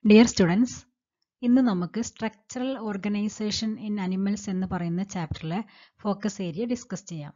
Dear students ഇന്ന് നമുക്ക് structural organisation in animals എന്ന് പറയുന്ന ചാപ്റ്ററിലെ ഫോക്കസ് ഏരിയ ഡിസ്കസ് ചെയ്യാം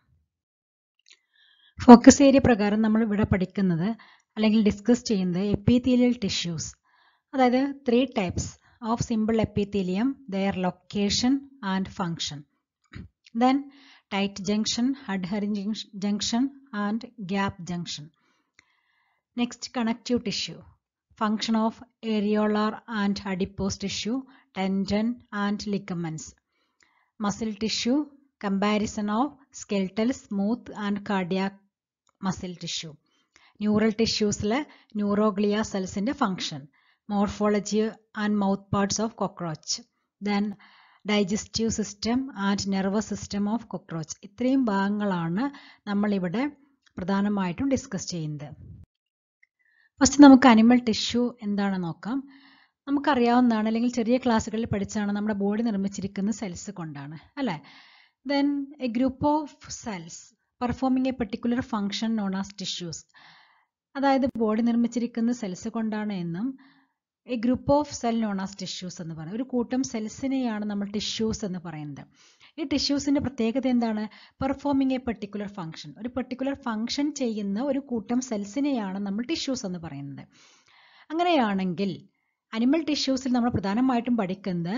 ഫോക്കസ് ഏരിയ പ്രകാരം നമ്മൾ ഇവിടെ പഠിക്കുന്നത് അല്ലെങ്കിൽ ഡിസ്കസ് ചെയ്യുന്നത് എപ്പിത്തീലിയൽ ടിഷ്യൂസ് അതായത് three types of simple epithelium their location and function then tight junction adhering junction and gap junction next connective tissue function of areolar and adipose tissue, tendon and ligaments. Muscle tissue, comparison of skeletal, smooth and cardiac muscle tissue. Neural tissues neuroglia cells in the function. Morphology and mouth parts of cockroach. Then digestive system and nervous system of cockroach ഇത്രയും ഭാഗങ്ങളാണ് നമ്മളിവിടെ പ്രധാനമായിട്ടും discuss ചെയ്യുന്നത് first നമുക്ക് animal tissue എന്താണെന്ന് നോക്കാം നമുക്കറിയാവുന്നതാണ് അല്ലെങ്കിൽ ചെറിയ ക്ലാസ്സുകളിൽ പഠിച്ചാണ് നമ്മുടെ ബോഡി നിർമ്മിച്ചിരിക്കുന്ന സെൽസ് കൊണ്ടാണ് അല്ലേ then a group of cells performing a particular function known as tissues അതായത് ബോഡി നിർമ്മിച്ചിരിക്കുന്ന സെൽസ് കൊണ്ടാണ് എന്നും a group of cell known as tissues എന്ന് പറയുന്നത് ഒരു കൂട്ടം സെൽസിനെയാണ് നമ്മൾ ടിഷ്യൂസ് എന്ന് പറയുന്നത് ഈ ടിഷ്യൂസിന്റെ പ്രത്യേകത എന്താണ് പെർഫോമിങ് എ പെർട്ടിക്കുലർ ഫംഗ്ഷൻ ഒരു പെർട്ടിക്കുലർ ഫംഗ്ഷൻ ചെയ്യുന്ന ഒരു കൂട്ടം സെൽസിനെയാണ് നമ്മൾ ടിഷ്യൂസ് എന്ന് പറയുന്നത് അങ്ങനെയാണെങ്കിൽ അനിമൽ ടിഷ്യൂസിൽ നമ്മൾ പ്രധാനമായിട്ടും പഠിക്കുന്നത്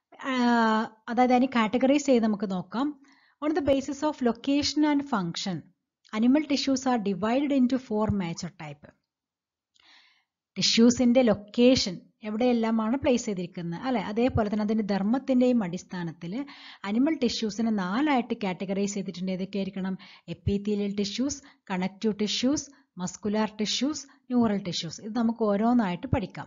അതായത് അതിന് കാറ്റഗറൈസ് ചെയ്ത് നമുക്ക് നോക്കാം on the basis of location and function animal tissues are divided into four major type ടിഷ്യൂസിന്റെ ലൊക്കേഷൻ എവിടെയെല്ലാമാണ് പ്ലേസ് ചെയ്തിരിക്കുന്നത് അല്ലെ അതേപോലെ തന്നെ അതിന്റെ ധർമ്മത്തിന്റെയും അടിസ്ഥാനത്തിൽ അനിമൽ ടിഷ്യൂസിനെ നാലായിട്ട് കാറ്റഗറൈസ് ചെയ്തിട്ടുണ്ട് ഏതൊക്കെയായിരിക്കണം epithelial tissues connective tissues muscular tissues neural tissues ഇത് നമുക്ക് ഓരോന്നായിട്ട് പഠിക്കാം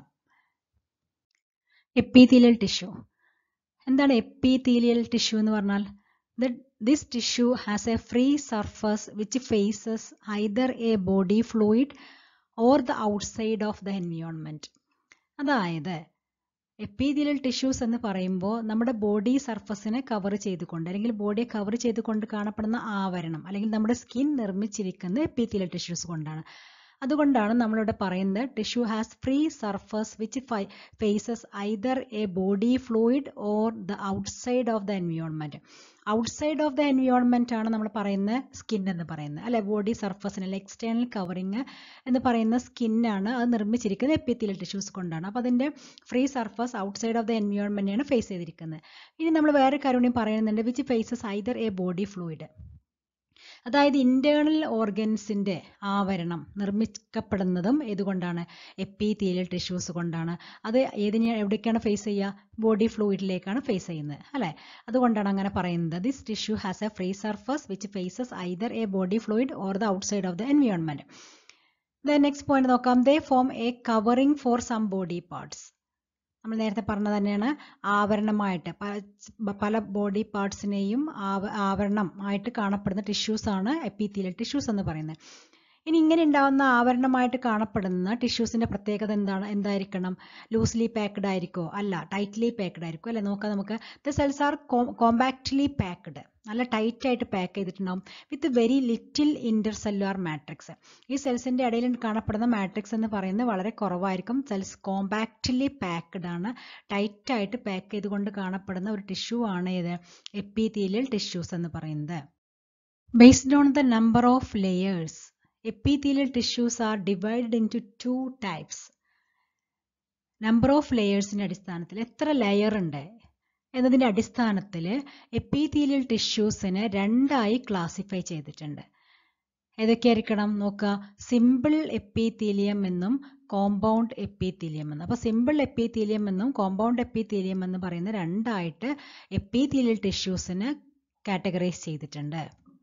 എപ്പിത്തീലിയൽ ടിഷ്യൂ എന്താണ് എപ്പിത്തീലിയൽ ടിഷ്യൂ എന്ന് പറഞ്ഞാൽ this tissue has a free surface which faces either a body fluid or the outside of the environment അതായത് എപ്പീതിയൽ ടിഷ്യൂസ് എന്ന് പറയുമ്പോൾ നമ്മുടെ ബോഡി സർഫസിനെ കവർ ചെയ്തുകൊണ്ട് അല്ലെങ്കിൽ ബോഡിയെ കവർ ചെയ്തുകൊണ്ട് കാണപ്പെടുന്ന ആവരണം അല്ലെങ്കിൽ നമ്മുടെ സ്കിൻ നിർമ്മിച്ചിരിക്കുന്നത് എപ്പീതിയൽ ടിഷ്യൂസ് കൊണ്ടാണ് അതുകൊണ്ടാണ് നമ്മളിവിടെ പറയുന്നത് tissue has free surface which faces either a body fluid or the outside of the environment outside of the environment ആണ് നമ്മൾ പറയുന്ന സ്കിൻ എന്ന് പറയുന്നത് അല്ലെ ബോഡി സർഫസിന് അല്ലെ എക്സ്റ്റേണൽ കവറിങ് എന്ന് പറയുന്ന സ്കിന്നാണ് അത് നിർമ്മിച്ചിരിക്കുന്നത് എപ്പിത്തിയൽ ടിഷ്യൂസ് കൊണ്ടാണ് അപ്പോൾ അതിന്റെ free surface outside of the എൻവിയോൺമെന്റാണ് ഫേസ് ചെയ്തിരിക്കുന്നത് ഇനി നമ്മൾ വേറെ കാര്യം കൂടി പറയുന്നുണ്ട് which faces either a body fluid അതായത് ഇന്റേണൽ ഓർഗൻസിന്റെ ആവരണം നിർമ്മിക്കപ്പെടുന്നതും ഏതുകൊണ്ടാണ് എപ്പിത്തീലിയൽ ടിഷ്യൂസ് കൊണ്ടാണ് അത് ഏതിനെ എവിടേക്കാണ് ഫേസ് ചെയ്യുക ബോഡി ഫ്ലൂയിഡിലേക്കാണ് ഫേസ് ചെയ്യുന്നത് അല്ലെ അതുകൊണ്ടാണ് അങ്ങനെ പറയുന്നത് this tissue has a free surface which faces either a body fluid or the outside of the environment the next point നോക്കാം they form a covering for some body parts നമ്മൾ നേരത്തെ പറഞ്ഞ തന്നെയാണ് ആവരണമായിട്ട് പല ബോഡി പാർട്സിനെയും ആവരണം ആയിട്ട് കാണപ്പെടുന്ന ടിഷ്യൂസ് ആണ് എപ്പിത്തീലിയൽ ടിഷ്യൂസ് എന്ന് പറയുന്നത് ഇനി ഇങ്ങനെ ഉണ്ടാവുന്ന ആവരണമായിട്ട് കാണപ്പെടുന്ന ടിഷ്യൂസിന്റെ പ്രത്യേകത എന്താണ് എന്തായിരിക്കണം ലൂസ്ലി പാക്ഡ് ആയിരിക്കോ അല്ല ടൈറ്റ്ലി പാക്ഡ് ആയിരിക്കും അല്ലെ നോക്കാം നമുക്ക് the cells are compactly packed നല്ല ടൈറ്റ് ആയിട്ട് പാക്ക് ചെയ്തിട്ടുണ്ടാവും with very little intercellular matrix ഈ സെൽസിന്റെ ഇടയിൽ കാണപ്പെടുന്ന മാട്രിക്സ് എന്ന് പറയുന്നത് വളരെ കുറവായിരിക്കും സെൽസ് കോമ്പാക്ട്ലി പാക്ഡ് ആണ് ടൈറ്റ് ആയിട്ട് പാക്ക് ചെയ്തുകൊണ്ട് കാണപ്പെടുന്ന ഒരു ടിഷ്യൂ ആണ് ഇത് എപ്പിത്തീലിയൽ ടിഷ്യൂസ് എന്ന് പറയുന്നത് based on the number of layers epithelial tissues are divided into two types. Number of ലെയേഴ്സിന്റെ അടിസ്ഥാനത്തിൽ എത്ര ലെയർ ഉണ്ട് എന്നതിന്റെ അടിസ്ഥാനത്തിൽ എപ്പിത്തീലിയൽ ടിഷ്യൂസിനെ രണ്ടായി ക്ലാസിഫൈ ചെയ്തിട്ടുണ്ട് ഏതൊക്കെയായിരിക്കണം നോക്കുക സിമ്പിൾ എപ്പിത്തീലിയം എന്നും കോമ്പൗണ്ട് എപ്പിത്തീലിയം എന്നും അപ്പോൾ സിമ്പിൾ എപ്പിത്തീലിയം എന്നും കോമ്പൗണ്ട് എപ്പിത്തീലിയം എന്ന് പറയുന്ന രണ്ടായിട്ട് എപ്പിത്തീലിയൽ ടിഷ്യൂസിന് കാറ്റഗറൈസ് ചെയ്തിട്ടുണ്ട്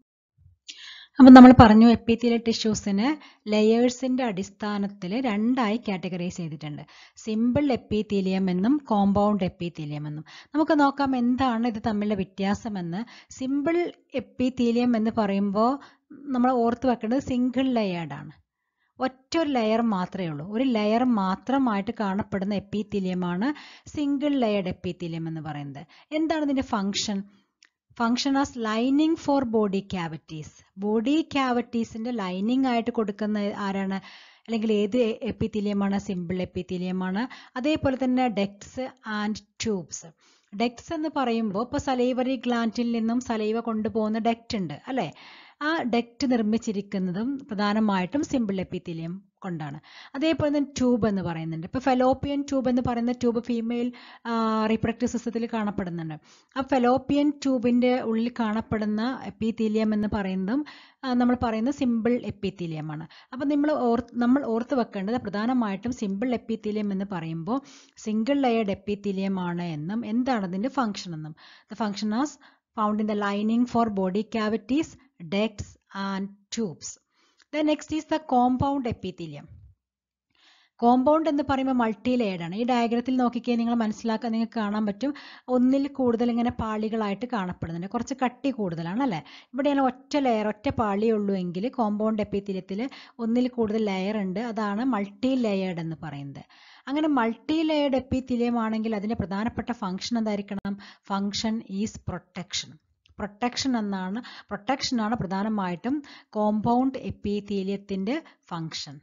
അപ്പം നമ്മൾ പറഞ്ഞു എപ്പിത്തീലിയൽ ടിഷ്യൂസിന് ലെയേഴ്സിന്റെ അടിസ്ഥാനത്തിൽ രണ്ടായി കാറ്റഗറൈസ് ചെയ്തിട്ടുണ്ട് സിമ്പിൾ എപ്പിത്തീലിയം എന്നും കോമ്പൗണ്ട് എപ്പിത്തീലിയം എന്നും നമുക്ക് നോക്കാം എന്താണ് ഇത് തമ്മിലുള്ള വ്യത്യാസമെന്ന് സിമ്പിൾ എപ്പിത്തീലിയം എന്ന് പറയുമ്പോൾ നമ്മൾ ഓർത്ത് വെക്കേണ്ടത് സിംഗിൾ ലെയേർഡ് ആണ് ഒറ്റ ഒരു ലെയർ മാത്രമേ ഉള്ളൂ ഒരു ലെയർ മാത്രമായിട്ട് കാണപ്പെടുന്ന എപ്പിത്തീലിയമാണ് സിംഗിൾ ലെയർഡ് എപ്പിത്തീലിയം എന്ന് പറയുന്നത് എന്താണ് ഇതിന്റെ function function as lining for body cavities body ക്യാവിറ്റീസിന്റെ ലൈനിങ് ആയിട്ട് കൊടുക്കുന്ന ആരാണ് അല്ലെങ്കിൽ ഏത് എപ്പിത്തീലിയമാണ് സിമ്പിൾ എപ്പിത്തീലിയമാണ് അതേപോലെ തന്നെ ഡെക്ട്സ് ആൻഡ് ട്യൂബ്സ് ഡെക്ട്സ് എന്ന് പറയുമ്പോൾ ഇപ്പോൾ സലൈവറി ഗ്ലാൻഡിൽ നിന്നും സലൈവ കൊണ്ടുപോകുന്ന ഡെക്റ്റ് ഉണ്ട് അല്ലേ ആ ഡെക്റ്റ് നിർമ്മിച്ചിരിക്കുന്നതും പ്രധാനമായിട്ടും സിമ്പിൾ എപ്പിത്തീലിയം കൊണ്ടാണ് അതേപോലെ തന്നെ ട്യൂബ് എന്ന് പറയുന്നുണ്ട് ഇപ്പോൾ ഫെലോപ്പിയൻ ട്യൂബ് എന്ന് പറയുന്ന ട്യൂബ് ഫീമെയിൽ റീപ്രഡക്റ്റീവ് സിസ്റ്റത്തിൽ കാണപ്പെടുന്നുണ്ട് ആ ഫെലോപ്പിയൻ ട്യൂബിൻ്റെ ഉള്ളിൽ കാണപ്പെടുന്ന എപ്പിത്തീലിയം എന്ന് പറയുന്നതും നമ്മൾ പറയുന്ന സിമ്പിൾ എപ്പിത്തീലിയമാണ് അപ്പോൾ നമ്മൾ ഓർ നമ്മൾ ഓർത്ത് വെക്കേണ്ടത് പ്രധാനമായിട്ടും സിമ്പിൾ എപ്പിത്തീലിയം എന്ന് പറയുമ്പോൾ സിംഗിൾ ലെയർഡ് എപ്പിത്തീലിയം ആണ് എന്നും എന്താണ് അതിൻ്റെ ഫംഗ്ഷൻ എന്നും the function as found in the lining for body cavities ducts and tubes the next is the compound epithelium compound എന്ന് പറയുമ്പോൾ മൾട്ടി ലെയർഡ് ആണ് ഈ ഡയഗ്രത്തിൽ നോക്കിക്കേ നിങ്ങൾ മനസ്സിലാക്കാൻ നിങ്ങൾക്ക് കാണാൻ പറ്റും ഒന്നിൽ കൂടുതൽ ഇങ്ങനെ പാളികളായിട്ട് കാണപ്പെടുന്നുണ്ട് കുറച്ച് കട്ടി കൂടുതലാണ് അല്ലേ ഇവിടെയാണ് ഒറ്റ ലെയർ ഒറ്റ പാളിയേ ഉള്ളൂ എങ്കിൽ കോമ്പൗണ്ട് എപ്പിത്തീലിയത്തിൽ ഒന്നിൽ കൂടുതൽ ലെയർ ഉണ്ട് അതാണ് മൾട്ടി ലെയർഡ് എന്ന് പറയുന്നത് അങ്ങനെ മൾട്ടി ലെയർഡ് എപ്പിത്തീലിയം ആണെങ്കിൽ അതിൻ്റെ പ്രധാനപ്പെട്ട ഫംഗ്ഷൻ എന്തായിരിക്കണം ഫംഗ്ഷൻ ഈസ് പ്രൊട്ടക്ഷൻ പ്രൊട്ടക്ഷൻ എന്നാണ് പ്രൊട്ടക്ഷൻ ആണ് പ്രധാനമായിട്ടും കോമ്പൗണ്ട് എപ്പിത്തീലിയത്തിൻ്റെ ഫംഗ്ഷൻ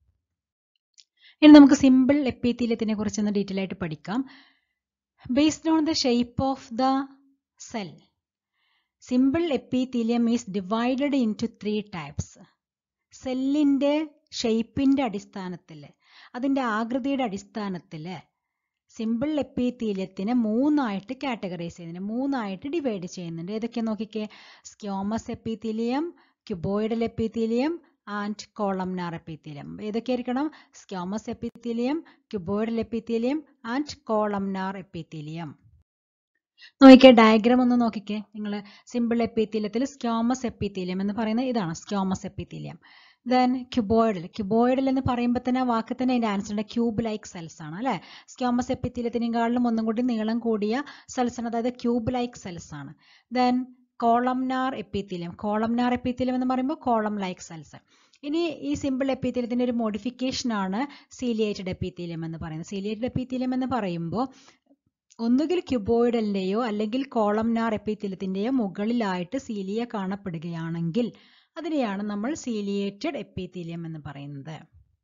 ഇനി നമുക്ക് സിമ്പിൾ എപ്പിത്തീലിയത്തിനെ കുറിച്ചൊന്ന് ഡീറ്റെയിൽ ആയിട്ട് പഠിക്കാം based on the shape of the cell simple epithelium is divided into three types സെല്ലിൻ്റെ ഷേപ്പിൻ്റെ അടിസ്ഥാനത്തിൽ അതിൻ്റെ ആകൃതിയുടെ അടിസ്ഥാനത്തിൽ സിമ്പിൾ എപ്പിത്തീലിയത്തിനെ മൂന്നായിട്ട് കാറ്റഗറൈസ് ചെയ്യുന്നുണ്ട് മൂന്നായിട്ട് ഡിവൈഡ് ചെയ്യുന്നുണ്ട് ഏതൊക്കെ നോക്കിക്കേ squamous epithelium cuboidal epithelium and columnar epithelium ഏതൊക്കെയായിരിക്കണം squamous epithelium cuboidal epithelium and columnar epithelium നോക്കിക്കേ ഡയഗ്രാം ഒന്ന് നോക്കിക്കേ നിങ്ങൾ സിമ്പിൾ എപ്പിത്തീലിയത്തിൽ സ്ക്യോമസ് എപ്പിത്തീലിയം എന്ന് പറയുന്നത് ഇതാണ് squamous epithelium then cuboidal cuboidal എന്ന് പറയുമ്പോൾ തന്നെ ആ വാക്ക് തന്നെ അതിൻ്റെ ആൻസർ ഉണ്ട് ക്യൂബ് ലൈക്ക് സെൽസ് ആണ് അല്ലേ സ്ക്യോമസ് എപ്പിത്തീലിയത്തിനേക്കാളും ഒന്നും കൂടി നീളം കൂടിയ സെൽസ് ആണ് അതായത് ക്യൂബ് ലൈക്ക് സെൽസ് ആണ് then columnar epithelium columnar epithelium എന്ന് പറയുമ്പോൾ കോളം ലൈക്ക് സെൽസ് ഇനി ഈ സിമ്പിൾ എപ്പിത്തീലിയത്തിൻ്റെ ഒരു മോഡിഫിക്കേഷൻ ആണ് സീലിയേറ്റഡ് എപ്പിത്തീലിയം എന്ന് പറയുന്നത് സീലിയേറ്റഡ് എപ്പിത്തീലിയം എന്ന് പറയുമ്പോൾ ഒന്നുകിൽ ക്യൂബോയിഡലിൻ്റെയോ അല്ലെങ്കിൽ കോളംനാർ എപ്പിത്തീലിയത്തിൻ്റെയോ മുകളിലായിട്ട് സീലിയ കാണപ്പെടുകയാണെങ്കിൽ അതിനെയാണ് നമ്മൾ സീലിയേറ്റഡ് എപ്പിത്തീലിയം എന്ന് പറയുന്നത്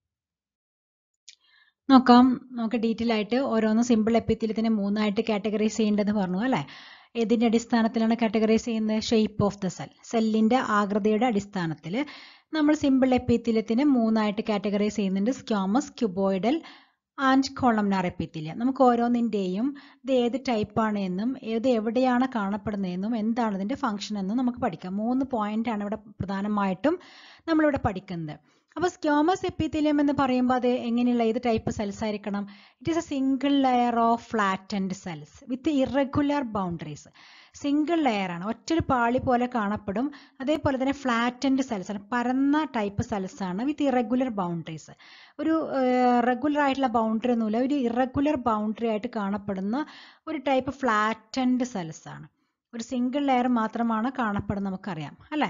നോക്കാം നമുക്ക് ഡീറ്റെയിൽ ആയിട്ട് ഓരോന്നും സിമ്പിൾ എപ്പിത്തീലിയത്തിനെ മൂന്നായിട്ട് കാറ്റഗറൈസ് ചെയ്യേണ്ടതെന്ന് പറഞ്ഞു അല്ലേ ഏതിൻ്റെ അടിസ്ഥാനത്തിലാണ് കാറ്റഗറൈസ് ചെയ്യുന്നത് ഷേപ്പ് ഓഫ് ദ സെൽ സെല്ലിൻ്റെ ആകൃതിയുടെ അടിസ്ഥാനത്തിൽ നമ്മൾ സിമ്പിൾ എപ്പിത്തീലിയത്തിനെ മൂന്നായിട്ട് കാറ്റഗറൈസ് ചെയ്യുന്നുണ്ട് squamous cuboidal and columnar epithelium നമുക്ക് ഓരോന്നിൻ്റെയും ഇത് ഏത് ടൈപ്പാണ് എന്നും ഏത് എവിടെയാണ് കാണപ്പെടുന്നതെന്നും എന്താണ് ഇതിൻ്റെ ഫംഗ്ഷൻ എന്നും നമുക്ക് പഠിക്കാം മൂന്ന് പോയിന്റ് ആണ് ഇവിടെ പ്രധാനമായിട്ടും നമ്മളിവിടെ പഠിക്കുന്നത് അപ്പോൾ സ്ക്യോമസ് എപ്പിത്തീലിയം എന്ന് പറയുമ്പോൾ അത് എങ്ങനെയുള്ള ഏത് ടൈപ്പ് സെൽസ് ആയിരിക്കണം it is a single layer of flattened cells with irregular boundaries single layer ആണ് ഒറ്റൊരു പാളി പോലെ കാണപ്പെടും അതേപോലെ തന്നെ ഫ്ലാറ്റൻഡ് സെൽസ് ആണ് പരന്ന ടൈപ്പ് സെൽസ് ആണ് വിത്ത് ഇറഗുലർ ബൗണ്ടറീസ് ഒരു റെഗുലർ ആയിട്ടുള്ള ബൗണ്ടറി ഒന്നുമില്ല ഒരു ഇറഗുലർ ബൗണ്ടറി ആയിട്ട് കാണപ്പെടുന്ന ഒരു ടൈപ്പ് ഫ്ലാറ്റൻഡ് സെൽസ് ആണ് ഒരു സിംഗിൾ ലെയർ മാത്രമാണ് കാണപ്പെടുന്നത് നമുക്കറിയാം അല്ലേ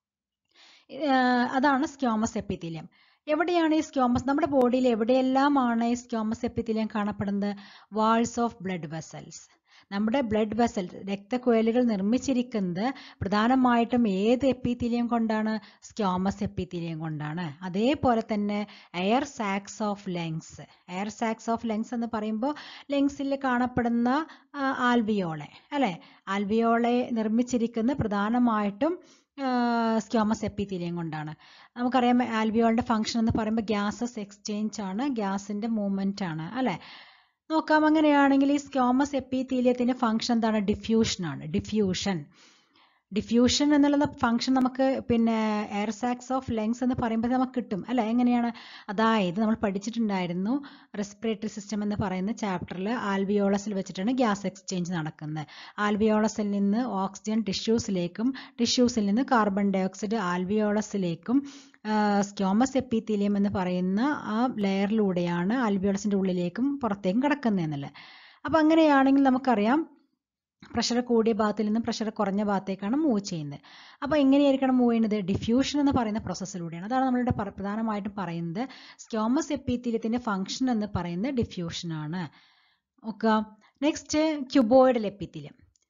അതാണ് സ്ക്യോമസ് എപ്പിത്തീലിയം എവിടെയാണ് ഈ സ്ക്യോമസ് നമ്മുടെ ബോഡിയിൽ എവിടെയെല്ലാമാണ് ഈ സ്ക്യോമസ് എപ്പിത്തീലിയം കാണപ്പെടുന്നത് വാൾസ് ഓഫ് ബ്ലഡ് വെസൽസ് നമ്മുടെ ബ്ലഡ് വെസൽ രക്തക്കുഴലുകൾ നിർമ്മിച്ചിരിക്കുന്നത് പ്രധാനമായിട്ടും ഏത് എപ്പിത്തീലിയം കൊണ്ടാണ് സ്ക്യോമസ് എപ്പിത്തീലിയം കൊണ്ടാണ് അതേപോലെ തന്നെ air sacs of lungs air sacs of lungs എന്ന് പറയുമ്പോൾ ലങ്സിൽ കാണപ്പെടുന്ന ആൽവിയോളെ അല്ലെ ആൽവിയോളെ നിർമ്മിച്ചിരിക്കുന്ന പ്രധാനമായിട്ടും സ്ക്യോമസ് എപ്പിത്തീലിയം കൊണ്ടാണ് നമുക്കറിയാം ആൽവിയോളിന്റെ ഫംഗ്ഷൻ എന്ന് പറയുമ്പോൾ ഗ്യാസസ് എക്സ്ചേഞ്ച് ആണ് ഗ്യാസിന്റെ മൂവ്മെന്റ് ആണ് അല്ലെ നോക്കാം അങ്ങനെയാണെങ്കിൽ ഈ സ്ക്യോമസ് എപ്പിത്തീലിയത്തിന്റെ ഫംഗ്ഷൻ എന്താണ് ഡിഫ്യൂഷൻ ആണ് ഡിഫ്യൂഷൻ ഡിഫ്യൂഷൻ എന്നുള്ള ഫംഗ്ഷൻ നമുക്ക് പിന്നെ എയർ സാക്സ് ഓഫ് ലങ്സ് എന്ന് പറയുമ്പോൾ നമുക്ക് കിട്ടും അല്ല എങ്ങനെയാണ് അതായത് നമ്മൾ പഠിച്ചിട്ടുണ്ടായിരുന്നു റെസ്പിറേറ്ററി സിസ്റ്റം എന്ന് പറയുന്ന ചാപ്റ്ററിൽ ആൽവിയോളസിൽ വെച്ചിട്ടാണ് ഗ്യാസ് എക്സ്ചേഞ്ച് നടക്കുന്നത് ആൽവിയോളസിൽ നിന്ന് ഓക്സിജൻ ടിഷ്യൂസിലേക്കും ടിഷ്യൂസിൽ നിന്ന് കാർബൺ ഡൈ ഓക്സൈഡ് ആൽവിയോളസിലേക്കും സ്ക്യോമസ് എപ്പിത്തീലിയം എന്ന് പറയുന്ന ആ ലെയറിലൂടെയാണ് ആൽവിയോളസിൻ്റെ ഉള്ളിലേക്കും പുറത്തേക്കും കിടക്കുന്നത് എന്നുള്ളത് അപ്പോൾ അങ്ങനെയാണെങ്കിൽ നമുക്കറിയാം പ്രഷർ കൂടിയ ഭാഗത്തിൽ നിന്ന് പ്രഷർ കുറഞ്ഞ ഭാഗത്തേക്കാണ് മൂവ് ചെയ്യുന്നത് അപ്പോൾ എങ്ങനെയായിരിക്കണം മൂവ് ചെയ്യുന്നത് ഡിഫ്യൂഷൻ എന്ന് പറയുന്ന പ്രോസസ്സിലൂടെയാണ് അതാണ് നമ്മളിവിടെ പ്രധാനമായിട്ടും പറയുന്നത് സ്ക്യോമസ് എപ്പിത്തീലിയത്തിൻ്റെ ഫംഗ്ഷൻ എന്ന് പറയുന്നത് ഡിഫ്യൂഷൻ ആണ് okay next cuboidal epithelium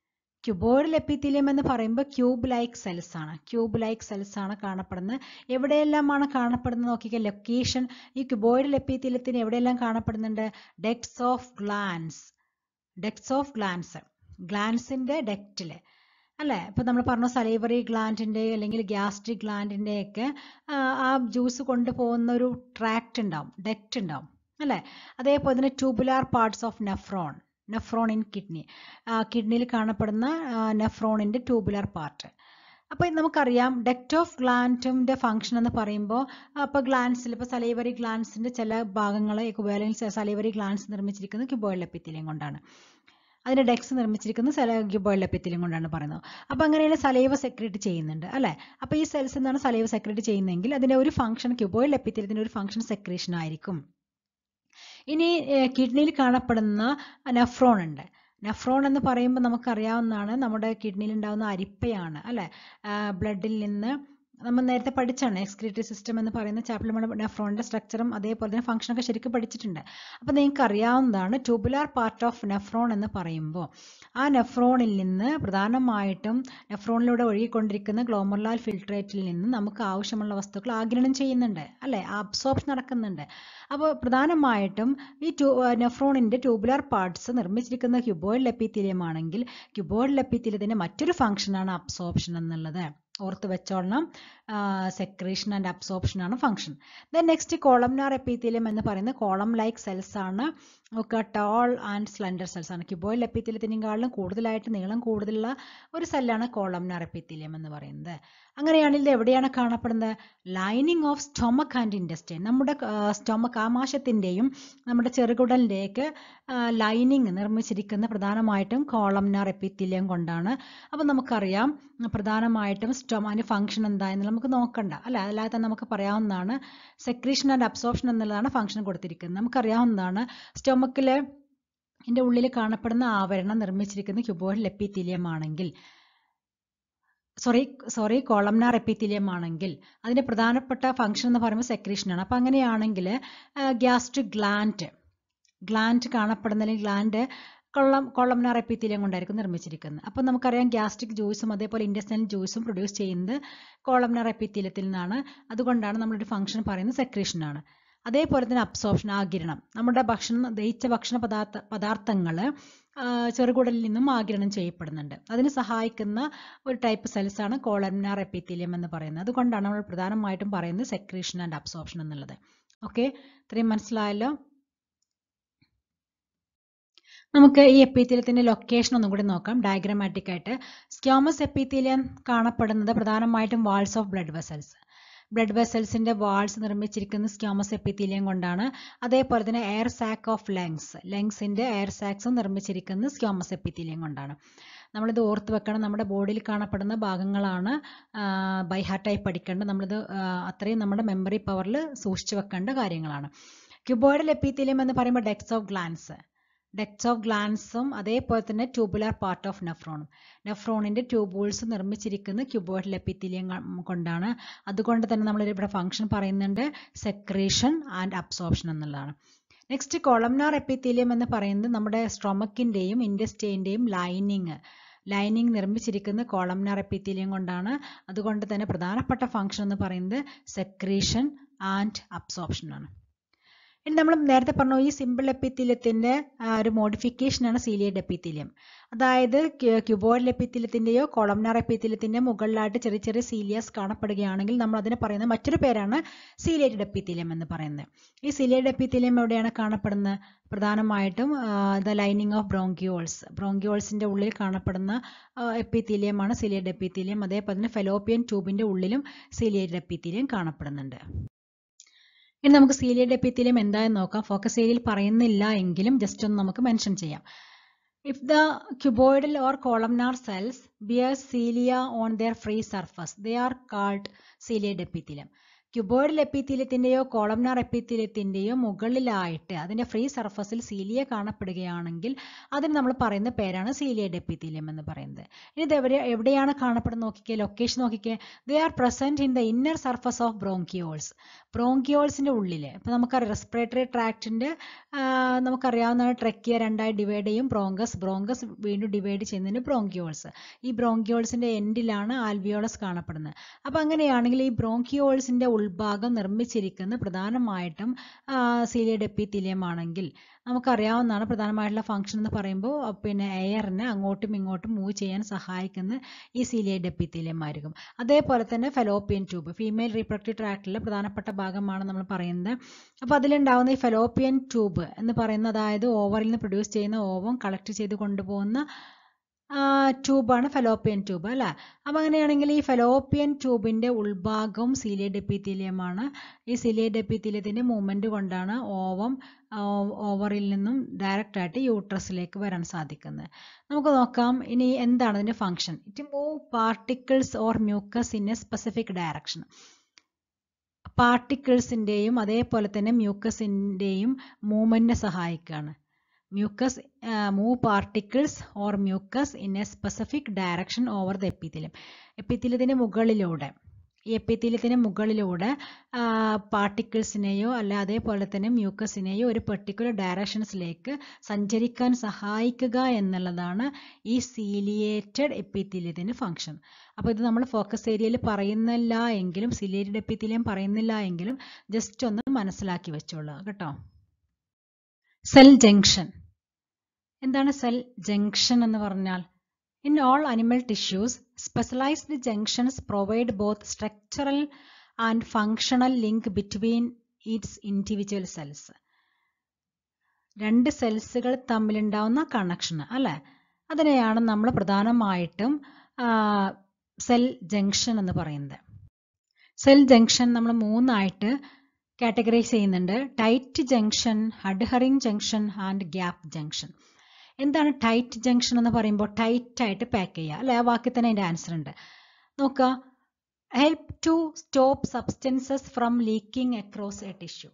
cuboidal epithelium എന്ന് പറയുമ്പോൾ ക്യൂബ് ലൈക്ക് സെൽസ് ആണ് ക്യൂബ് ലൈക്ക് സെൽസ് ആണ് കാണപ്പെടുന്നത് എവിടെയെല്ലാമാണ് കാണപ്പെടുന്നത് നോക്കിക്കുക ലൊക്കേഷൻ ഈ ക്യൂബോയിഡൽ എപ്പിത്തീലിയത്തിന് എവിടെയെല്ലാം കാണപ്പെടുന്നുണ്ട് ducts of glands ducts of glands ഗ്ലാൻസിന്റെ ഡെക്റ്റിൽ അല്ലേ ഇപ്പൊ നമ്മൾ പറഞ്ഞു സലൈവറി ഗ്ലാൻഡിന്റെ അല്ലെങ്കിൽ ഗ്യാസ്ട്രിക് ഗ്ലാൻഡിന്റെ ഒക്കെ ആ ജ്യൂസ് കൊണ്ടുപോകുന്ന ഒരു ട്രാക്ട് ഉണ്ടാവും ഡെക്റ്റ് ഉണ്ടാവും അല്ലേ അതേപോലെ തന്നെ tubular parts of nephron nephron in kidney കിഡ്നിയിൽ കാണപ്പെടുന്ന നെഫ്രോണിന്റെ ട്യൂബുലാർ പാർട്ട് അപ്പോൾ നമുക്കറിയാം ഡെക്റ്റ് ഓഫ് ഗ്ലാൻഡിന്റെ ഫംഗ്ഷൻ എന്ന് പറയുമ്പോൾ അപ്പോൾ ഗ്ലാൻസിൽ ഇപ്പോൾ സലൈവറി ഗ്ലാൻസിന്റെ ചില ഭാഗങ്ങൾ അല്ലെങ്കിൽ സലൈവറി ഗ്ലാൻസ് നിർമ്മിച്ചിരിക്കുന്നത് ക്യൂബോയിഡ് എപ്പിത്തീലിയം കൊണ്ടാണ് അതിന്റെ ഡെക്സ് നിർമ്മിച്ചിരിക്കുന്നത് സെല ക്യൂബോയിഡ് എപ്പിത്തീലിയം കൊണ്ടാണ് പറയുന്നത് അപ്പോൾ അങ്ങനെയാണ് സലൈവ സെക്രേറ്റ് ചെയ്യുന്നുണ്ട് അല്ലേ അപ്പോൾ ഈ സെൽസ് എന്താണ് സലൈവ സെക്രേറ്റ് ചെയ്യുന്നതെങ്കിൽ അതിന്റെ ഒരു ഫംഗ്ഷൻ ക്യൂബോയിഡ് എപ്പിത്തീലിയത്തിന്റെ ഒരു ഫംഗ്ഷൻ സെക്രീഷൻ ആയിരിക്കും ഇനി കിഡ്നിയിൽ കാണപ്പെടുന്ന നെഫ്രോൺ ഉണ്ട് നെഫ്രോൺ എന്ന് പറയുമ്പോൾ നമുക്കറിയാവുന്നതാണ് നമ്മുടെ കിഡ്നിയിൽ ഉണ്ടാകുന്ന അരിപ്പയാണ് അല്ലെ ബ്ലഡിൽ നിന്ന് നമ്മൾ നേരത്തെ പഠിച്ചാണ് എക്സ്ക്രീറ്ററി സിസ്റ്റം എന്ന് പറയുന്ന ചാപ്റ്ററിൽ നമ്മൾ നെഫ്രോണിന്റെ സ്ട്രക്ചറും അതേപോലെ തന്നെ ഫംഗ്ഷനൊക്കെ ശരിക്കും പഠിച്ചിട്ടുണ്ട് അപ്പോൾ നിങ്ങൾക്ക് അറിയാവുന്നതാണ് ട്യൂബുലാർ പാർട്ട് ഓഫ് നെഫ്രോൺ എന്ന് പറയുമ്പോൾ ആ നെഫ്രോണിൽ നിന്ന് പ്രധാനമായിട്ടും നെഫ്രോണിലൂടെ ഒഴുകിക്കൊണ്ടിരിക്കുന്ന ഗ്ലോമർലാൽ ഫിൽട്രേറ്റിൽ നിന്ന് നമുക്ക് ആവശ്യമുള്ള വസ്തുക്കൾ ആഗിരണം ചെയ്യുന്നുണ്ട് അല്ലെ അബ്സോർപ്ഷൻ നടക്കുന്നുണ്ട് അപ്പോൾ പ്രധാനമായിട്ടും ഈ ട്യൂ നെഫ്രോണിന്റെ ട്യൂബുലാർ പാർട്സ് നിർമ്മിച്ചിരിക്കുന്ന ക്യൂബോയിഡ് എപ്പിത്തീലിയം ആണെങ്കിൽ ക്യൂബോയിഡ് എപ്പിത്തീലിയത്തിന്റെ മറ്റൊരു ഫംഗ്ഷനാണ് അബ്സോർപ്ഷൻ എന്നുള്ളത് ഓർത്ത് വെച്ചോളണം സെക്രീഷൻ ആൻഡ് അബ്സോർപ്ഷൻ ആണ് function then next columnar epithelium എന്ന് പറയുന്നത് കോളം ലൈക്ക് സെൽസ് ആണ് ഒക്കെ ടോൾ ആൻഡ് സ്ലെൻഡർ സെൽസ് ആണ് ക്യൂബോയിൽ എപ്പിത്തീലിയത്തിനേക്കാളും കൂടുതലായിട്ട് നീളം കൂടുതലുള്ള ഒരു സെല്ലാണ് കോളംനാർ എപ്പിത്തീലിയം എന്ന് പറയുന്നത് അങ്ങനെയാണെങ്കിൽ ഇത് എവിടെയാണ് കാണപ്പെടുന്നത് lining of stomach and intestine നമ്മുടെ സ്റ്റൊമക് ആമാശത്തിൻ്റെയും നമ്മുടെ ചെറുകുടലിൻ്റെയൊക്കെ ലൈനിങ് നിർമ്മിച്ചിരിക്കുന്ന പ്രധാനമായിട്ടും കോളംനാർ എപ്പിത്തീലിയം കൊണ്ടാണ് അപ്പം നമുക്കറിയാം പ്രധാനമായിട്ടും സ്റ്റൊമാൻ്റെ ഫംഗ്ഷൻ എന്തായെന്ന് നമുക്ക് നോക്കണ്ട അല്ല അല്ലാതെ തന്നെ നമുക്ക് പറയാവുന്നതാണ് സെക്രീഷൻ ആൻഡ് അബ്സോർപ്ഷൻ എന്നുള്ളതാണ് ഫംഗ്ഷൻ കൊടുത്തിരിക്കുന്നത് നമുക്കറിയാവുന്നതാണ് സ്റ്റൊമക്കിലെ ഇതിൻ്റെ ഉള്ളിൽ കാണപ്പെടുന്ന ആവരണം നിർമ്മിച്ചിരിക്കുന്ന ക്യൂബോയിഡ് എപ്പിത്തീലിയം ആണെങ്കിൽ സോറി സോറി കോളംനാർ എപ്പിത്തീലിയം ആണെങ്കിൽ അതിന്റെ പ്രധാനപ്പെട്ട ഫംഗ്ഷൻ എന്ന് പറയുമ്പോൾ സെക്രീഷൻ ആണ് അപ്പം അങ്ങനെയാണെങ്കിൽ ഗ്യാസ്ട്രിക് ഗ്ലാൻഡ് ഗ്ലാൻഡ് കാണപ്പെടുന്ന അല്ലെങ്കിൽ ഗ്ലാൻഡ് കൊള്ളം കൊള്ളംനാർ എപ്പിത്തീലിയം കൊണ്ടായിരിക്കും നിർമ്മിച്ചിരിക്കുന്നത് അപ്പം നമുക്കറിയാം ഗ്യാസ്ട്രിക് ജ്യൂസും അതേപോലെ ഇൻഡസ്റ്റൈൻ ജ്യൂസും പ്രൊഡ്യൂസ് ചെയ്യുന്നത് കോളംനാർ എപ്പിത്തീലിയത്തിൽ നിന്നാണ് അതുകൊണ്ടാണ് നമ്മളൊരു ഫംഗ്ഷൻ പറയുന്നത് സെക്രീഷൻ ആണ് അതേപോലെ തന്നെ അബ്സോർപ്ഷൻ ആകിരണം നമ്മുടെ ഭക്ഷണം ദഹിച്ച ഭക്ഷണ പദാർത്ഥ പദാർത്ഥങ്ങൾ ചെറുകുടലിൽ നിന്നും ആകിരണം ചെയ്യപ്പെടുന്നുണ്ട് അതിന് സഹായിക്കുന്ന ഒരു ടൈപ്പ് സെൽസ് ആണ് കോളംനാർ എപ്പിത്തീലിയം എന്ന് പറയുന്നത് അതുകൊണ്ടാണ് നമ്മൾ പ്രധാനമായിട്ടും പറയുന്നത് സെക്രീഷൻ ആൻഡ് അബ്സോർപ്ഷൻ എന്നുള്ളത് ഓക്കെ ഇത്രയും മനസ്സിലായല്ലോ നമുക്ക് ഈ എപ്പിത്തീലിയത്തിന്റെ ലൊക്കേഷൻ ഒന്നും കൂടി നോക്കാം ഡയഗ്രമാറ്റിക് ആയിട്ട് സ്ക്യോമസ് എപ്പിത്തീലിയം കാണപ്പെടുന്നത് പ്രധാനമായിട്ടും walls of blood vessels blood വെസൽസിന്റെ വാൾസ് നിർമ്മിച്ചിരിക്കുന്ന സ്ക്യോമസ് എപ്പിത്തീലിയം കൊണ്ടാണ് അതേപോലെ തന്നെ എയർ സാക്ക് ഓഫ് ലങ്സ് ലങ്സിന്റെ എയർ സാക്സും നിർമ്മിച്ചിരിക്കുന്നത് സ്ക്യോമസ് എപ്പിത്തീലിയം കൊണ്ടാണ് നമ്മളിത് ഓർത്ത് വെക്കണം നമ്മുടെ ബോഡിയിൽ കാണപ്പെടുന്ന ഭാഗങ്ങളാണ് ബൈ ഹാർട്ടായി പഠിക്കേണ്ടത് നമ്മളിത് അത്രയും നമ്മുടെ മെമ്മറി പവറിൽ സൂക്ഷിച്ചു വെക്കേണ്ട കാര്യങ്ങളാണ് ക്യൂബോയിഡൽ എപ്പിത്തീലിയം എന്ന് പറയുമ്പോൾ ducts of glands ducts of ഗ്ലാൻസും അതേപോലെ തന്നെ ട്യൂബുലാർ പാർട്ട് ഓഫ് നെഫ്രോണും നെഫ്രോണിന്റെ ട്യൂബൂൾസ് നിർമ്മിച്ചിരിക്കുന്ന ക്യൂബോയിഡ് എപ്പിത്തീലിയം കൊണ്ടാണ് അതുകൊണ്ട് തന്നെ നമ്മൾ ഇവിടെ ഫംഗ്ഷൻ പറയുന്നുണ്ട് സെക്രീഷൻ ആൻഡ് അബ്സോർപ്ഷൻ എന്നുള്ളതാണ് നെക്സ്റ്റ് കൊളംനാർ എപ്പിത്തീലിയം എന്ന് പറയുന്നത് നമ്മുടെ സ്ട്രൊമക്കിന്റെയും ഇൻഡസ്റ്റൈൻ്റെയും ലൈനിങ് ലൈനിങ് നിർമ്മിച്ചിരിക്കുന്ന കോളംനാർ എപ്പിത്തീലിയം കൊണ്ടാണ് അതുകൊണ്ട് തന്നെ പ്രധാനപ്പെട്ട ഫംഗ്ഷൻ എന്ന് പറയുന്നത് സെക്രീഷൻ ആൻഡ് അബ്സോർപ്ഷൻ ആണ് ഇനി നമ്മൾ നേരത്തെ പറഞ്ഞു ഈ സിമ്പിൾ എപ്പിത്തീലിയത്തിന്റെ ഒരു മോഡിഫിക്കേഷനാണ് സീലിയഡ് എപ്പിത്തീലിയം അതായത് ക്യൂബോയിഡ് എപ്പിത്തീലിയത്തിന്റെയോ കോളംനാർ എപ്പിത്തീലിയത്തിന്റെ മുകളിലായിട്ട് ചെറിയ ചെറിയ സീലിയാസ് കാണപ്പെടുകയാണെങ്കിൽ നമ്മൾ അതിനെ പറയുന്ന മറ്റൊരു പേരാണ് സീലിയേറ്റഡ് എപ്പിത്തീലിയം എന്ന് പറയുന്നത് ഈ സീലിയേറ്റഡ് എപ്പിത്തീലിയം എവിടെയാണ് കാണപ്പെടുന്നത് പ്രധാനമായിട്ടും ദ ലൈനിങ് ഓഫ് ബ്രോങ്കിയോൾസ് ബ്രോങ്കിയോൾസിന്റെ ഉള്ളിൽ കാണപ്പെടുന്ന എപ്പിത്തീലിയമാണ് സീലിയേറ്റഡ് എപ്പിത്തീലിയം അതേപോലെ തന്നെ ഫെലോപ്പിയൻ ട്യൂബിന്റെ ഉള്ളിലും സീലിയേറ്റഡ് എപ്പിത്തീലിയം കാണപ്പെടുന്നുണ്ട് ഇനി നമുക്ക് സീലിയഡ് എപ്പിത്തീലിയം എന്തായെന്ന് നോക്കാം ഫോക്കസ് ഏരിയയിൽ പറയുന്നില്ല എങ്കിലും ജസ്റ്റ് ഒന്ന് നമുക്ക് മെൻഷൻ ചെയ്യാം if the cuboidal or columnar cells bear cilia on their free surface they are called ciliated epithelium cuboidal എപ്പിത്തീലിയത്തിൻ്റെയോ കോളംനാർ എപ്പിത്തീലിയത്തിൻ്റെയോ മുകളിലായിട്ട് അതിൻ്റെ ഫ്രീ സർഫസിൽ സീലിയ കാണപ്പെടുകയാണെങ്കിൽ അതിന് നമ്മൾ പറയുന്ന പേരാണ് സീലിയഡ് എപ്പിത്തീലിയം എന്ന് പറയുന്നത് ഇനി ഇത് എവിടെ എവിടെയാണ് കാണപ്പെടുന്നത് നോക്കിക്കേ ലൊക്കേഷൻ നോക്കിക്കേ they are present in the inner surface of bronchioles ബ്രോങ്കിയോൾസിൻ്റെ ഉള്ളിൽ ഇപ്പോൾ നമുക്കറിയാം റെസ്പിറേറ്ററി ട്രാക്റ്റിൻ്റെ നമുക്കറിയാവുന്ന ട്രെക്കിയ രണ്ടായി ഡിവൈഡ് ചെയ്യും ബ്രോങ്കസ് ബ്രോങ്കസ് വീണ്ടും ഡിവൈഡ് ചെയ്യുന്നതിന് ബ്രോങ്കിയോൾസ് ഈ ബ്രോങ്കിയോൾസിൻ്റെ എൻഡിലാണ് ആൽവിയോളസ് കാണപ്പെടുന്നത് അപ്പോൾ അങ്ങനെയാണെങ്കിൽ ഈ ബ്രോങ്കിയോൾസിൻ്റെ ഉൾഭാഗം നിർമ്മിച്ചിരിക്കുന്ന പ്രധാനമായിട്ടും സീലിയഡ് എപ്പിത്തീലിയം ആണെങ്കിൽ നമുക്കറിയാവുന്നതാണ് പ്രധാനമായിട്ടുള്ള ഫംഗ്ഷൻ എന്ന് പറയുമ്പോൾ പിന്നെ എയറിനെ അങ്ങോട്ടും ഇങ്ങോട്ടും മൂവ് ചെയ്യാൻ സഹായിക്കുന്ന ഈ സീലിയഡ് എപ്പിത്തീലിയം ആയിരിക്കും അതേപോലെ തന്നെ ഫെലോപ്പിയൻ ട്യൂബ് ഫീമെയിൽ റീപ്രൊഡക്റ്റീവ് ട്രാക്റ്റിലെ പ്രധാനപ്പെട്ട ഭാഗമാണ് നമ്മൾ പറയുന്നത് അപ്പോൾ അതിലുണ്ടാകുന്ന ഈ ഫെലോപ്പിയൻ ട്യൂബ് എന്ന് പറയുന്ന അതായത് ഓവറിൽ നിന്ന് പ്രൊഡ്യൂസ് ചെയ്യുന്ന ഓവം കളക്ട് ചെയ്ത് കൊണ്ടുപോകുന്ന ട്യൂബാണ് ഫെലോപ്പിയൻ ട്യൂബ് അല്ലേ അപ്പോൾ അങ്ങനെയാണെങ്കിൽ ഈ ഫെലോപ്പിയൻ ട്യൂബിൻ്റെ ഉൾഭാഗം സീലിയഡ് എപ്പിത്തീലിയമാണ് ഈ സീലിയഡ് എപ്പിത്തീലിയത്തിൻ്റെ മൂവ്മെൻറ്റ് കൊണ്ടാണ് ഓവം ഓവറിൽ നിന്നും ഡയറക്റ്റ് ആയിട്ട് യൂട്രസിലേക്ക് വരാൻ സാധിക്കുന്നത് നമുക്ക് നോക്കാം ഇനി എന്താണ് ഇതിൻ്റെ function it move particles or mucus in a specific direction പാർട്ടിക്കിൾസിൻ്റെയും അതേപോലെ തന്നെ മ്യൂക്കസിൻ്റെയും മൂവ്മെൻറ്റിനെ സഹായിക്കുകയാണ് mucus move particles or mucus in a specific direction over the epithelium എപ്പിത്തീലിയത്തിൻ്റെ മുകളിലൂടെ ഈ എപ്പിത്തീലിയത്തിന് മുകളിലൂടെ പാർട്ടിക്കിൾസിനെയോ അല്ല അതേപോലെ തന്നെ മ്യൂക്കസിനെയോ ഒരു പെർട്ടിക്കുലർ ഡയറക്ഷൻസിലേക്ക് സഞ്ചരിക്കാൻ സഹായിക്കുക എന്നുള്ളതാണ് ഈ സീലിയേറ്റഡ് എപ്പിത്തീലിയത്തിൻ്റെ ഫങ്ഷൻ അപ്പോൾ ഇത് നമ്മൾ ഫോക്കസ് ഏരിയയിൽ പറയുന്നില്ല എങ്കിലും സീലിയേറ്റഡ് എപ്പിത്തീലിയം പറയുന്നില്ല എങ്കിലും ജസ്റ്റ് ഒന്ന് മനസ്സിലാക്കി വെച്ചോളൂ കേട്ടോ സെൽ ജംഗ്ഷൻ എന്താണ് സെൽ ജംഗ്ഷൻ എന്ന് പറഞ്ഞാൽ in all animal tissues specialised junctions provide both structural and functional link between its individual cells രണ്ട് സെൽസുകൾ തമ്മിലുണ്ടാവുന്ന കണക്ഷൻ അല്ലേ അതിനെയാണ് നമ്മൾ പ്രധാനമായിട്ടും സെൽ ജംഗ്ഷൻ എന്ന് പറയുന്നത് സെൽ ജംഗ്ഷൻ നമ്മൾ മൂന്നായിട്ട് കാറ്റഗറൈസ് ചെയ്യുന്നുണ്ട് tight junction adhering junction and gap junction എന്താണ് ടൈറ്റ് ജംഗ്ഷൻ എന്ന് പറയുമ്പോൾ ടൈറ്റ് ആയിട്ട് പാക്ക് ചെയ്യുക അല്ലെ ആ വാക്കിൽ തന്നെ അതിൻ്റെ ആൻസർ ഉണ്ട് നോക്കുക help to stop substances from leaking across a tissue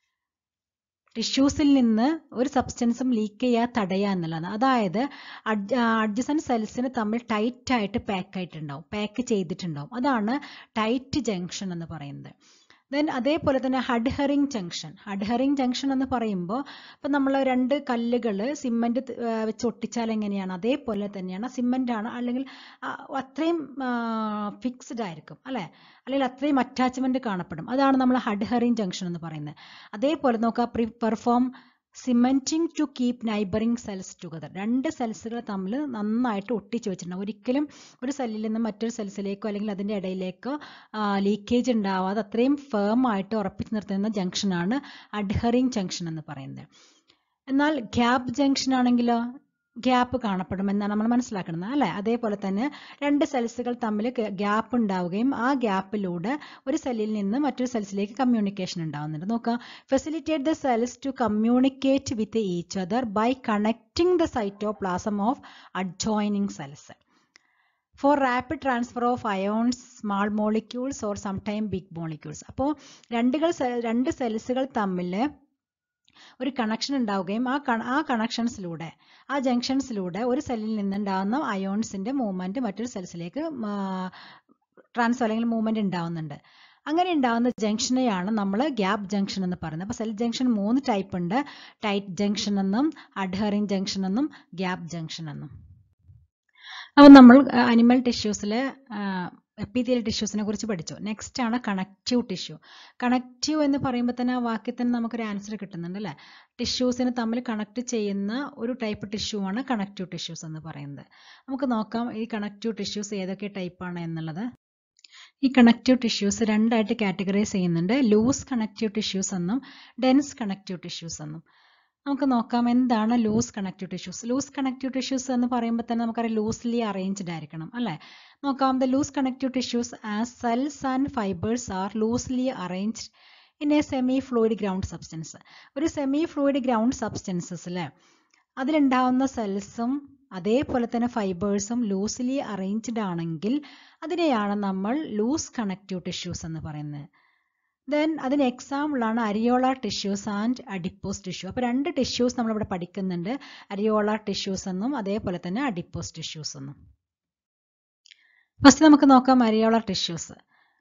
ടിഷ്യൂസിൽ നിന്ന് ഒരു സബ്സ്റ്റൻസും ലീക്ക് ചെയ്യാൻ തടയുക എന്നുള്ളതാണ് അതായത് അഡ്ജസൻ സെൽസിന് തമ്മിൽ ടൈറ്റ് ആയിട്ട് പാക്ക് ആയിട്ടുണ്ടാവും പാക്ക് ചെയ്തിട്ടുണ്ടാവും അതാണ് ടൈറ്റ് ജംഗ്ഷൻ എന്ന് പറയുന്നത് ദെൻ അതേപോലെ തന്നെ ഹഡ്ഹറിങ് ജംഗ്ഷൻ ഹഡ്ഹറിങ് ജംഗ്ഷൻ എന്ന് പറയുമ്പോൾ ഇപ്പം നമ്മൾ രണ്ട് കല്ലുകൾ സിമെൻറ്റ് വെച്ച് ഒട്ടിച്ചാൽ എങ്ങനെയാണ് അതേപോലെ തന്നെയാണ് സിമെൻ്റ് ആണ് അല്ലെങ്കിൽ അത്രയും ഫിക്സ്ഡ് ആയിരിക്കും അല്ലേ അല്ലെങ്കിൽ അത്രയും അറ്റാച്ച്മെൻറ്റ് കാണപ്പെടും അതാണ് നമ്മൾ ഹഡ്ഹറിങ് ജംഗ്ഷൻ എന്ന് പറയുന്നത് അതേപോലെ നോക്കുക pre perform cementing to keep neighbouring cells together രണ്ട് സെൽസുകൾ തമ്മിൽ നന്നായിട്ട് ഒട്ടിച്ചു വെച്ചിട്ടുണ്ട് ഒരിക്കലും ഒരു സെല്ലിൽ നിന്ന് മറ്റൊരു സെൽസിലേക്കോ അല്ലെങ്കിൽ അതിൻ്റെ ഇടയിലേക്കോ ലീക്കേജ് ഉണ്ടാവാതെ അത്രയും ഫേം ആയിട്ട് ഉറപ്പിച്ച് നിർത്തുന്ന ജംഗ്ഷനാണ് അഡ്ഹറിങ് ജംഗ്ഷൻ എന്ന് പറയുന്നത് എന്നാൽ ഗ്യാപ്പ് ജംഗ്ഷൻ ആണെങ്കിലോ ഗ്യാപ്പ് കാണപ്പെടും എന്നാണ് നമ്മൾ മനസ്സിലാക്കുന്നത് അല്ലേ അതേപോലെ തന്നെ രണ്ട് സെൽസുകൾ തമ്മിൽ ഗ്യാപ്പ് ഉണ്ടാവുകയും ആ ഗ്യാപ്പിലൂടെ ഒരു സെല്ലിൽ നിന്ന് മറ്റൊരു സെൽസിലേക്ക് കമ്മ്യൂണിക്കേഷൻ ഉണ്ടാവുന്നുണ്ട് നോക്കുക facilitate the cells to communicate with each other by connecting the cytoplasm of adjoining cells for rapid transfer of ions small molecules or sometime big molecules അപ്പോൾ രണ്ടുകൾ രണ്ട് സെൽസുകൾ തമ്മിൽ ഒരു കണക്ഷൻ ഉണ്ടാവുകയും ആ ആ കണക്ഷൻസിലൂടെ ആ ജംഗ്ഷൻസിലൂടെ ഒരു സെല്ലിൽ നിന്നുണ്ടാകുന്ന അയോൺസിന്റെ മൂവ്മെന്റ് മറ്റൊരു സെൽസിലേക്ക് ട്രാൻസ്ഫർ അല്ലെങ്കിൽ മൂവ്മെന്റ് ഉണ്ടാവുന്നുണ്ട് അങ്ങനെ ഉണ്ടാകുന്ന ജംഗ്ഷനെയാണ് നമ്മൾ ഗ്യാപ്പ് ജംഗ്ഷൻ എന്ന് പറയുന്നത് അപ്പോൾ സെൽ ജംഗ്ഷൻ മൂന്ന് ടൈപ്പ് ഉണ്ട് ടൈറ്റ് ജംഗ്ഷൻ എന്നും അഡ്ഹറിങ് ജംഗ്ഷൻ എന്നും ഗ്യാപ്പ് ജംഗ്ഷൻ എന്നും അപ്പോൾ നമ്മൾ അനിമൽ ടിഷ്യൂസിലെ എപ്പിത്തിയൽ ടിഷ്യൂസിനെ കുറിച്ച് പഠിച്ചു നെക്സ്റ്റ് ആണ് കണക്റ്റീവ് ടിഷ്യൂ കണക്റ്റീവ് എന്ന് പറയുമ്പോൾ തന്നെ ആ വാക്കിൽ തന്നെ നമുക്കൊരു ആൻസർ കിട്ടുന്നുണ്ട് അല്ലേ ടിഷ്യൂസിനെ തമ്മിൽ കണക്ട് ചെയ്യുന്ന ഒരു ടൈപ്പ് ടിഷ്യൂ ആണ് കണക്റ്റീവ് ടിഷ്യൂസ് എന്ന് പറയുന്നത് നമുക്ക് നോക്കാം ഈ കണക്റ്റീവ് ടിഷ്യൂസ് ഏതൊക്കെ ടൈപ്പാണ് എന്നുള്ളത് ഈ കണക്റ്റീവ് ടിഷ്യൂസ് രണ്ടായിട്ട് കാറ്റഗറൈസ് ചെയ്യുന്നുണ്ട് ലൂസ് കണക്റ്റീവ് ടിഷ്യൂസ് എന്നും ഡെൻസ് കണക്റ്റീവ് ടിഷ്യൂസ് എന്നും നമുക്ക് നോക്കാം എന്താണ് loose connective tissues loose connective tissues എന്ന് പറയുമ്പോൾ തന്നെ നമുക്കറിയാം ലൂസ്ലി അറേഞ്ച്ഡ് ആയിരിക്കണം അല്ലേ നോക്കാം the loose connective tissues has cells and fibres are loosely arranged in a semi fluid ground substance ഒരു സെമി ഫ്ലൂയിഡ് ഗ്രൗണ്ട് സബ്സ്റ്റൻസസിൽ അതിലുണ്ടാവുന്ന സെൽസും അതേപോലെ തന്നെ ഫൈബേഴ്സും ലൂസ്ലി അറേഞ്ച്ഡ് ആണെങ്കിൽ അതിനെയാണ് നമ്മൾ ലൂസ് കണക്റ്റീവ് ടിഷ്യൂസ് എന്ന് പറയുന്നത് ദെൻ അതിന് എക്സാമ്പിളാണ് areolar tissues and adipose tissue അപ്പോൾ രണ്ട് ടിഷ്യൂസ് നമ്മളിവിടെ പഠിക്കുന്നുണ്ട് അരിയോള ടിഷ്യൂസ് എന്നും അതേപോലെ തന്നെ അഡിപ്പോസ് ടിഷ്യൂസ് എന്നും ഫസ്റ്റ് നമുക്ക് നോക്കാം areolar tissues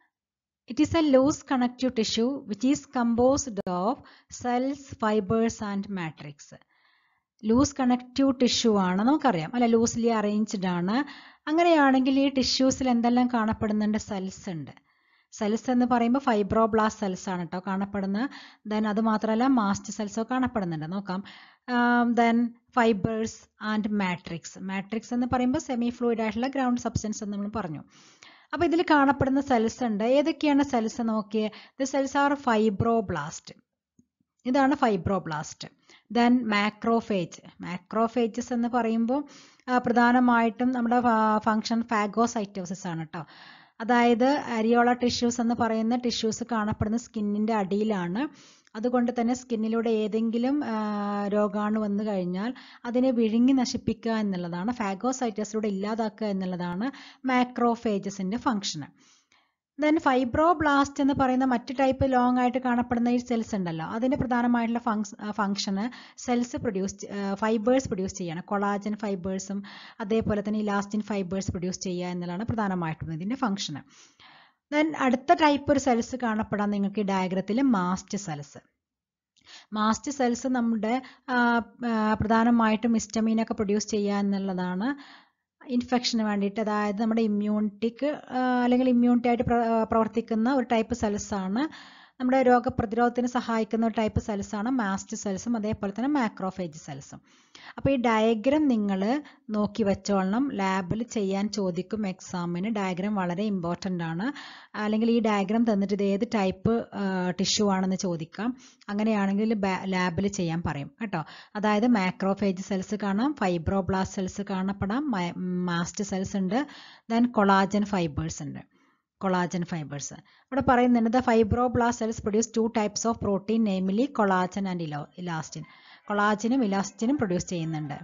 it is a loose connective tissue which is composed of cells fibres and matrix loose connective tissue ആണ് നമുക്കറിയാം അല്ലെ ലൂസ്ലി അറേഞ്ച്ഡ് ആണ് അങ്ങനെയാണെങ്കിൽ ഈ ടിഷ്യൂസിൽ എന്തെല്ലാം കാണപ്പെടുന്നുണ്ട് സെൽസ് ഉണ്ട് സെൽസ് എന്ന് പറയുമ്പോൾ ഫൈബ്രോബ്ലാസ്റ്റ് സെൽസ് ആണ് കേട്ടോ കാണപ്പെടുന്നത് ദെൻ അത് മാത്രമല്ല മാസ്റ്റ് സെൽസോ കാണപ്പെടുന്നുണ്ട് നോക്കാം then fibres and matrix matrix എന്ന് പറയുമ്പോൾ സെമി ഫ്ലൂയിഡ് ആയിട്ടുള്ള ഗ്രൗണ്ട് സബ്സ്റ്റൻസ് എന്ന് നമ്മൾ പറഞ്ഞു അപ്പോൾ ഇതിൽ കാണപ്പെടുന്ന സെൽസ് ഉണ്ട് ഏതൊക്കെയാണ് സെൽസ് നോക്കിയേ ദ സെൽസ് ആർ ഫൈബ്രോബ്ലാസ്റ്റ് ഇതാണ് ഫൈബ്രോബ്ലാസ്റ്റ് ദെൻ മാക്രോഫേജ് മാക്രോഫേജസ് എന്ന് പറയുമ്പോൾ പ്രധാനമായിട്ടും നമ്മുടെ ഫങ്ഷൻ ഫാഗോസൈറ്റോസിസ് ആണ് കേട്ടോ അതായത് അരിയോള ടിഷ്യൂസ് എന്ന് പറയുന്ന ടിഷ്യൂസ് കാണപ്പെടുന്ന സ്കിന്നിൻ്റെ അടിയിലാണ് അതുകൊണ്ട് തന്നെ സ്കിന്നിലൂടെ ഏതെങ്കിലും രോഗാണു വന്നു കഴിഞ്ഞാൽ അതിനെ വിഴുങ്ങി നശിപ്പിക്കുക എന്നുള്ളതാണ് ഫാഗോസൈറ്റസിലൂടെ ഇല്ലാതാക്കുക എന്നുള്ളതാണ് മാക്രോഫേജസിൻ്റെ ഫങ്ഷന് ദെൻ ഫൈബ്രോബ്ലാസ്റ്റ് എന്ന് പറയുന്ന മറ്റ് ടൈപ്പ് ലോങ് ആയിട്ട് കാണപ്പെടുന്ന ഈ സെൽസ് ഉണ്ടല്ലോ അതിൻ്റെ പ്രധാനമായിട്ടുള്ള ഫങ്സ് ഫങ്ഷന് സെൽസ് പ്രൊഡ്യൂസ് ഫൈബേഴ്സ് പ്രൊഡ്യൂസ് ചെയ്യണം കൊളാജൻ ഫൈബേഴ്സും അതേപോലെ തന്നെ ഇലാസ്റ്റിൻ ഫൈബേഴ്സ് പ്രൊഡ്യൂസ് ചെയ്യുക എന്നുള്ളതാണ് പ്രധാനമായിട്ടും ഇതിൻ്റെ ഫങ്ഷന് ദെൻ അടുത്ത ടൈപ്പ് ഒരു സെൽസ് കാണപ്പെടാൻ നിങ്ങൾക്ക് ഈ ഡയഗ്രത്തിൽ മാസ്റ്റ് സെൽസ് മാസ്റ്റ് സെൽസ് നമ്മുടെ പ്രധാനമായിട്ടും ഹിസ്റ്റമീനൊക്കെ പ്രൊഡ്യൂസ് ചെയ്യുക എന്നുള്ളതാണ് ഇൻഫെക്ഷന് വേണ്ടിയിട്ട് അതായത് നമ്മുടെ ഇമ്മ്യൂണിറ്റിക്ക് അല്ലെങ്കിൽ ഇമ്മ്യൂണിറ്റി ആയിട്ട് പ്രവർത്തിക്കുന്ന ഒരു ടൈപ്പ് സെൽസ് ആണ് നമ്മുടെ രോഗപ്രതിരോധത്തിന് സഹായിക്കുന്ന ഒരു ടൈപ്പ് സെൽസ് ആണ് മാസ്റ്റ് സെൽസും അതേപോലെ തന്നെ മാക്രോഫേജ് സെൽസും അപ്പോൾ ഈ ഡയഗ്രം നിങ്ങൾ നോക്കി വെച്ചോളണം ലാബിൽ ചെയ്യാൻ ചോദിക്കും എക്സാമിന് ഡയഗ്രം വളരെ ഇമ്പോർട്ടൻ്റ് ആണ് അല്ലെങ്കിൽ ഈ ഡയഗ്രം തന്നിട്ട് ഇത് ഏത് ടൈപ്പ് ടിഷ്യൂ ആണെന്ന് ചോദിക്കാം അങ്ങനെയാണെങ്കിൽ ലാബിൽ ചെയ്യാൻ പറയും കേട്ടോ അതായത് മാക്രോഫേജ് സെൽസ് കാണാം ഫൈബ്രോബ്ലാസ്റ്റ് സെൽസ് കാണപ്പെടാം മാസ്റ്റ് സെൽസ് ഉണ്ട് ദെൻ കൊളാജൻ ഫൈബേഴ്സ് ഉണ്ട് കൊളാജൻ ഫൈബേഴ്സ് ഇവിടെ പറയുന്നുണ്ട് the fibroblast cells produce two types of protein namely collagen and elo elastin കൊളാജനും ഇലാസ്റ്റിനും പ്രൊഡ്യൂസ് ചെയ്യുന്നുണ്ട്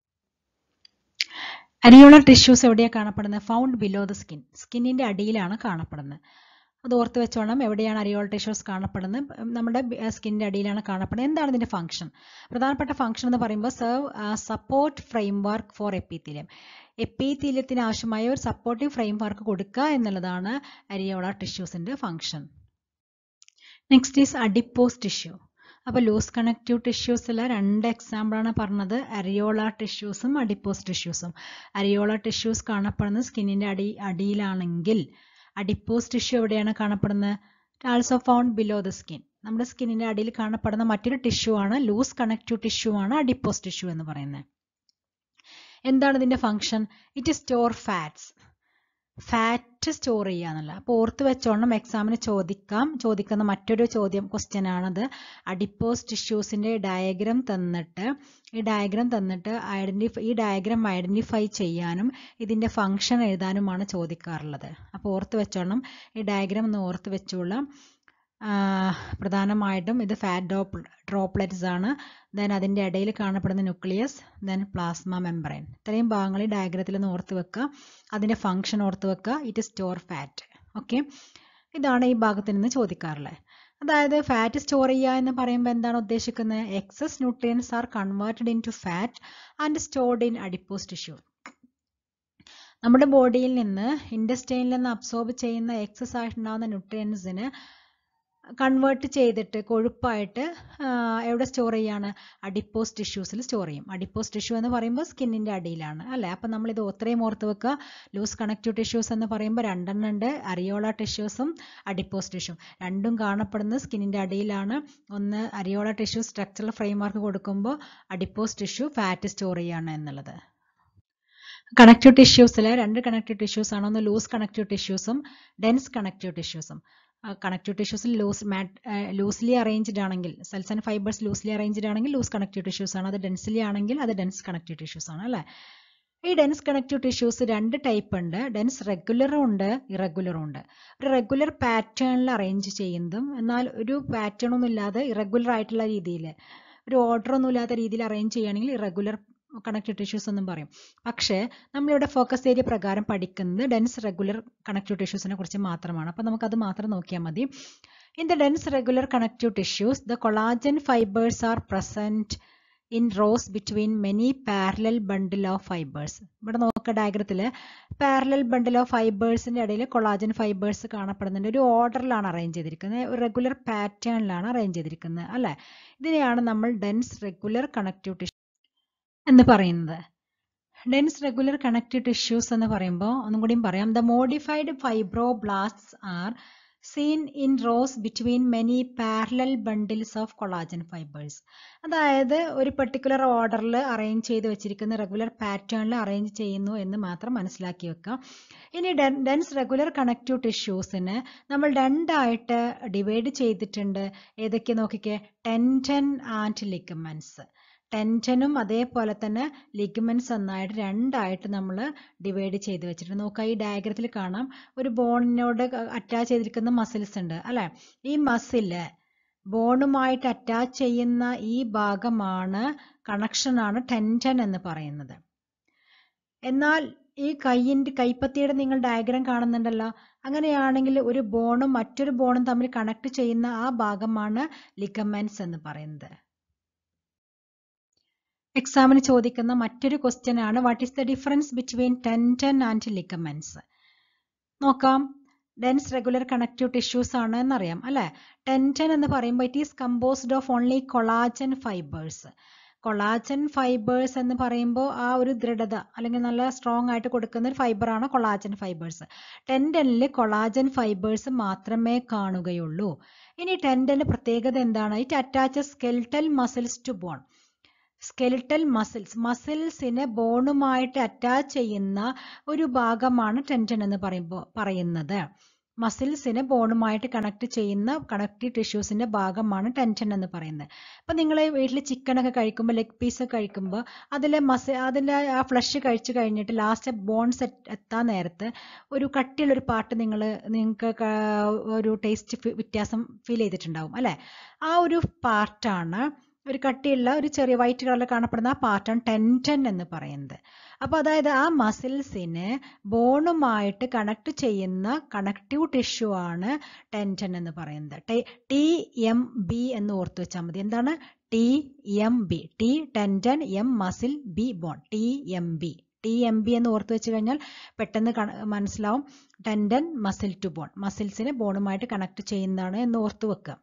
അരിയോളർ ടിഷ്യൂസ് എവിടെയാണ് കാണപ്പെടുന്നത് ഫൗണ്ട് ബിലോ ദ സ്കിൻ സ്കിന്നിൻ്റെ അടിയിലാണ് കാണപ്പെടുന്നത് അത് ഓർത്ത് വെച്ചോണം എവിടെയാണ് അരിയോൾ ടിഷ്യൂസ് കാണപ്പെടുന്നത് നമ്മുടെ സ്കിന്നിൻ്റെ അടിയിലാണ് കാണപ്പെടുന്നത് എന്താണ് ഇതിൻ്റെ ഫംഗ്ഷൻ പ്രധാനപ്പെട്ട ഫംഗ്ഷൻ എന്ന് പറയുമ്പോൾ serve support framework for epithelium എപ്പിത്തീലിയത്തിന് ആവശ്യമായ ഒരു സപ്പോർട്ടീവ് ഫ്രെയിം വർക്ക് കൊടുക്കുക എന്നുള്ളതാണ് അരിയോള ടിഷ്യൂസിൻ്റെ function next is adipose tissue അപ്പോൾ ലൂസ് കണക്റ്റീവ് ടിഷ്യൂസിൽ രണ്ട് എക്സാമ്പിളാണ് പറഞ്ഞത് അരിയോള ടിഷ്യൂസും അഡിപ്പോസ് ടിഷ്യൂസും അരിയോള ടിഷ്യൂസ് കാണപ്പെടുന്നത് സ്കിന്നിൻ്റെ അടി അടിയിലാണെങ്കിൽ അഡിപ്പോസ് ടിഷ്യൂ എവിടെയാണ് കാണപ്പെടുന്നത് also found below the skin നമ്മുടെ സ്കിന്നിൻ്റെ അടിയിൽ കാണപ്പെടുന്ന മറ്റൊരു ടിഷ്യൂ ആണ് ലൂസ് കണക്റ്റീവ് ടിഷ്യൂ ആണ് അഡിപ്പോസ് ടിഷ്യൂ എന്ന് പറയുന്നത് എന്താണ് ഇതിൻ്റെ function it store fats fat store ചെയ്യുക എന്നുള്ള അപ്പോൾ ഓർത്ത് വെച്ചോണം എക്സാമിന് ചോദിക്കാം ചോദിക്കുന്ന മറ്റൊരു ചോദ്യം ക്വസ്റ്റ്യൻ ആണത് അഡിപ്പോസ് ടിഷ്യൂസിൻ്റെ ഡയഗ്രാം തന്നിട്ട് ഈ ഡയഗ്രാം തന്നിട്ട് ഐഡൻറ്റിഫൈ ഈ ഡയഗ്രാം ഐഡൻറ്റിഫൈ ചെയ്യാനും ഇതിൻ്റെ ഫങ്ഷൻ എഴുതാനുമാണ് ചോദിക്കാറുള്ളത് അപ്പോൾ ഓർത്ത് വെച്ചോണം ഈ ഡയഗ്രാം ഒന്ന് ഓർത്ത് വെച്ചോളാം പ്രധാനമായിട്ടും ഇത് ഫാറ്റ് ഡ്രോപ്പ് ഡ്രോപ്ലെറ്റ്സ് ആണ് ദെൻ അതിൻ്റെ ഇടയിൽ കാണപ്പെടുന്ന ന്യൂക്ലിയസ് ദെൻ പ്ലാസ്മ മെമ്പറൈൻ ഇത്രയും ഭാഗങ്ങൾ ഈ ഡയഗ്രത്തിൽ ഒന്ന് ഓർത്ത് വെക്കുക അതിൻ്റെ ഫങ്ഷൻ ഓർത്ത് വെക്കുക ഇറ്റ് സ്റ്റോർ ഫാറ്റ് ഓക്കെ ഇതാണ് ഈ ഭാഗത്ത് നിന്ന് ചോദിക്കാറുള്ളത് അതായത് ഫാറ്റ് സ്റ്റോർ ചെയ്യുക എന്ന് പറയുമ്പോൾ എന്താണ് ഉദ്ദേശിക്കുന്നത് excess nutrients are converted into fat and stored in adipose tissue നമ്മുടെ ബോഡിയിൽ നിന്ന് ഇൻഡസ്റ്റൈനിൽ നിന്ന് അബ്സോർബ് ചെയ്യുന്ന എക്സസ് ആയിട്ടുണ്ടാകുന്ന ന്യൂട്രിയൻസിന് കൺവേർട്ട് ചെയ്തിട്ട് കൊഴുപ്പായിട്ട് എവിടെ സ്റ്റോർ ചെയ്യാണ് അഡിപ്പോസ് ടിഷ്യൂസിൽ സ്റ്റോർ ചെയ്യും അഡിപ്പോസ് ടിഷ്യൂ എന്ന് പറയുമ്പോൾ സ്കിന്നിൻ്റെ അടിയിലാണ് അല്ലേ അപ്പം നമ്മളിത് ഒത്രയും ഓർത്ത് വെക്കുക ലൂസ് കണക്റ്റീവ് ടിഷ്യൂസ് എന്ന് പറയുമ്പോൾ രണ്ടെണ്ണം ഉണ്ട് അരിയോള ടിഷ്യൂസും അഡിപ്പോസ് ടിഷ്യൂ രണ്ടും കാണപ്പെടുന്നത് സ്കിന്നിൻ്റെ അടിയിലാണ് ഒന്ന് അരിയോള ടിഷ്യൂ സ്ട്രക്ചറൽ ഫ്രെയിംവർക്ക് കൊടുക്കുമ്പോൾ അഡിപ്പോസ് ടിഷ്യൂ ഫാറ്റ് സ്റ്റോർ ചെയ്യാണ് എന്നുള്ളത് കണക്റ്റീവ് ടിഷ്യൂസിൽ രണ്ട് കണക്റ്റീവ് ടിഷ്യൂസ് ആണ് ഒന്ന് ലൂസ് കണക്റ്റീവ് ടിഷ്യൂസും ഡെൻസ് കണക്റ്റീവ് ടിഷ്യൂസും കണക്റ്റീവ് ടിഷ്യൂസിൽ ലൂസ് മാറ്റ് ലൂസ്ലി അറേഞ്ച്ഡ് ആണെങ്കിൽ cells and fibres loosely arranged ആണെങ്കിൽ ലൂസ് കണക്റ്റീവ് ടിഷ്യൂസ് ആണ് അത് ഡെൻസ്ലി ആണെങ്കിൽ അത് ഡെൻസ് കണക്റ്റീവ് ടിഷ്യൂസ് ആണ് അല്ലേ ഈ ഡെൻസ് കണക്റ്റീവ് ടിഷ്യൂസ് രണ്ട് ടൈപ്പ് ഉണ്ട് ഡെൻസ് റെഗുലറും ഉണ്ട് ഇറഗുലറും ഉണ്ട് ഒരു റെഗുലർ പാറ്റേണിൽ അറേഞ്ച് ചെയ്യുന്നതും എന്നാൽ ഒരു പാറ്റേൺ ഒന്നും ഇല്ലാതെ ഇറഗുലർ ആയിട്ടുള്ള രീതിയിൽ ഒരു ഓർഡർ ഒന്നും ഇല്ലാത്ത രീതിയിൽ അറേഞ്ച് ചെയ്യുകയാണെങ്കിൽ ഇറഗുലർ കണക്റ്റീവ് ടിഷ്യൂസ് എന്നും പറയും പക്ഷേ നമ്മളിവിടെ ഫോക്കസ് ഏരിയ പ്രകാരം പഠിക്കുന്നത് ഡെൻസ് റെഗുലർ കണക്റ്റീവ് ടിഷ്യൂസിനെ കുറിച്ച് മാത്രമാണ് അപ്പോൾ നമുക്കത് മാത്രം നോക്കിയാൽ മതി In the dense regular connective tissues, the collagen fibers are present in rows between many parallel bundle of fibers. ഇവിടെ നോക്കുക ഡയഗ്രത്തിൽ പാരലൽ ബണ്ടിൽ ഓഫ് ഫൈബേഴ്സിന്റെ ഇടയിൽ കൊളാജൻ ഫൈബേഴ്സ് കാണപ്പെടുന്നുണ്ട് ഒരു ഓർഡറിലാണ് അറേഞ്ച് ചെയ്തിരിക്കുന്നത് ഒരു റെഗുലർ പാറ്റേണിലാണ് അറേഞ്ച് ചെയ്തിരിക്കുന്നത് അല്ലെ ഇതിനെയാണ് നമ്മൾ ഡെൻസ് റെഗുലർ കണക്റ്റീവ് ടിഷ്യൂ എന്ന് പറയുന്നത് ഡെൻസ് റെഗുലർ കണക്റ്റീവ് ടിഷ്യൂസ് എന്ന് പറയുമ്പോൾ ഒന്നും കൂടിയും പറയാം the modified fibroblasts are seen in rows between many parallel bundles of collagen fibres അതായത് ഒരു പെർട്ടിക്കുലർ ഓർഡറിൽ അറേഞ്ച് ചെയ്ത് വെച്ചിരിക്കുന്ന റെഗുലർ പാറ്റേണിൽ അറേഞ്ച് ചെയ്യുന്നു എന്ന് മാത്രം മനസ്സിലാക്കി വെക്കാം ഇനി ഡെൻസ് റെഗുലർ കണക്റ്റീവ് ടിഷ്യൂസിന് നമ്മൾ രണ്ടായിട്ട് ഡിവൈഡ് ചെയ്തിട്ടുണ്ട് ഏതൊക്കെ നോക്കിക്കേ ടെൻറ്റൻ ആൻഡ് ലിഗമെന്റ്സ് ടെൻഷനും അതേപോലെ തന്നെ ലിഗമെന്റ്സ് എന്നായിട്ട് രണ്ടായിട്ട് നമ്മൾ ഡിവൈഡ് ചെയ്ത് വെച്ചിട്ടുണ്ട് നോക്കുക ഈ ഡയഗ്രത്തിൽ കാണാം ഒരു ബോണിനോട് അറ്റാച്ച് ചെയ്തിരിക്കുന്ന മസിൽസ് ഉണ്ട് അല്ലെ ഈ മസില് ബോണുമായിട്ട് അറ്റാച്ച് ചെയ്യുന്ന ഈ ഭാഗമാണ് കണക്ഷനാണ് ടെൻഷൻ എന്ന് പറയുന്നത് എന്നാൽ ഈ കൈയിൻ്റെ കൈപ്പത്തിയുടെ നിങ്ങൾ ഡയഗ്രാം കാണുന്നുണ്ടല്ലോ അങ്ങനെയാണെങ്കിൽ ഒരു ബോണും മറ്റൊരു ബോണും തമ്മിൽ കണക്ട് ചെയ്യുന്ന ആ ഭാഗമാണ് ലിഗമെന്റ്സ് എന്ന് പറയുന്നത് എക്സാമിന് ചോദിക്കുന്ന മറ്റൊരു ക്വസ്റ്റ്യൻ ആണ് what is the difference between tendon and ligaments നോക്കാം ഡെൻസ് റെഗുലർ കണക്റ്റീവ് ടിഷ്യൂസ് ആണ് എന്നറിയാം അല്ലെ ടെൻറ്റൻ എന്ന് പറയുമ്പോൾ it is composed of only collagen fibres collagen fibres എന്ന് പറയുമ്പോൾ ആ ഒരു ദൃഢത അല്ലെങ്കിൽ നല്ല സ്ട്രോങ് ആയിട്ട് കൊടുക്കുന്ന ഒരു ഫൈബറാണ് കൊളാജൻ ഫൈബേഴ്സ് ടെൻഡനിൽ കൊളാജൻ ഫൈബേഴ്സ് മാത്രമേ കാണുകയുള്ളൂ ഇനി ടെൻഡന്റെ പ്രത്യേകത എന്താണ് it attaches skeletal muscles to bone skeletal muscles മസിൽസിനെ ബോണുമായിട്ട് അറ്റാച്ച് ചെയ്യുന്ന ഒരു ഭാഗമാണ് ടെൻഷൻ എന്ന് പറയുമ്പോൾ പറയുന്നത് മസിൽസിനെ ബോണുമായിട്ട് കണക്ട് ചെയ്യുന്ന കണക്റ്റീവ് ടിഷ്യൂസിന്റെ ഭാഗമാണ് ടെൻഷൻ എന്ന് പറയുന്നത് അപ്പൊ നിങ്ങൾ വീട്ടിൽ ചിക്കൻ ഒക്കെ കഴിക്കുമ്പോൾ ലെഗ് പീസ് കഴിക്കുമ്പോൾ അതിലെ മസി അതിലെ ആ ഫ്ലഷ് കഴിച്ചു കഴിഞ്ഞിട്ട് ലാസ്റ്റ് ബോൺസ് എത്താൻ നേരത്ത് ഒരു കട്ടിയുള്ള ഒരു പാർട്ട് നിങ്ങൾ നിങ്ങൾക്ക് ഒരു ടേസ്റ്റ് വ്യത്യാസം ഫീൽ ചെയ്തിട്ടുണ്ടാവും അല്ലെ ആ ഒരു പാർട്ടാണ് ഒരു കട്ടിയുള്ള ഒരു ചെറിയ വൈറ്റ് കളറിൽ കാണപ്പെടുന്ന ആ പാർട്ടാണ് ടെൻറ്റൻ എന്ന് പറയുന്നത് അപ്പോൾ അതായത് ആ മസിൽസിനെ ബോണുമായിട്ട് കണക്ട് ചെയ്യുന്ന കണക്റ്റീവ് ടിഷ്യൂ ആണ് ടെൻറ്റൻ എന്ന് പറയുന്നത് ടി എം ബി എന്ന് ഓർത്ത് വെച്ചാൽ മതി എന്താണ് T M B T tendon M muscle B bone T M B T M B എന്ന് ഓർത്ത് വെച്ച് കഴിഞ്ഞാൽ പെട്ടെന്ന് മനസ്സിലാവും ടെൻഡൻ മസിൽ ടു ബോൺ മസിൽസിനെ ബോണുമായിട്ട് കണക്ട് ചെയ്യുന്നതാണ് എന്ന് ഓർത്ത് വെക്കുക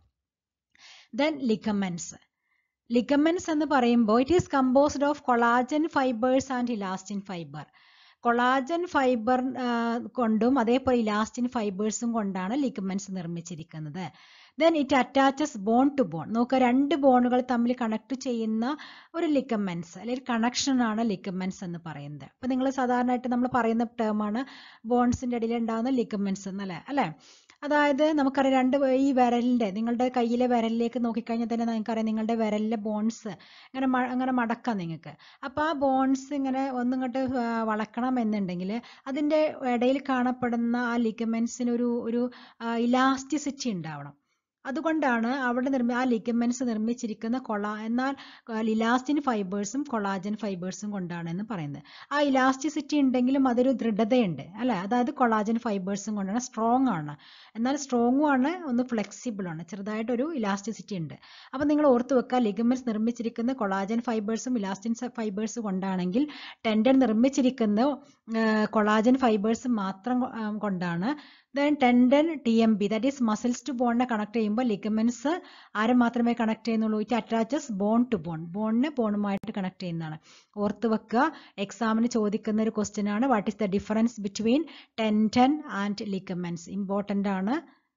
ദെൻ ലിഗമെന്റ്സ് ലിഗമെന്റ്സ് എന്ന് പറയുമ്പോൾ it is composed of collagen fibres and elastin fibre collagen fibre കൊണ്ടും അതേപോലെ ഇലാസ്റ്റിൻ ഫൈബേഴ്സും കൊണ്ടാണ് ലിഗമെന്റ്സ് നിർമ്മിച്ചിരിക്കുന്നത് then it attaches bone to bone നോക്കുക രണ്ട് ബോണുകൾ തമ്മിൽ കണക്ട് ചെയ്യുന്ന ഒരു ലിഗമെന്റ്സ് അല്ലെങ്കിൽ കണക്ഷൻ ആണ് ലിഗമെന്റ്സ് എന്ന് പറയുന്നത് അപ്പൊ നിങ്ങൾ സാധാരണയായിട്ട് നമ്മൾ പറയുന്ന ടേമാണ് ബോൺസിന്റെ ഇടയിൽ ഉണ്ടാകുന്ന ലിഗമെന്റ്സ് എന്നല്ലേ അല്ലെ അതായത് നമുക്കറിയാം രണ്ട് ഈ വിരലിന്റെ നിങ്ങളുടെ കയ്യിലെ വിരലിലേക്ക് നോക്കിക്കഴിഞ്ഞാൽ തന്നെ നിങ്ങൾക്കറിയാം നിങ്ങളുടെ വിരലിലെ ബോൺസ് ഇങ്ങനെ അങ്ങനെ മടക്കാം നിങ്ങൾക്ക് അപ്പോൾ ആ ബോൺസ് ഇങ്ങനെ ഒന്നിങ്ങോട്ട് വളക്കണം എന്നുണ്ടെങ്കിൽ അതിൻ്റെ ഇടയിൽ കാണപ്പെടുന്ന ആ ലിഗമെന്റ്സിന് ഒരു ഒരു ഇലാസ്റ്റിസിറ്റി ഉണ്ടാവണം അതുകൊണ്ടാണ് അവിടെ നിർമ്മി ആ ലിഗമെന്റ്സ് നിർമ്മിച്ചിരിക്കുന്ന കൊള എന്നാൽ ഇലാസ്റ്റിൻ ഫൈബേഴ്സും കൊളാജൻ ഫൈബേഴ്സും കൊണ്ടാണ് എന്ന് പറയുന്നത് ആ ഇലാസ്റ്റിസിറ്റി ഉണ്ടെങ്കിലും അതൊരു ദൃഢതയുണ്ട് അല്ലെ അതായത് കൊളാജൻ ഫൈബേഴ്സും കൊണ്ടാണ് സ്ട്രോങ് ആണ് എന്നാൽ സ്ട്രോങ്ങും ആണ് ഒന്ന് ഫ്ലെക്സിബിൾ ആണ് ചെറുതായിട്ടൊരു ഇലാസ്റ്റിസിറ്റി ഉണ്ട് അപ്പൊ നിങ്ങൾ ഓർത്ത് വെക്കുക ലിഗമെന്റ്സ് നിർമ്മിച്ചിരിക്കുന്ന കൊളാജൻ ഫൈബേഴ്സും ഇലാസ്റ്റിൻ ഫൈബേഴ്സ് കൊണ്ടാണെങ്കിൽ ടെൻഡൻ നിർമ്മിച്ചിരിക്കുന്ന കൊളാജൻ ഫൈബേഴ്സ് മാത്രം കൊണ്ടാണ് then tendon T M B that is muscles to ബോണിനെ കണക്ട് ചെയ്യുമ്പോൾ ലിഗമെന്റ്സ് ആരെ മാത്രമേ കണക്ട് ചെയ്യുന്നുള്ളൂ it attaches bone to bone ബോണിനെ ബോണുമായിട്ട് കണക്ട് ചെയ്യുന്നതാണ് ഓർത്ത് വെക്കുക എക്സാമിന് ചോദിക്കുന്ന ഒരു ക്വസ്റ്റ്യൻ ആണ് what is the difference between tendon and ligaments important ആണ്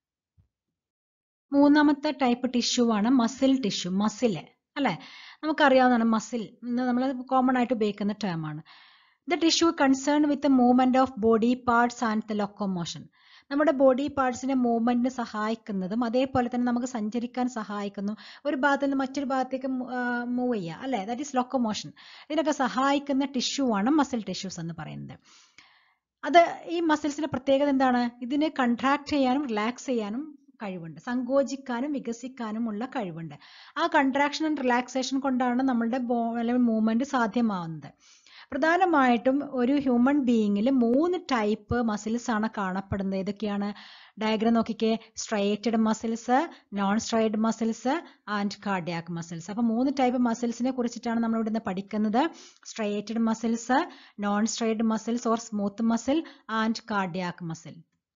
മൂന്നാമത്തെ ടൈപ്പ് ടിഷ്യൂ ആണ് മസിൽ ടിഷ്യൂ മസില് അല്ലെ നമുക്കറിയാവുന്നതാണ് മസിൽ നമ്മൾ കോമൺ ആയിട്ട് ഉപയോഗിക്കുന്ന ടേം ആണ് the tissue concern with movement of body parts and the locomotion നമ്മുടെ ബോഡി പാർട്സിനെ മൂവ്മെന്റിന് സഹായിക്കുന്നതും അതേപോലെ തന്നെ നമുക്ക് സഞ്ചരിക്കാൻ സഹായിക്കുന്നു ഒരു ഭാഗത്ത് നിന്ന് മറ്റൊരു ഭാഗത്തേക്ക് മൂവ് ചെയ്യുക അല്ലെ ദാറ്റ് ഈസ് ലൊക്കോമോഷൻ ഇതിനൊക്കെ സഹായിക്കുന്ന ടിഷ്യൂ ആണ് മസിൽ ടിഷ്യൂസ് എന്ന് പറയുന്നത് അത് ഈ മസിൽസിന്റെ പ്രത്യേകത എന്താണ് ഇതിനെ കൺട്രാക്ട് ചെയ്യാനും റിലാക്സ് ചെയ്യാനും കഴിവുണ്ട് സങ്കോചിക്കാനും വികസിക്കാനും ഉള്ള കഴിവുണ്ട് ആ കൺട്രാക്ഷൻ ആൻഡ് റിലാക്സേഷൻ കൊണ്ടാണ് നമ്മളുടെ ബോ അല്ലെങ്കിൽ മൂവ്മെന്റ് സാധ്യമാവുന്നത് പ്രധാനമായിട്ടും ഒരു ഹ്യൂമൻ ബീയിങ്ങിൽ മൂന്ന് ടൈപ്പ് മസിൽസ് ആണ് കാണപ്പെടുന്നത് ഏതൊക്കെയാണ് ഡയഗ്രാം നോക്കിക്കേ striated muscles non striated muscles and cardiac muscles അപ്പൊ മൂന്ന് ടൈപ്പ് മസിൽസിനെ കുറിച്ചിട്ടാണ് നമ്മൾ ഇവിടുന്ന് പഠിക്കുന്നത് striated muscles non striated muscles or smooth muscle and cardiac muscle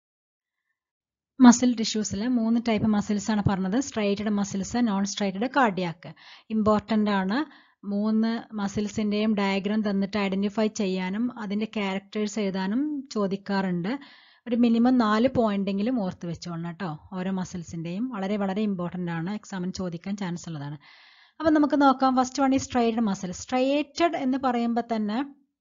muscle ടിഷ്യൂസിൽ മൂന്ന് ടൈപ്പ് മസിൽസ് ആണ് പറഞ്ഞത് striated muscles non striated cardiac important ആണ് മൂന്ന് മസിൽസിൻ്റെയും ഡയഗ്രാം തന്നിട്ട് ഐഡൻറ്റിഫൈ ചെയ്യാനും അതിൻ്റെ ക്യാരക്ടേഴ്സ് എഴുതാനും ചോദിക്കാറുണ്ട് ഒരു മിനിമം നാല് പോയിന്റെങ്കിലും ഓർത്ത് വെച്ചോളണം കേട്ടോ ഓരോ മസിൽസിൻ്റെയും വളരെ വളരെ ഇമ്പോർട്ടൻ്റ് ആണ് എക്സാമിന് ചോദിക്കാൻ ചാൻസ് ഉള്ളതാണ് അപ്പം നമുക്ക് നോക്കാം ഫസ്റ്റ് വൺ ഈ സ്ട്രൈറ്റഡ് മസിൽ സ്ട്രൈറ്റഡ് എന്ന് പറയുമ്പോൾ തന്നെ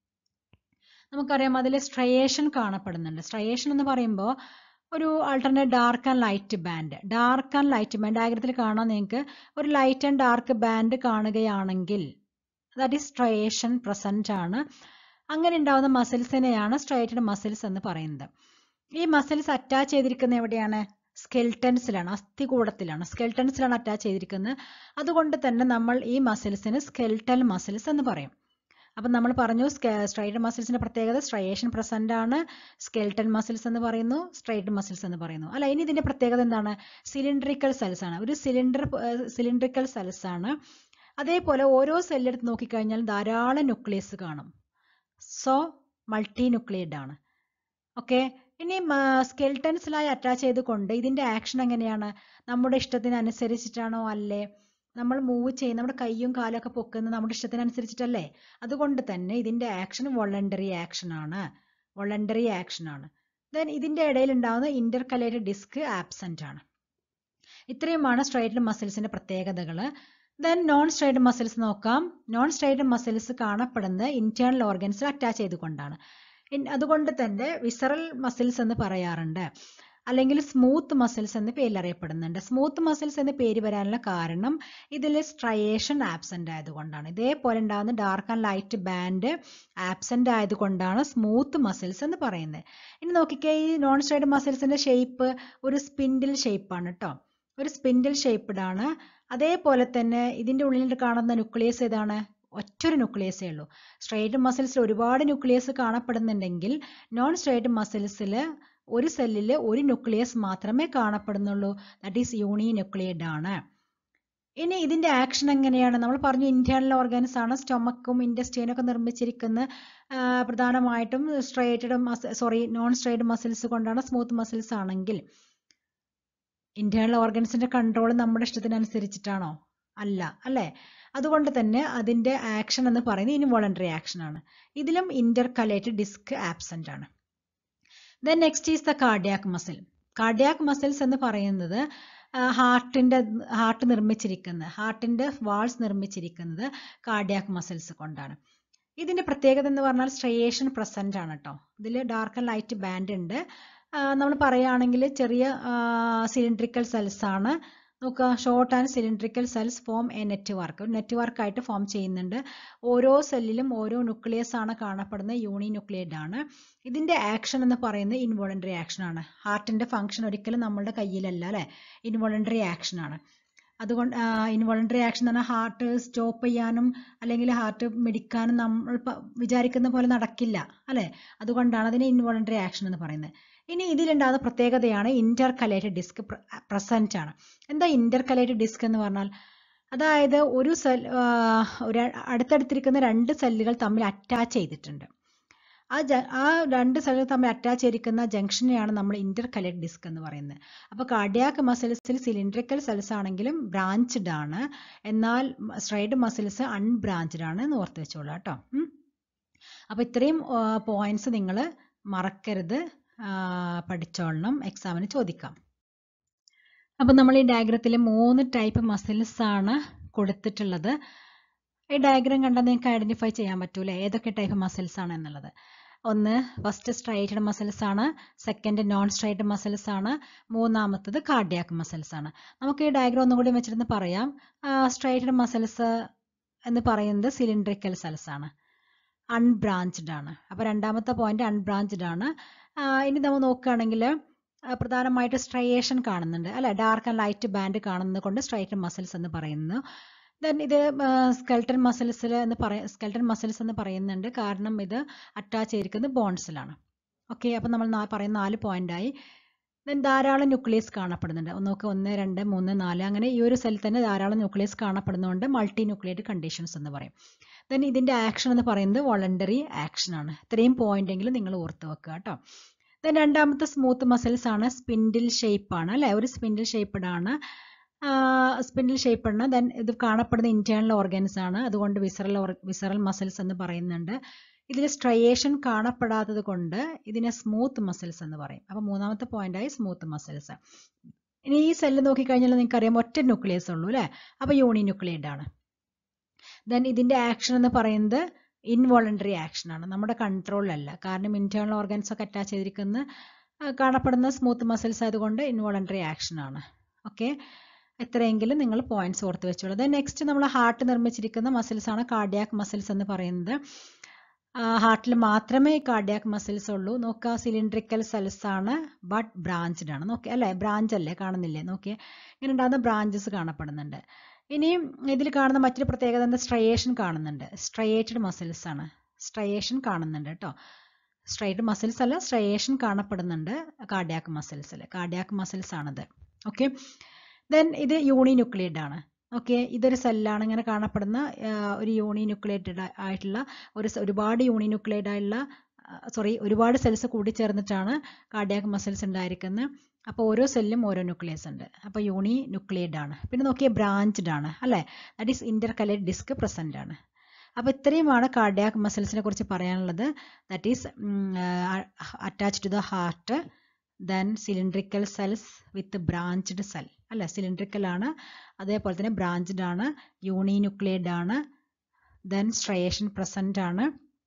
നമുക്കറിയാം അതിൽ സ്ട്രയേഷൻ കാണപ്പെടുന്നുണ്ട് സ്ട്രയേഷൻ എന്ന് പറയുമ്പോൾ ഒരു alternate dark and light band dark and light band ഡയഗ്രത്തിൽ കാണാൻ നിങ്ങൾക്ക് ഒരു ലൈറ്റ് ആൻഡ് ഡാർക്ക് ബാൻഡ് കാണുകയാണെങ്കിൽ ദാറ്റ് ഈസ് സ്ട്രയേഷൻ പ്രസന്റ് ആണ് അങ്ങനെ ഉണ്ടാവുന്ന മസിൽസിനെയാണ് സ്ട്രൈറ്റഡ് മസിൽസ് എന്ന് പറയുന്നത് ഈ മസിൽസ് അറ്റാച്ച് ചെയ്തിരിക്കുന്നത് എവിടെയാണ് സ്കെൽട്ടൻസിലാണ് അസ്ഥികൂടത്തിലാണ് സ്കെൽട്ടൻസിലാണ് അറ്റാച്ച് ചെയ്തിരിക്കുന്നത് അതുകൊണ്ട് തന്നെ നമ്മൾ ഈ മസിൽസിന് സ്കെൽട്ടൽ മസിൽസ് എന്ന് പറയും അപ്പം നമ്മൾ പറഞ്ഞു സ്ട്രൈറ്റ് മസിൽസിന്റെ പ്രത്യേകത സ്ട്രയേഷൻ പ്രസന്റ് ആണ് സ്കെൽട്ടൻ മസിൽസ് എന്ന് പറയുന്നു സ്ട്രൈറ്റ് മസിൽസ് എന്ന് പറയുന്നു അല്ല ഇനി ഇതിന്റെ പ്രത്യേകത എന്താണ് സിലിണ്ടറിക്കൽ സെൽസ് ആണ് ഒരു സിലിണ്ടർ സിലിണ്ടറിക്കൽ സെൽസ് ആണ് അതേപോലെ ഓരോ സെല്ലെടുത്ത് നോക്കിക്കഴിഞ്ഞാൽ ധാരാളം ന്യൂക്ലിയസ് കാണും സോ മൾട്ടി ന്യൂക്ലിയഡ് ആണ് ഓക്കെ ഇനി സ്കെൽട്ടൻസിലായി അറ്റാച്ച് ചെയ്തുകൊണ്ട് ഇതിന്റെ ആക്ഷൻ എങ്ങനെയാണ് നമ്മുടെ ഇഷ്ടത്തിനനുസരിച്ചിട്ടാണോ അല്ലേ നമ്മൾ മൂവ് ചെയ്യുന്ന നമ്മുടെ കൈയും കാലും ഒക്കെ പൊക്കുന്നത് നമ്മുടെ ഇഷ്ടത്തിനനുസരിച്ചിട്ടല്ലേ അതുകൊണ്ട് തന്നെ ഇതിന്റെ ആക്ഷൻ വോളണ്ടറി ആക്ഷൻ ആണ് വോളണ്ടറി ആക്ഷൻ ആണ് ദെൻ ഇതിന്റെ ഇടയിൽ ഉണ്ടാകുന്ന ഇന്റർകലേറ്റഡ് ഡിസ്ക് ആബ്സെന്റ് ആണ് ഇത്രയുമാണ് സ്ട്രൈറ്റഡ് മസിൽസിന്റെ പ്രത്യേകതകൾ ദെൻ നോൺ സ്ട്രൈറ്റഡ് മസിൽസ് നോക്കാം നോൺ സ്ട്രൈറ്റഡ് മസിൽസ് കാണപ്പെടുന്നത് ഇന്റേണൽ ഓർഗൻസിൽ അറ്റാച്ച് ചെയ്തുകൊണ്ടാണ് അതുകൊണ്ട് തന്നെ വിസറൽ മസിൽസ് എന്ന് പറയാറുണ്ട് അല്ലെങ്കിൽ സ്മൂത്ത് മസിൽസ് എന്ന് പേരിൽ അറിയപ്പെടുന്നുണ്ട് സ്മൂത്ത് മസിൽസ് എന്ന് പേര് വരാനുള്ള കാരണം ഇതിൽ സ്ട്രയേഷൻ ആബ്സെന്റ് ആയതുകൊണ്ടാണ് ഇതേപോലെ ഉണ്ടാകുന്ന dark and light band absent ആയതുകൊണ്ടാണ് സ്മൂത്ത് മസിൽസ് എന്ന് പറയുന്നത് ഇനി നോക്കിക്കേ ഈ നോൺ സ്ട്രൈഡ് മസിൽസിന്റെ ഷേപ്പ് ഒരു സ്പിൻഡിൽ ഷേപ്പാണ് കേട്ടോ ഒരു സ്പിൻഡിൽ ഷേപ്പ്ഡ് ആണ് അതേപോലെ തന്നെ ഇതിന്റെ ഉള്ളിൽ കാണുന്ന ന്യൂക്ലിയസ് ഏതാണ് ഒറ്റൊരു ന്യൂക്ലിയസേ ഉള്ളൂ സ്ട്രൈറ്റ് മസിൽസിൽ ഒരുപാട് ന്യൂക്ലിയസ് കാണപ്പെടുന്നുണ്ടെങ്കിൽ നോൺ സ്ട്രൈറ്റ് മസിൽസിൽ ഒരു സെല്ലിൽ ഒരു ന്യൂക്ലിയസ് മാത്രമേ കാണപ്പെടുന്നുള്ളൂ ദാറ്റ് ഈസ് യൂണി ന്യൂക്ലിയഡ് ആണ് ഇനി ഇതിന്റെ ആക്ഷൻ എങ്ങനെയാണ് നമ്മൾ പറഞ്ഞു ഇന്റേണൽ ഓർഗൻസ് ആണ് സ്റ്റൊമക്കും ഇൻഡസ്റ്റൈനും ഒക്കെ നിർമ്മിച്ചിരിക്കുന്ന പ്രധാനമായിട്ടും striated sorry non straight muscles കൊണ്ടാണ് സ്മൂത്ത് മസിൽസ് ആണെങ്കിൽ ഇന്റേണൽ ഓർഗൻസിന്റെ കൺട്രോൾ നമ്മുടെ ഇഷ്ടത്തിനനുസരിച്ചിട്ടാണോ അല്ല അല്ലേ അതുകൊണ്ട് തന്നെ അതിന്റെ ആക്ഷൻ എന്ന് പറയുന്നത് ഇൻവോളണ്ടറി ആക്ഷൻ ആണ് ഇതിലും ഇന്റർകലേറ്റഡ് ഡിസ്ക് ആബ്സെന്റ് ആണ് then next is the cardiac muscle cardiac muscles എന്ന് പറയുന്നത് ഹാർട്ടിന്റെ ഹാർട്ട് നിർമ്മിച്ചിരിക്കുന്നത് ഹാർട്ടിന്റെ വാൾസ് നിർമ്മിച്ചിരിക്കുന്നത് കാർഡിയാക് മസിൽസ് കൊണ്ടാണ് ഇതിന്റെ പ്രത്യേകത എന്ന് പറഞ്ഞാൽ സ്ട്രയേഷൻ പ്രസന്റ് ആണ് കേട്ടോ ഇതിൽ ഡാർക്ക് ആൻഡ് ലൈറ്റ് ബാൻഡ് ഉണ്ട് നമ്മൾ പറയുകയാണെങ്കിൽ ചെറിയ സിലിണ്ട്രിക്കൽ സെൽസ് ആണ് നോക്കുക short and cylindrical cells form a network ഒരു നെറ്റ്വർക്ക് ആയിട്ട് ഫോം ചെയ്യുന്നുണ്ട് ഓരോ സെല്ലിലും ഓരോ ന്യൂക്ലിയസ് ആണ് കാണപ്പെടുന്നത് യൂണി ന്യൂക്ലിയഡ് ആണ് ഇതിന്റെ ആക്ഷൻ എന്ന് പറയുന്നത് ഇൻവോളണ്ടറി ആക്ഷൻ ആണ് ഹാർട്ടിന്റെ ഫംഗ്ഷൻ ഒരിക്കലും നമ്മുടെ കയ്യിലല്ല അല്ലെ ഇൻവോളണ്ടറി ആക്ഷൻ ആണ് അതുകൊണ്ട് ഇൻവോളണ്ടറി ആക്ഷൻ എന്ന് പറഞ്ഞാൽ ഹാർട്ട് സ്റ്റോപ്പ് ചെയ്യാനും അല്ലെങ്കിൽ ഹാർട്ട് മിടിക്കാനും നമ്മൾ വിചാരിക്കുന്ന പോലെ നടക്കില്ല അല്ലെ അതുകൊണ്ടാണ് അതിന് ഇൻവോളണ്ടറി ആക്ഷൻ എന്ന് പറയുന്നത് ഇനി ഇതിലുണ്ടാകുന്ന പ്രത്യേകതയാണ് ഇന്റർകലേറ്റഡ് ഡിസ്ക് പ്രസന്റ് ആണ് എന്താ ഇന്റർകലേറ്റഡ് ഡിസ്ക് എന്ന് പറഞ്ഞാൽ അതായത് ഒരു സെൽ അടുത്തടുത്തിരിക്കുന്ന രണ്ട് സെല്ലുകൾ തമ്മിൽ അറ്റാച്ച് ചെയ്തിട്ടുണ്ട് ആ ജ ആ രണ്ട് സെല്ലുകൾ തമ്മിൽ അറ്റാച്ച് ചെയ്തിരിക്കുന്ന ജംഗ്ഷനെയാണ് നമ്മൾ ഇന്റർകലേറ്റഡ് ഡിസ്ക് എന്ന് പറയുന്നത് അപ്പോൾ കാർഡിയാക് മസിൽസിൽ സിലിണ്ടറിക്കൽ സെൽസ് ആണെങ്കിലും ബ്രാഞ്ച്ഡ് ആണ് എന്നാൽ സ്ട്രൈഡ് മസിൽസ് അൺബ്രാഞ്ച്ഡ് ആണ് എന്ന് ഓർത്ത് വെച്ചോളൂ കേട്ടോ അപ്പോൾ ഇത്രയും പോയിന്റ്സ് നിങ്ങൾ മറക്കരുത് പഠിച്ചോളണം എക്സാമിന് ചോദിക്കാം അപ്പം നമ്മൾ ഈ ഡയഗ്രത്തിൽ മൂന്ന് ടൈപ്പ് മസിൽസ് ആണ് കൊടുത്തിട്ടുള്ളത് ഈ ഡയഗ്രാം കണ്ടാൽ നിങ്ങൾക്ക് ഐഡന്റിഫൈ ചെയ്യാൻ പറ്റൂലേ ഏതൊക്കെ ടൈപ്പ് മസിൽസ് ആണ് എന്നുള്ളത് ഒന്ന് ഫസ്റ്റ് സ്ട്രൈറ്റഡ് മസിൽസ് ആണ് സെക്കൻഡ് നോൺ സ്ട്രൈറ്റഡ് മസിൽസ് ആണ് മൂന്നാമത്തത് കാർഡിയാക് മസിൽസ് ആണ് നമുക്ക് ഈ ഡയഗ്രാം ഒന്നും കൂടി വെച്ചിട്ട് പറയാം സ്ട്രൈറ്റഡ് മസിൽസ് എന്ന് പറയുന്നത് സിലിണ്ടറിക്കൽ സെൽസ് ആണ് അൺബ്രാഞ്ച്ഡ് ആണ് അപ്പോൾ രണ്ടാമത്തെ പോയിന്റ് അൺബ്രാഞ്ച്ഡ് ആണ് ഇനി നമ്മൾ നോക്കുകയാണെങ്കിൽ പ്രധാനമായിട്ട് സ്ട്രയേഷൻ കാണുന്നുണ്ട് അല്ലെ ഡാർക്ക് ആൻഡ് ലൈറ്റ് ബാൻഡ് കാണുന്നത് കൊണ്ട് സ്ട്രൈറ്റ് മസിൽസ് എന്ന് പറയുന്നു ദെൻ ഇത് സ്കെൽട്ടൻ മസിൽസിൽ എന്ന് പറയ സ്കെൽട്ടൻ മസിൽസ് എന്ന് പറയുന്നുണ്ട് കാരണം ഇത് അറ്റാച്ച് ചെയ്തിരിക്കുന്നത് ബോൺസിലാണ് ഓക്കെ അപ്പം നമ്മൾ നാ- പറയുന്ന നാല് പോയിന്റായി ദെൻ ധാരാളം ന്യൂക്ലിയസ് കാണപ്പെടുന്നുണ്ട് നോക്ക് ഒന്ന് രണ്ട് മൂന്ന് നാല് അങ്ങനെ ഈ ഒരു സെൽ തന്നെ ധാരാളം ന്യൂക്ലിയസ് കാണപ്പെടുന്നതുകൊണ്ട് മൾട്ടി ന്യൂക്ലിയേറ്റ് കണ്ടീഷൻസ് എന്ന് പറയും ദെൻ ഇതിൻ്റെ ആക്ഷൻ എന്ന് പറയുന്നത് വോളണ്ടറി ആക്ഷൻ ആണ് ഇത്രയും പോയിന്റ് എങ്കിലും നിങ്ങൾ ഓർത്ത് വെക്കുക കേട്ടോ ദെൻ രണ്ടാമത്തെ സ്മൂത്ത് മസിൽസ് ആണ് സ്പിൻഡിൽ ഷേപ്പ് ആണ് അല്ലെ ഒരു സ്പിൻഡിൽ ഷേപ്പ്ഡ് ആണ് സ്പിൻഡിൽ ഷേപ്പ്ഡ് ദെൻ ഇത് കാണപ്പെടുന്ന ഇന്റേണൽ ഓർഗൻസ് ആണ് അതുകൊണ്ട് വിസറൽ വിസറൽ മസിൽസ് എന്ന് പറയുന്നുണ്ട് ഇതിൽ സ്ട്രയേഷൻ കാണപ്പെടാത്തത് കൊണ്ട് ഇതിനെ സ്മൂത്ത് മസിൽസ് എന്ന് പറയും അപ്പോൾ മൂന്നാമത്തെ പോയിന്റായി സ്മൂത്ത് മസിൽസ് ഇനി ഈ സെല്ല് നോക്കിക്കഴിഞ്ഞാൽ നിങ്ങൾക്ക് അറിയാം ഒറ്റ ന്യൂക്ലിയസ് ഉള്ളൂ അല്ലേ അപ്പോൾ യൂണി ന്യൂക്ലിയഡ് ആണ് ദെൻ ഇതിന്റെ ആക്ഷൻ എന്ന് പറയുന്നത് ഇൻവോളണ്ടറി ആക്ഷൻ ആണ് നമ്മുടെ കൺട്രോളിലല്ല കാരണം ഇന്റേണൽ ഓർഗൻസ് ഒക്കെ അറ്റാച്ച് ചെയ്തിരിക്കുന്ന ആ, കാണപ്പെടുന്ന സ്മൂത്ത് മസിൽസ് ആയതുകൊണ്ട് ഇൻവോളണ്ടറി ആക്ഷൻ ആണ് ഓക്കെ എത്രയെങ്കിലും നിങ്ങൾ പോയിന്റ്സ് ഓർത്ത് വെച്ചോളൂ ദെൻ നെക്സ്റ്റ് നമ്മൾ ഹാർട്ട് നിർമ്മിച്ചിരിക്കുന്ന മസിൽസ് ആണ് കാർഡിയാക് മസിൽസ് എന്ന് പറയുന്നത് ഹാർട്ടിൽ മാത്രമേ കാർഡിയാക് മസിൽസ് ഉള്ളൂ നോക്കുക സിലിണ്ട്രിക്കൽ സെൽസ് ആണ് ബട്ട് ബ്രാഞ്ച്ഡ് ആണ് നോക്കി അല്ലേ ബ്രാഞ്ച് അല്ലേ കാണുന്നില്ലേ നോക്കിയേ ഇങ്ങനെ ഉണ്ടാകുന്ന ബ്രാഞ്ചസ് കാണപ്പെടുന്നുണ്ട് ഇനിയും ഇതിൽ കാണുന്ന മറ്റൊരു പ്രത്യേകത എന്താ സ്ട്രയേഷൻ കാണുന്നുണ്ട് സ്ട്രയേറ്റഡ് മസിൽസ് ആണ് സ്ട്രയേഷൻ കാണുന്നുണ്ട് കേട്ടോ സ്ട്രൈറ്റ് മസിൽസ് അല്ല സ്ട്രയേഷൻ കാണപ്പെടുന്നുണ്ട് കാർഡിയാക് മസിൽസിൽ കാർഡിയാക് മസിൽസ് ആണിത് ഓക്കെ ദെൻ ഇത് യൂണി ന്യൂക്ലിയഡ് ആണ് ഓക്കെ ഇതൊരു സെല്ലാണ് ഇങ്ങനെ കാണപ്പെടുന്ന ആ, ഒരു യൂണി ന്യൂക്ലിയേറ്റഡ് ആയിട്ടുള്ള ഒരു സ- ഒരുപാട് യൂണി ന്യൂക്ലിയേഡ് ആയിട്ടുള്ള സോറി ഒരുപാട് സെൽസ് കൂടിച്ചേർന്നിട്ടാണ് കാർഡിയാക് മസിൽസ് ഉണ്ടായിരിക്കുന്നത് അപ്പോൾ ഓരോ സെല്ലും ഓരോ ന്യൂക്ലിയസ് ഉണ്ട് അപ്പോൾ യൂണി ന്യൂക്ലിയേഡ് ആണ് പിന്നെ നോക്കിയ ബ്രാഞ്ച്ഡ് ആണ് അല്ലേ that is intercalate disc present ആണ് അപ്പോൾ ഇത്രയുമാണ് കാർഡിയാക് മസിൽസിനെ കുറിച്ച് പറയാനുള്ളത് that is attach to the heart then cylindrical cells with branched cell അല്ല സിലിണ്ട്രിക്കൽ ആണ് അതേപോലെ തന്നെ ബ്രാഞ്ച്ഡ് ആണ് യൂണി ന്യൂക്ലിയേഡ് ആണ് ദെൻ സ്ട്രയേഷൻ പ്രസന്റ് ആണ്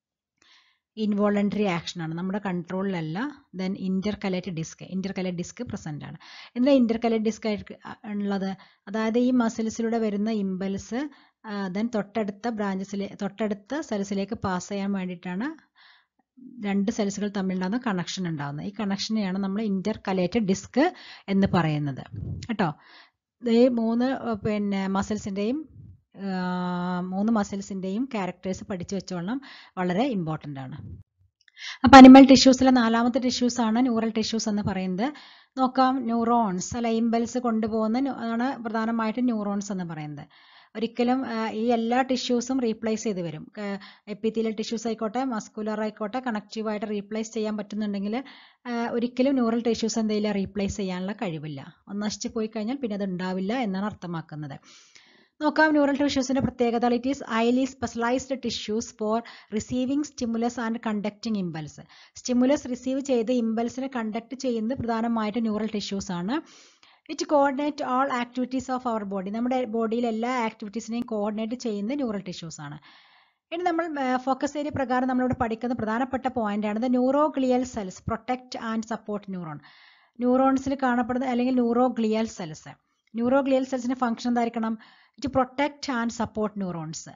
ഇൻവോളണ്ടറി ആക്ഷൻ ആണ് നമ്മുടെ കൺട്രോളിലല്ല then intercalate disc intercalate disc present ആണ് എന്താ ഇന്റർകലേറ്റ് ഡിസ്ക് ഉള്ളത് അതായത് ഈ മസിൽസിലൂടെ വരുന്ന ഇമ്പൽസ് ദെൻ തൊട്ടടുത്ത ബ്രാഞ്ചസിലെ തൊട്ടടുത്ത സെൽസിലേക്ക് പാസ് ചെയ്യാൻ വേണ്ടിയിട്ടാണ് രണ്ട് സെൽസുകൾ തമ്മിലുണ്ടാകുന്ന കണക്ഷൻ ഉണ്ടാകുന്നത് ഈ കണക്ഷനെയാണ് നമ്മൾ ഇന്റർകലേറ്റഡ് ഡിസ്ക് എന്ന് പറയുന്നത് കേട്ടോ ഈ മൂന്ന് ഏർ പിന്നെ മസിൽസിൻ്റെയും മൂന്ന് മസിൽസിൻ്റെയും ക്യാരക്ടേഴ്സ് പഠിച്ചു വെച്ചോളണം വളരെ ഇമ്പോർട്ടൻ്റ് ആണ് അപ്പോൾ അനിമൽ ടിഷ്യൂസിലെ നാലാമത്തെ ടിഷ്യൂസ് ആണ് ന്യൂറൽ ടിഷ്യൂസ് എന്ന് പറയുന്നത് നോക്കാം ന്യൂറോൺസ് അല്ല ഇമ്പൽസ് കൊണ്ടുപോകുന്ന ന്യൂ- ആണ് പ്രധാനമായിട്ടും ന്യൂറോൺസ് എന്ന് പറയുന്നത് ഒരിക്കലും ആ, ഈ എല്ലാ ടിഷ്യൂസും റീപ്ലേസ് ചെയ്ത് വരും എപ്പിത്തീലിയൽ ടിഷ്യൂസ് ആയിക്കോട്ടെ മസ്കുലർ ആയിക്കോട്ടെ കണക്റ്റീവ് ആയിട്ട് റീപ്ലേസ് ചെയ്യാൻ പറ്റുന്നുണ്ടെങ്കിൽ ആ, ഒരിക്കലും ന്യൂറൽ ടിഷ്യൂസ് എന്തെങ്കിലും റീപ്ലേസ് ചെയ്യാനുള്ള കഴിവില്ല ഒന്ന് നശിച്ചു പോയി കഴിഞ്ഞാൽ പിന്നെ അത് ഉണ്ടാവില്ല എന്നാണ് അർത്ഥമാക്കുന്നത് നോക്കാം ന്യൂറൽ ടിഷ്യൂസിന്റെ പ്രത്യേകത it is highly specialised tissues for receiving stimulus and conducting impulse stimulus receive ചെയ്ത് ഇമ്പൽസിനെ കണ്ടക്ട് ചെയ്യുന്നത് പ്രധാനമായിട്ട് ന്യൂറൽ ടിഷ്യൂസ് ആണ് it coordinate all activities of our body നമ്മുടെ ബോഡിയിലെ എല്ലാ ആക്ടിവിറ്റീസിനെയും കോർഡിനേറ്റ് ചെയ്യുന്ന ന്യൂറൽ ടിഷ്യൂസ് ആണ് ഇനി നമ്മൾ ഫോക്കസ് ഏരിയ പ്രകാരം നമ്മളിവിടെ പഠിക്കുന്ന പ്രധാനപ്പെട്ട പോയിന്റ് ആണ് neuroglial cells protect and support neuron ന്യൂറോൺസിൽ കാണപ്പെടുന്ന അല്ലെങ്കിൽ ന്യൂറോഗ്ലിയൽ സെൽസ് ന്യൂറോഗ്ലിയൽ സെൽസിന്റെ ഫംഗ്ഷൻ എന്തായിരിക്കണം to protect and support neurons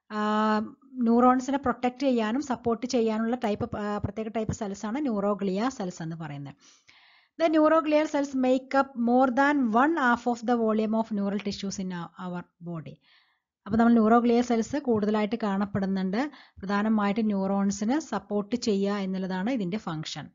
ന്യൂറോൺസിനെ പ്രൊട്ടക്ട് ചെയ്യാനും സപ്പോർട്ട് ചെയ്യാനുള്ള ടൈപ്പ് പ്രത്യേക ടൈപ്പ് സെൽസ് ആണ് ന്യൂറോഗ്ലിയ സെൽസ് എന്ന് പറയുന്നത് the neuroglial cells make up more than one half of the volume of neural tissues in our body അപ്പോൾ നമ്മൾ ന്യൂറോഗ്ലിയൽ സെൽസ് കൂടുതലായിട്ട് കാണപ്പെടുന്നുണ്ട് പ്രധാനമായിട്ട് ന്യൂറോൺസിനെ സപ്പോർട്ട് ചെയ്യുക എന്നുള്ളതാണ് ഇതിന്റെ ഫംഗ്ഷൻ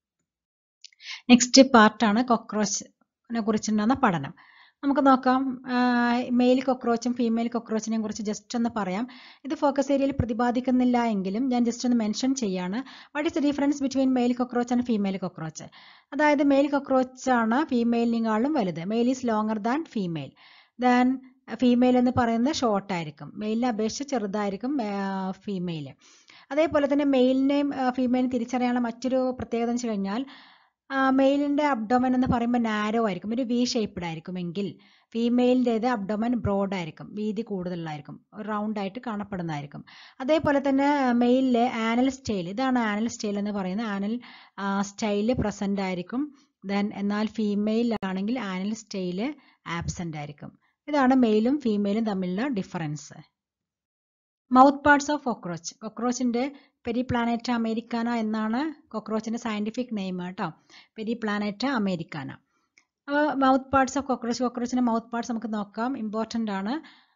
നെക്സ്റ്റ് പാർട്ടാണ് കോക്രോച്ചിനെ കുറിച്ചുണ്ടാകുന്ന പഠനം നമുക്ക് നോക്കാം മെയിൽ കൊക്രോച്ചും ഫീമെയിൽ കൊക്രോച്ചിനെ കുറിച്ച് ജസ്റ്റ് ഒന്ന് പറയാം ഇത് ഫോക്കസ് ഏരിയയിൽ പ്രതിപാദിക്കുന്നില്ല എങ്കിലും ഞാൻ ജസ്റ്റ് ഒന്ന് മെൻഷൻ ചെയ്യാണ് what is the difference between male cockroach and female cockroach അതായത് മെയിൽ കൊക്രോച്ച് ആണ് ഫീമെയിലിനെക്കാളും വലുത് male is longer than female than female എന്ന് പറയുന്നത് ഷോർട്ട് ആയിരിക്കും മെയിലിനെ അപേക്ഷിച്ച് ചെറുതായിരിക്കും ഫീമെയിൽ അതേപോലെ തന്നെ മെയിലിനെയും ഫീമെയിലിനെ തിരിച്ചറിയാനുള്ള മറ്റൊരു പ്രത്യേകത എന്ന് വെച്ച് കഴിഞ്ഞാൽ മെയിലിന്റെ അബ്ഡോമൻ എന്ന് പറയുമ്പോൾ നാരോ ആയിരിക്കും ഒരു വി ഷേപ്പ്ഡ് ആയിരിക്കും എങ്കിൽ ഫീമെയിലിൻ്റെത് അബ്ഡോമൻ ബ്രോഡ് ആയിരിക്കും വീതി കൂടുതലായിരിക്കും റൗണ്ട് ആയിട്ട് കാണപ്പെടുന്നതായിരിക്കും അതേപോലെ തന്നെ മെയിലിലെ ആനൽ സ്റ്റൈൽ ഇതാണ് ആനൽ സ്റ്റൈൽ എന്ന് പറയുന്നത് ആനൽ സ്റ്റൈല് പ്രസന്റ് ആയിരിക്കും ദെൻ എന്നാൽ ഫീമെയിലാണെങ്കിൽ ആനൽ സ്റ്റൈല് ആബ്സെന്റ് ആയിരിക്കും ഇതാണ് മെയിലും ഫീമെയിലും തമ്മിലുള്ള difference mouth parts of cockroach കോക്രോച്ചിന്റെ പെരിപ്ലാനറ്റ അമേരിക്കാന എന്നാണ് കോക്രോച്ചിന്റെ സയന്റിഫിക് നെയിം കേട്ടോ പെരിപ്ലാനറ്റ അമേരിക്കാന അപ്പോൾ മൗത്ത് പാർട്സ് ഓഫ് കോക്രോച്ച് കോക്രോച്ചിന്റെ മൗത്ത് പാർട്സ് നമുക്ക് നോക്കാം ഇമ്പോർട്ടൻ്റ് ആണ്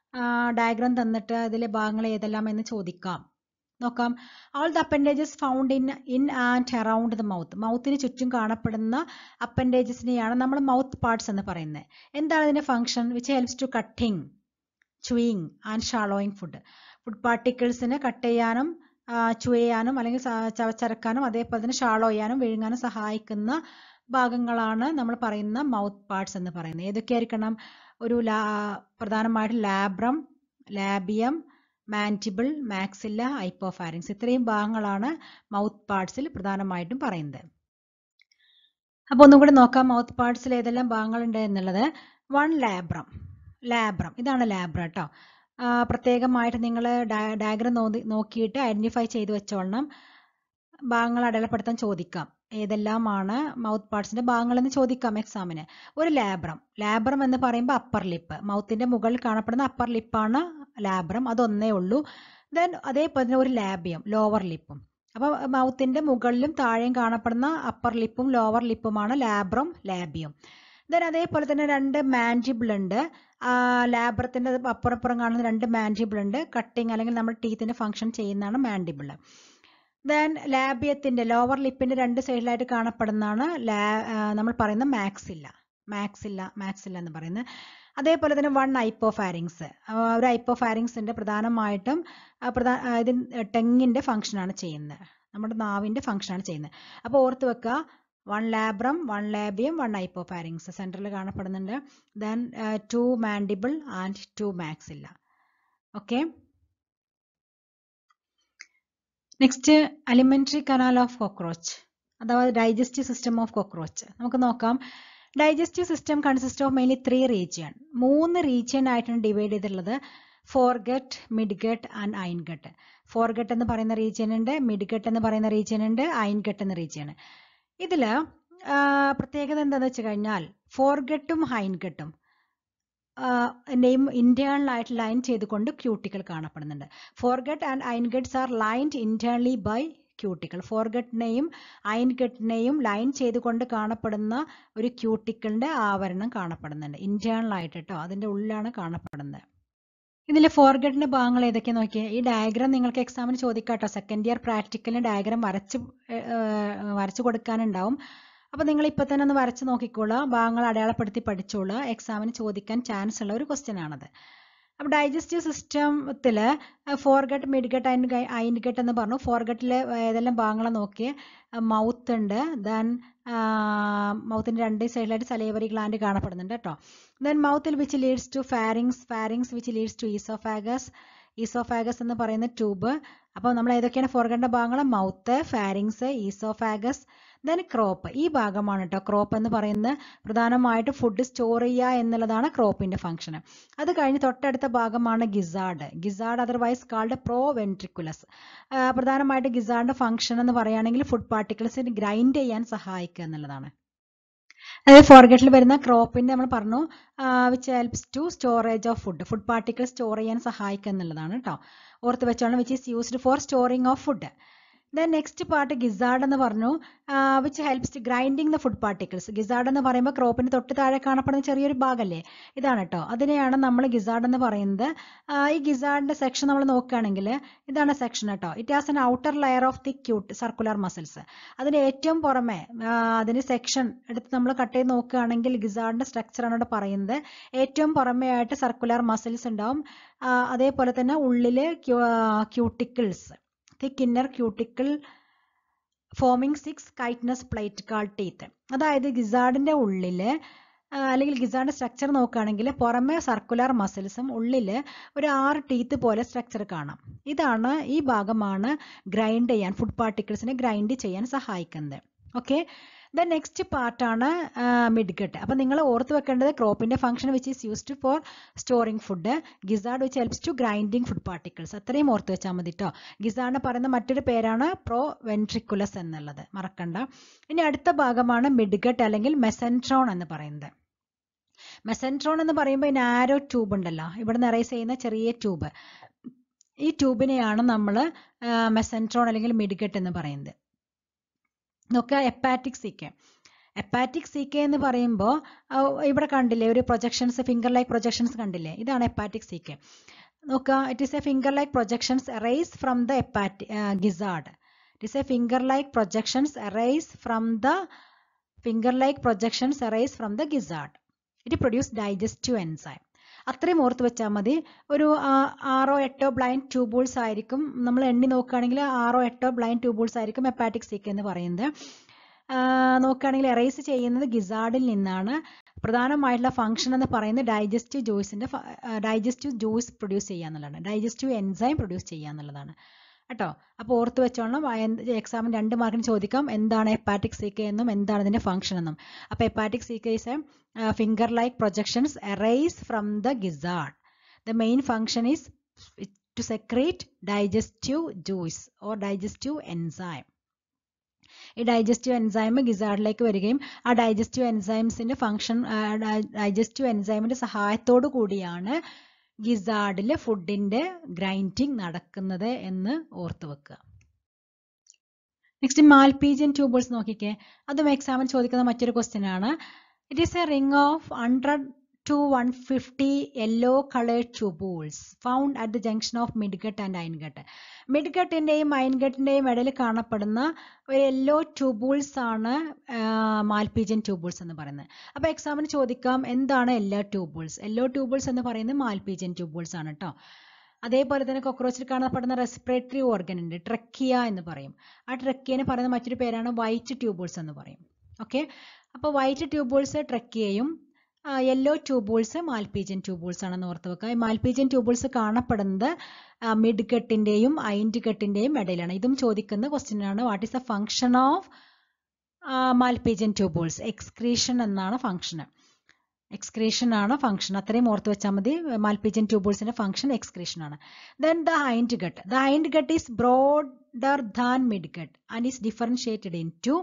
ഡയഗ്രാം തന്നിട്ട് അതിലെ ഭാഗങ്ങൾ ഏതെല്ലാം എന്ന് ചോദിക്കാം നോക്കാം all the appendages found in in and around the mouth മൗത്തിന് ചുറ്റും കാണപ്പെടുന്ന അപ്പൻഡേജസിനെയാണ് നമ്മൾ മൗത്ത് പാർട്സ് എന്ന് പറയുന്നത് എന്താണ് ഇതിന്റെ function which helps to cutting chewing and swallowing food food പാർട്ടിക്കിൾസിനെ കട്ട് ചെയ്യാനും ചു ചെയ്യാനും അല്ലെങ്കിൽ ചവച്ചരക്കാനും അതേപോലെ തന്നെ ഷാളോ ചെയ്യാനും വിഴുങ്ങാനും സഹായിക്കുന്ന ഭാഗങ്ങളാണ് നമ്മൾ പറയുന്ന മൗത്ത് പാർട്സ് എന്ന് പറയുന്നത് ഏതൊക്കെയായിരിക്കണം ഒരു ലാ പ്രധാനമായിട്ടും labrum labium mandible maxilla hypopharynx ഇത്രയും ഭാഗങ്ങളാണ് മൗത്ത് പാർട്സിൽ പ്രധാനമായിട്ടും പറയുന്നത് അപ്പോൾ ഒന്നും കൂടി നോക്കാം മൗത്ത് പാർട്സിൽ ഏതെല്ലാം ഭാഗങ്ങളുണ്ട് എന്നുള്ളത് വൺ ലാബ്രം ലാബ്രം ഇതാണ് ലാബ്രം കേട്ടോ പ്രത്യേകമായിട്ട് നിങ്ങൾ ഡയഗ്രം നോക്കിയിട്ട് ഐഡന്റിഫൈ ചെയ്ത് വെച്ചോളണം ഭാഗങ്ങൾ അടയാളപ്പെടുത്താൻ ചോദിക്കാം ഏതെല്ലാമാണ് മൗത്ത് പാർട്സിന്റെ ഭാഗങ്ങൾ എന്ന് ചോദിക്കാം എക്സാമിന് ഒരു ലാബ്രം ലാബ്രം എന്ന് പറയുമ്പോൾ അപ്പർ ലിപ്പ് മൗത്തിന്റെ മുകളിൽ കാണപ്പെടുന്ന അപ്പർ ലിപ്പാണ് ലാബ്രം അതൊന്നേ ഉള്ളൂ ദെൻ അതേപോലെ തന്നെ ഒരു ലാബിയം ലോവർ ലിപ്പും അപ്പോൾ മൗത്തിന്റെ മുകളിലും താഴെയും കാണപ്പെടുന്ന അപ്പർ ലിപ്പും ലോവർ ലിപ്പുമാണ് ലാബ്രം ലാബിയം ദെൻ അതേപോലെ തന്നെ രണ്ട് മാൻജിബിൾ ഉണ്ട് ലാബ്രത്തിന്റെ അപ്പുറപ്പുറം കാണുന്ന രണ്ട് മാൻജിബിൾ ഉണ്ട് കട്ടിങ് അല്ലെങ്കിൽ നമ്മുടെ ടീത്തിന്റെ ഫംഗ്ഷൻ ചെയ്യുന്നതാണ് മാൻഡിബിൾ ദെൻ ലാബിയത്തിന്റെ ലോവർ ലിപ്പിന്റെ രണ്ട് സൈഡിലായിട്ട് കാണപ്പെടുന്നതാണ് ലാ നമ്മൾ പറയുന്ന മാക്സില്ല മാക്സില്ല മാക്സില്ല എന്ന് പറയുന്നത് അതേപോലെ തന്നെ വൺ ഐപ്പോഫാരിങ്സ് ഒരു ഐപ്പോഫാരിങ്സിന്റെ പ്രധാനമായിട്ടും പ്രധാന ഇതിന് ടെങ്ങിന്റെ ഫംഗ്ഷനാണ് ചെയ്യുന്നത് നമ്മുടെ നാവിന്റെ ഫംഗ്ഷനാണ് ചെയ്യുന്നത് അപ്പോൾ ഓർത്ത് വെക്കുക one labrum one labium one hypopharynx central കാണപ്പെടുന്നുണ്ട് then two mandible and two maxilla okay next alimentary canal of cockroach അഥവാ ഡൈജസ്റ്റീവ് സിസ്റ്റം ഓഫ് കോക്രോച്ച് നമുക്ക് നോക്കാം digestive system consist of mainly three region മൂന്ന് റീജിയൻ ആയിട്ടാണ് divide ചെയ്തിട്ടുള്ളത് foregut midgut and hindgut foregut എന്ന് പറയുന്ന region ഉണ്ട് midgut എന്ന് പറയുന്ന റീജിയൻ ഉണ്ട് അയൻഗട്ട് എന്ന റീജിയൻ ഇതില് പ്രത്യേകത എന്താണെന്ന് വെച്ച് കഴിഞ്ഞാൽ ഫോർഗട്ടും ഹൈൻഗട്ടും നെയിം ഇന്റേണൽ ആയിട്ട് ലൈൻ ചെയ്തുകൊണ്ട് ക്യൂട്ടിക്കൽ കാണപ്പെടുന്നുണ്ട് foregut and hindguts are lined internally by cuticle ഫോർഗട്ടിനെയും അയൻഗട്ടിനെയും ലൈൻ ചെയ്തുകൊണ്ട് കാണപ്പെടുന്ന ഒരു ക്യൂട്ടിക്കലിന്റെ ആവരണം കാണപ്പെടുന്നുണ്ട് ഇന്റേണൽ ആയിട്ട് കേട്ടോ അതിന്റെ ഉള്ളിലാണ് കാണപ്പെടുന്നത് ഇതിലെ ഫോർഗട്ടിന്റെ ഭാഗങ്ങൾ ഏതൊക്കെ നോക്കിയാൽ ഈ ഡയഗ്രാം നിങ്ങൾക്ക് എക്സാമിന് ചോദിക്കാട്ടോ സെക്കൻഡ് ഇയർ പ്രാക്ടിക്കലിന് ഡയഗ്രാം വരച്ച് വരച്ചു കൊടുക്കാനുണ്ടാവും അപ്പൊ നിങ്ങൾ ഇപ്പൊ തന്നെ ഒന്ന് വരച്ച് നോക്കിക്കോളുക ഭാഗങ്ങൾ അടയാളപ്പെടുത്തി പഠിച്ചോളുക എക്സാമിന് ചോദിക്കാൻ ചാൻസ് ഉള്ള ഒരു ക്വസ്റ്റ്യൻ ആണത് അപ്പൊ ഡൈജസ്റ്റീവ് സിസ്റ്റത്തില് ഫോർഗട്ട് മിഡ്ഗട്ട് ആൻഡ് അയിൻഗട്ട് എന്ന് പറഞ്ഞു ഫോർഗട്ടിലെ ഏതെല്ലാം ഭാഗങ്ങളെ നോക്കിയേ മൗത്ത് ഉണ്ട് ദെൻ മൗത്തിന്റെ രണ്ട് സൈഡിലായിട്ട് സലേവറി ഗ്ലാൻഡ് കാണപ്പെടുന്നുണ്ട് കേട്ടോ ദെൻ മൗത്തിൽ which leads to pharynx pharynx which leads to oesophagus oesophagus എന്ന് പറയുന്ന ട്യൂബ് അപ്പോൾ നമ്മൾ ഏതൊക്കെയാണ് ഫോർഗട്ടിന്റെ ഭാഗങ്ങൾ mouth pharynx oesophagus then crop ഈ ഭാഗമാണ് കേട്ടോ ക്രോപ്പ് എന്ന് പറയുന്നത് പ്രധാനമായിട്ട് ഫുഡ് സ്റ്റോർ ചെയ്യുക എന്നുള്ളതാണ് ക്രോപ്പിന്റെ ഫംഗ്ഷൻ അത് കഴിഞ്ഞ് തൊട്ടടുത്ത ഭാഗമാണ് gizzard gizzard otherwise called proventriculus പ്രധാനമായിട്ട് ഗിസാർഡിന്റെ ഫംഗ്ഷൻ എന്ന് പറയുകയാണെങ്കിൽ ഫുഡ് പാർട്ടിക്കിൾസിന് ഗ്രൈൻഡ് ചെയ്യാൻ സഹായിക്കുക എന്നുള്ളതാണ് അതായത് ഫോർഗട്ടിൽ വരുന്ന ക്രോപ്പിന്റെ നമ്മൾ പറഞ്ഞു which helps to storage of food food particle store ചെയ്യാൻ സഹായിക്കുക എന്നുള്ളതാണ് കേട്ടോ ഓർത്ത് വെച്ചോളാം which is used for storing of food then next part gizzard എന്ന് പറഞ്ഞു which helps to grinding the food particles gizzard എന്ന് പറയുമ്പോൾ ക്രോപ്പിന് തൊട്ട് താഴെ കാണപ്പെടുന്ന ചെറിയൊരു ഭാഗമല്ലേ ഇതാണ് കേട്ടോ അതിനെയാണ് നമ്മൾ ഗിസാർഡ് എന്ന് പറയുന്നത് ഈ ഗിസാർഡിന്റെ സെക്ഷൻ നമ്മൾ നോക്കുകയാണെങ്കിൽ ഇതാണ് സെക്ഷൻ കേട്ടോ it has an outer layer of the cute circular muscles അതിന് ഏറ്റവും പുറമെ അതിന് സെക്ഷൻ എടുത്ത് നമ്മൾ കട്ട് ചെയ്ത് നോക്കുകയാണെങ്കിൽ ഗിസാർഡിന്റെ സ്ട്രക്ചർ ആണ് ഇവിടെ പറയുന്നത് ഏറ്റവും പുറമെ ആയിട്ട് സർക്കുലർ മസിൽസ് ഉണ്ടാവും അതേപോലെ തന്നെ ഉള്ളില് ക്യൂട്ടിക്കിൾസ് thick inner cuticle forming six chitinous plate call teeth അതായത് ഗിസാർഡിന്റെ ഉള്ളില് അല്ലെങ്കിൽ ഗിസാർഡിന്റെ സ്ട്രക്ചർ നോക്കുകയാണെങ്കിൽ പുറമെ സർക്കുലർ മസിൽസും ഉള്ളില് ഒരു ആറ് ടീത്ത് പോലെ സ്ട്രക്ചർ കാണാം ഇതാണ് ഈ ഭാഗമാണ് ഗ്രൈൻഡ് ചെയ്യാൻ ഫുഡ് പാർട്ടിക്കിൾസിനെ ഗ്രൈൻഡ് ചെയ്യാൻ സഹായിക്കുന്നത് ഓക്കെ ദ നെക്സ്റ്റ് പാർട്ടാണ് മിഡ്ഗട്ട് അപ്പം നിങ്ങൾ ഓർത്ത് വെക്കേണ്ടത് ക്രോപ്പിന്റെ function which is used for storing food gizzard which helps to grinding food particles അത്രയും ഓർത്ത് വെച്ചാൽ മതി കേട്ടോ ഗിസാർഡ് പറയുന്ന മറ്റൊരു പേരാണ് പ്രോ വെൻട്രിക്കുലസ് എന്നുള്ളത് മറക്കണ്ട ഇനി അടുത്ത ഭാഗമാണ് മിഡ്ഗട്ട് അല്ലെങ്കിൽ മെസൻട്രോൺ എന്ന് പറയുന്നത് മെസൻട്രോൺ എന്ന് പറയുമ്പോൾ ഈ നാരോ ട്യൂബ് ഉണ്ടല്ലോ ഇവിടെ നിറൈസ് ചെയ്യുന്ന ചെറിയ ട്യൂബ് ഈ ട്യൂബിനെയാണ് നമ്മൾ മെസൻട്രോൺ അല്ലെങ്കിൽ മിഡ്ഗട്ട് എന്ന് പറയുന്നത് നോക്കുക hepatic caeca hepatic C K എന്ന് പറയുമ്പോൾ ഇവിടെ കണ്ടില്ലേ ഒരു പ്രൊജക്ഷൻസ് ഫിംഗർ ലൈക്ക് പ്രൊജക്ഷൻസ് കണ്ടില്ലേ ഇതാണ് എപ്പാറ്റിക് സി കെ നോക്കുക it is a finger like projections arise from the hepatic gizzard it is a finger like projections arise from the finger like projections arise from the gizzard it produce digestive enzyme അത്രയും ഓർത്ത് വെച്ചാൽ മതി ഒരു ആറോ എട്ടോ blind tubules ആയിരിക്കും നമ്മൾ എണ്ണി നോക്കുകയാണെങ്കിൽ ആറോ എട്ടോ ബ്ലൈൻഡ് ട്യൂബൂൾസ് ആയിരിക്കും എപ്പാറ്റിക് സിക്ക് എന്ന് പറയുന്നത് നോക്കുകയാണെങ്കിൽ എറേസ് ചെയ്യുന്നത് ഗിസാർഡിൽ നിന്നാണ് പ്രധാനമായിട്ടുള്ള ഫംഗ്ഷൻ എന്ന് പറയുന്നത് ഡൈജസ്റ്റീവ് ജ്യൂസിന്റെ ഡൈജസ്റ്റീവ് ജ്യൂസ് പ്രൊഡ്യൂസ് ചെയ്യുക എന്നുള്ളതാണ് ഡൈജസ്റ്റീവ് എൻസൈം പ്രൊഡ്യൂസ് ചെയ്യുക എന്നുള്ളതാണ് കേട്ടോ അപ്പോൾ ഓർത്ത് വെച്ചോളണം എക്സാമിന് രണ്ട് മാർക്കിന് ചോദിക്കാം എന്താണ് എപ്പാറ്റിക് സി കെ എന്നും എന്താണ് ഇതിന്റെ ഫംഗ്ഷൻ എന്നും അപ്പോൾ hepatic C K is a finger like projections arise from the gizzard the main function is to secrete digestive juice or digestive enzyme ഈ ഡൈജസ്റ്റീവ് എൻസൈം ഗിസാർഡിലേക്ക് വരികയും ആ ഡൈജസ്റ്റീവ് എൻസൈംസിന്റെ ഫംഗ്ഷൻ ഡൈജസ്റ്റീവ് എൻസൈമിന്റെ സഹായത്തോടു കൂടിയാണ് ഗിസാർഡിൽ ഫുഡിന്റെ ഗ്രൈൻഡിങ് നടക്കുന്നത് എന്ന് ഓർത്തു വെക്കുക നെക്സ്റ്റ് മാൽപീജിയൻ ട്യൂബിൾസ് നോക്കിക്കേ അതും എക്സാമിന് ചോദിക്കുന്ന മറ്റൊരു ക്വസ്റ്റ്യൻ ആണ് it is a ring of hundred to one fifty yellow coloured tubules found at the junction of midgut and hindgut മിഡ്ഗട്ടിന്റെയും അയൻഗട്ടിന്റെയും ഇടയിൽ കാണപ്പെടുന്ന ഒരു യെല്ലോ ട്യൂബൂൾസ് ആണ് മാൽപീജിയൻ ട്യൂബൂൾസ് എന്ന് പറയുന്നത് അപ്പോൾ എക്സാമിന് ചോദിക്കാം എന്താണ് യെല്ലോ ട്യൂബൂൾസ് യെല്ലോ ട്യൂബൂൾസ് എന്ന് പറയുന്നത് മാൽപീജിയൻ ട്യൂബൂൾസ് ആണ് കേട്ടോ അതേപോലെ തന്നെ കൊക്രോച്ചിൽ കാണപ്പെടുന്ന റെസ്പിറേറ്ററി ഓർഗൻ ഉണ്ട് ട്രക്കിയ എന്ന് പറയും ആ ട്രക്കിയന് പറയുന്ന മറ്റൊരു പേരാണ് വൈറ്റ് ട്യൂബൂൾസ് എന്ന് പറയും ഓക്കെ അപ്പോൾ വൈറ്റ് ട്യൂബൂൾസ് ട്രക്കിയയും യെല്ലോ ട്യൂബൂൾസ് മാൽപീജിയൻ ട്യൂബൂൾസ് ആണെന്ന് ഓർത്ത് വെക്കുക ഈ മാൽപീജിയൻ ട്യൂബൂൾസ് കാണപ്പെടുന്നത് മിഡ് കെട്ടിന്റെയും ഐൻഡ് കെട്ടിന്റെയും ഇടയിലാണ് ഇതും ചോദിക്കുന്ന ക്വസ്റ്റ്യൻ ആണ് what is the function of Malpighian tubules excretion എന്നാണ് ഫംഗ്ഷൻ എക്സ്ക്രീഷൻ ആണ് ഫംഗ്ഷൻ അത്രയും ഓർത്ത് വെച്ചാൽ മതി മാൽപീജിയൻ ട്യൂബൂൾസിന്റെ ഫംഗ്ഷൻ എക്സ്ക്രീഷൻ ആണ് then the hind gut the hind gut is broader than mid gut and is differentiated into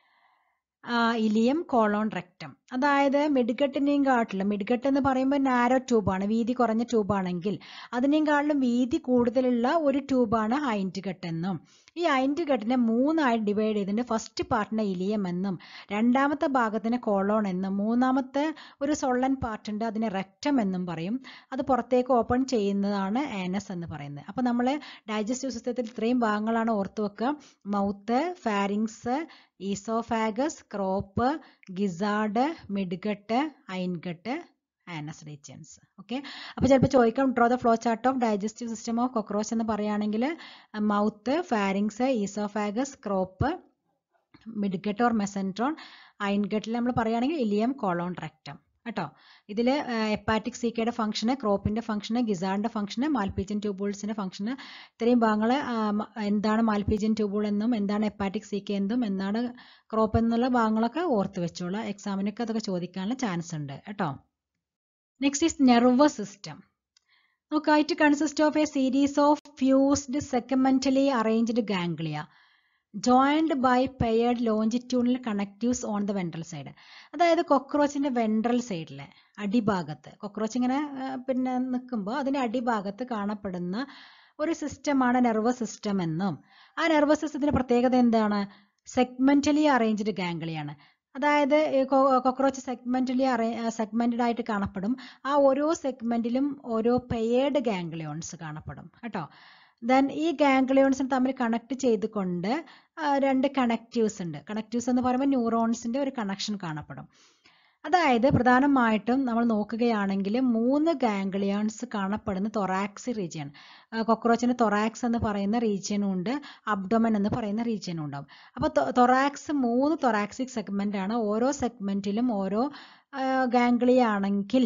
ileum colon rectum അതായത് മിഡ്ഗട്ടിനെയും കാട്ടിലും മിഡ്ഗട്ട് എന്ന് പറയുമ്പോൾ നാരോ ട്യൂബാണ് വീതി കുറഞ്ഞ ട്യൂബാണെങ്കിൽ അതിനെയും കാട്ടിലും വീതി കൂടുതലുള്ള ഒരു ട്യൂബാണ് ഹൈൻഡ് ഗട്ട് എന്നും ഈ ഹൈൻഡ് ഗട്ടിനെ മൂന്നായി ഡിവൈഡ് ചെയ്തിട്ട് ഫസ്റ്റ് പാർട്ടിനെ ഇലിയം എന്നും രണ്ടാമത്തെ ഭാഗത്തിന് കോളോൺ എന്നും മൂന്നാമത്തെ ഒരു സൊള്ളൻ പാർട്ട് ഉണ്ട് അതിനെ റെക്റ്റം എന്നും പറയും അത് പുറത്തേക്ക് ഓപ്പൺ ചെയ്യുന്നതാണ് ആനസ് എന്ന് പറയുന്നത് അപ്പോൾ നമ്മൾ ഡൈജസ്റ്റീവ് സിസ്റ്റത്തിൽ ഇത്രയും ഭാഗങ്ങളാണ് ഓർത്ത് വെക്കുക mouth pharynx oesophagus crop gizzard midgut hindgut anus regions okay അപ്പോൾ ചിലപ്പോൾ ചോദിക്കാം draw the flow chart of digestive system of cockroach എന്ന് പറയുകയാണെങ്കിൽ mouth pharynx oesophagus crop midgut or mesenteron ഐൻഗട്ടിൽ നമ്മൾ പറയുകയാണെങ്കിൽ ഇലിയം കോളോൺ റെക്റ്റം കേട്ടോ ഇതിൽ എപ്പാറ്റിക് സീക്കയുടെ ഫംഗ്ഷന് ക്രോപ്പിന്റെ ഫംഗ്ഷന് ഗിസാറിന്റെ ഫംഗ്ഷന് മാൽപീജിയൻ ട്യൂബൂൾസിന്റെ ഫംഗ്ഷന് ഇത്രയും ഭാഗങ്ങൾ എന്താണ് മാൽപീജിയൻ ട്യൂബൂൾ എന്നും എന്താണ് എപ്പാറ്റിക് സീക്ക എന്നും എന്താണ് ക്രോപ്പ് എന്നുള്ള ഭാഗങ്ങളൊക്കെ ഓർത്ത് വെച്ചോളൂ എക്സാമിനൊക്കെ അതൊക്കെ ചോദിക്കാനുള്ള ചാൻസ് ഉണ്ട് കേട്ടോ നെക്സ്റ്റ് ഈസ് നെർവസ് സിസ്റ്റം നോക്കുക it consist of a series of fused segmentally arranged ganglia joined by paired longitudinal connectives on the ventral side അതായത് കൊക്രോച്ചിന്റെ വെൻട്രൽ സൈഡിലെ അടിഭാഗത്ത് കൊക്രോച്ച് ഇങ്ങനെ പിന്നെ നിൽക്കുമ്പോൾ അതിന്റെ അടിഭാഗത്ത് കാണപ്പെടുന്ന ഒരു സിസ്റ്റമാണ് നെർവസ് സിസ്റ്റം എന്നും ആ നെർവസ് സിസ്റ്റത്തിന്റെ പ്രത്യേകത എന്താണ് സെഗ്മെന്റലി അറേഞ്ച്ഡ് ഗാംഗ്ലിയാണ് അതായത് കൊക്രോച്ച് സെഗ്മെന്റലി അറേ സെഗ്മെന്റഡ് ആയിട്ട് കാണപ്പെടും ആ ഓരോ സെഗ്മെന്റിലും ഓരോ പെയേർഡ് ഗാംഗ്ലിയോൺസ് കാണപ്പെടും കേട്ടോ ദെൻ ഈ ഗാംഗ്ലിയോൺസിനെ തമ്മിൽ കണക്ട് ചെയ്തുകൊണ്ട് രണ്ട് കണക്റ്റീവ്സ് ഉണ്ട് കണക്റ്റീവ്സ് എന്ന് പറയുമ്പോൾ ന്യൂറോൺസിന്റെ ഒരു കണക്ഷൻ കാണപ്പെടും അതായത് പ്രധാനമായിട്ടും നമ്മൾ നോക്കുകയാണെങ്കിൽ മൂന്ന് ഗാംഗ്ലിയോൺസ് കാണപ്പെടുന്ന തൊറാക്സ് റീജിയൻ കൊക്രോച്ചിന് തൊറാക്സ് എന്ന് പറയുന്ന റീജിയനും ഉണ്ട് അബ്ഡോമൻ എന്ന് പറയുന്ന റീജിയനും ഉണ്ടാവും അപ്പോൾ തൊറാക്സ് മൂന്ന് തൊറാക്സിക് സെഗ്മെന്റ് ആണ് ഓരോ സെഗ്മെന്റിലും ഓരോ ഗാംഗ്ലിയ ആണെങ്കിൽ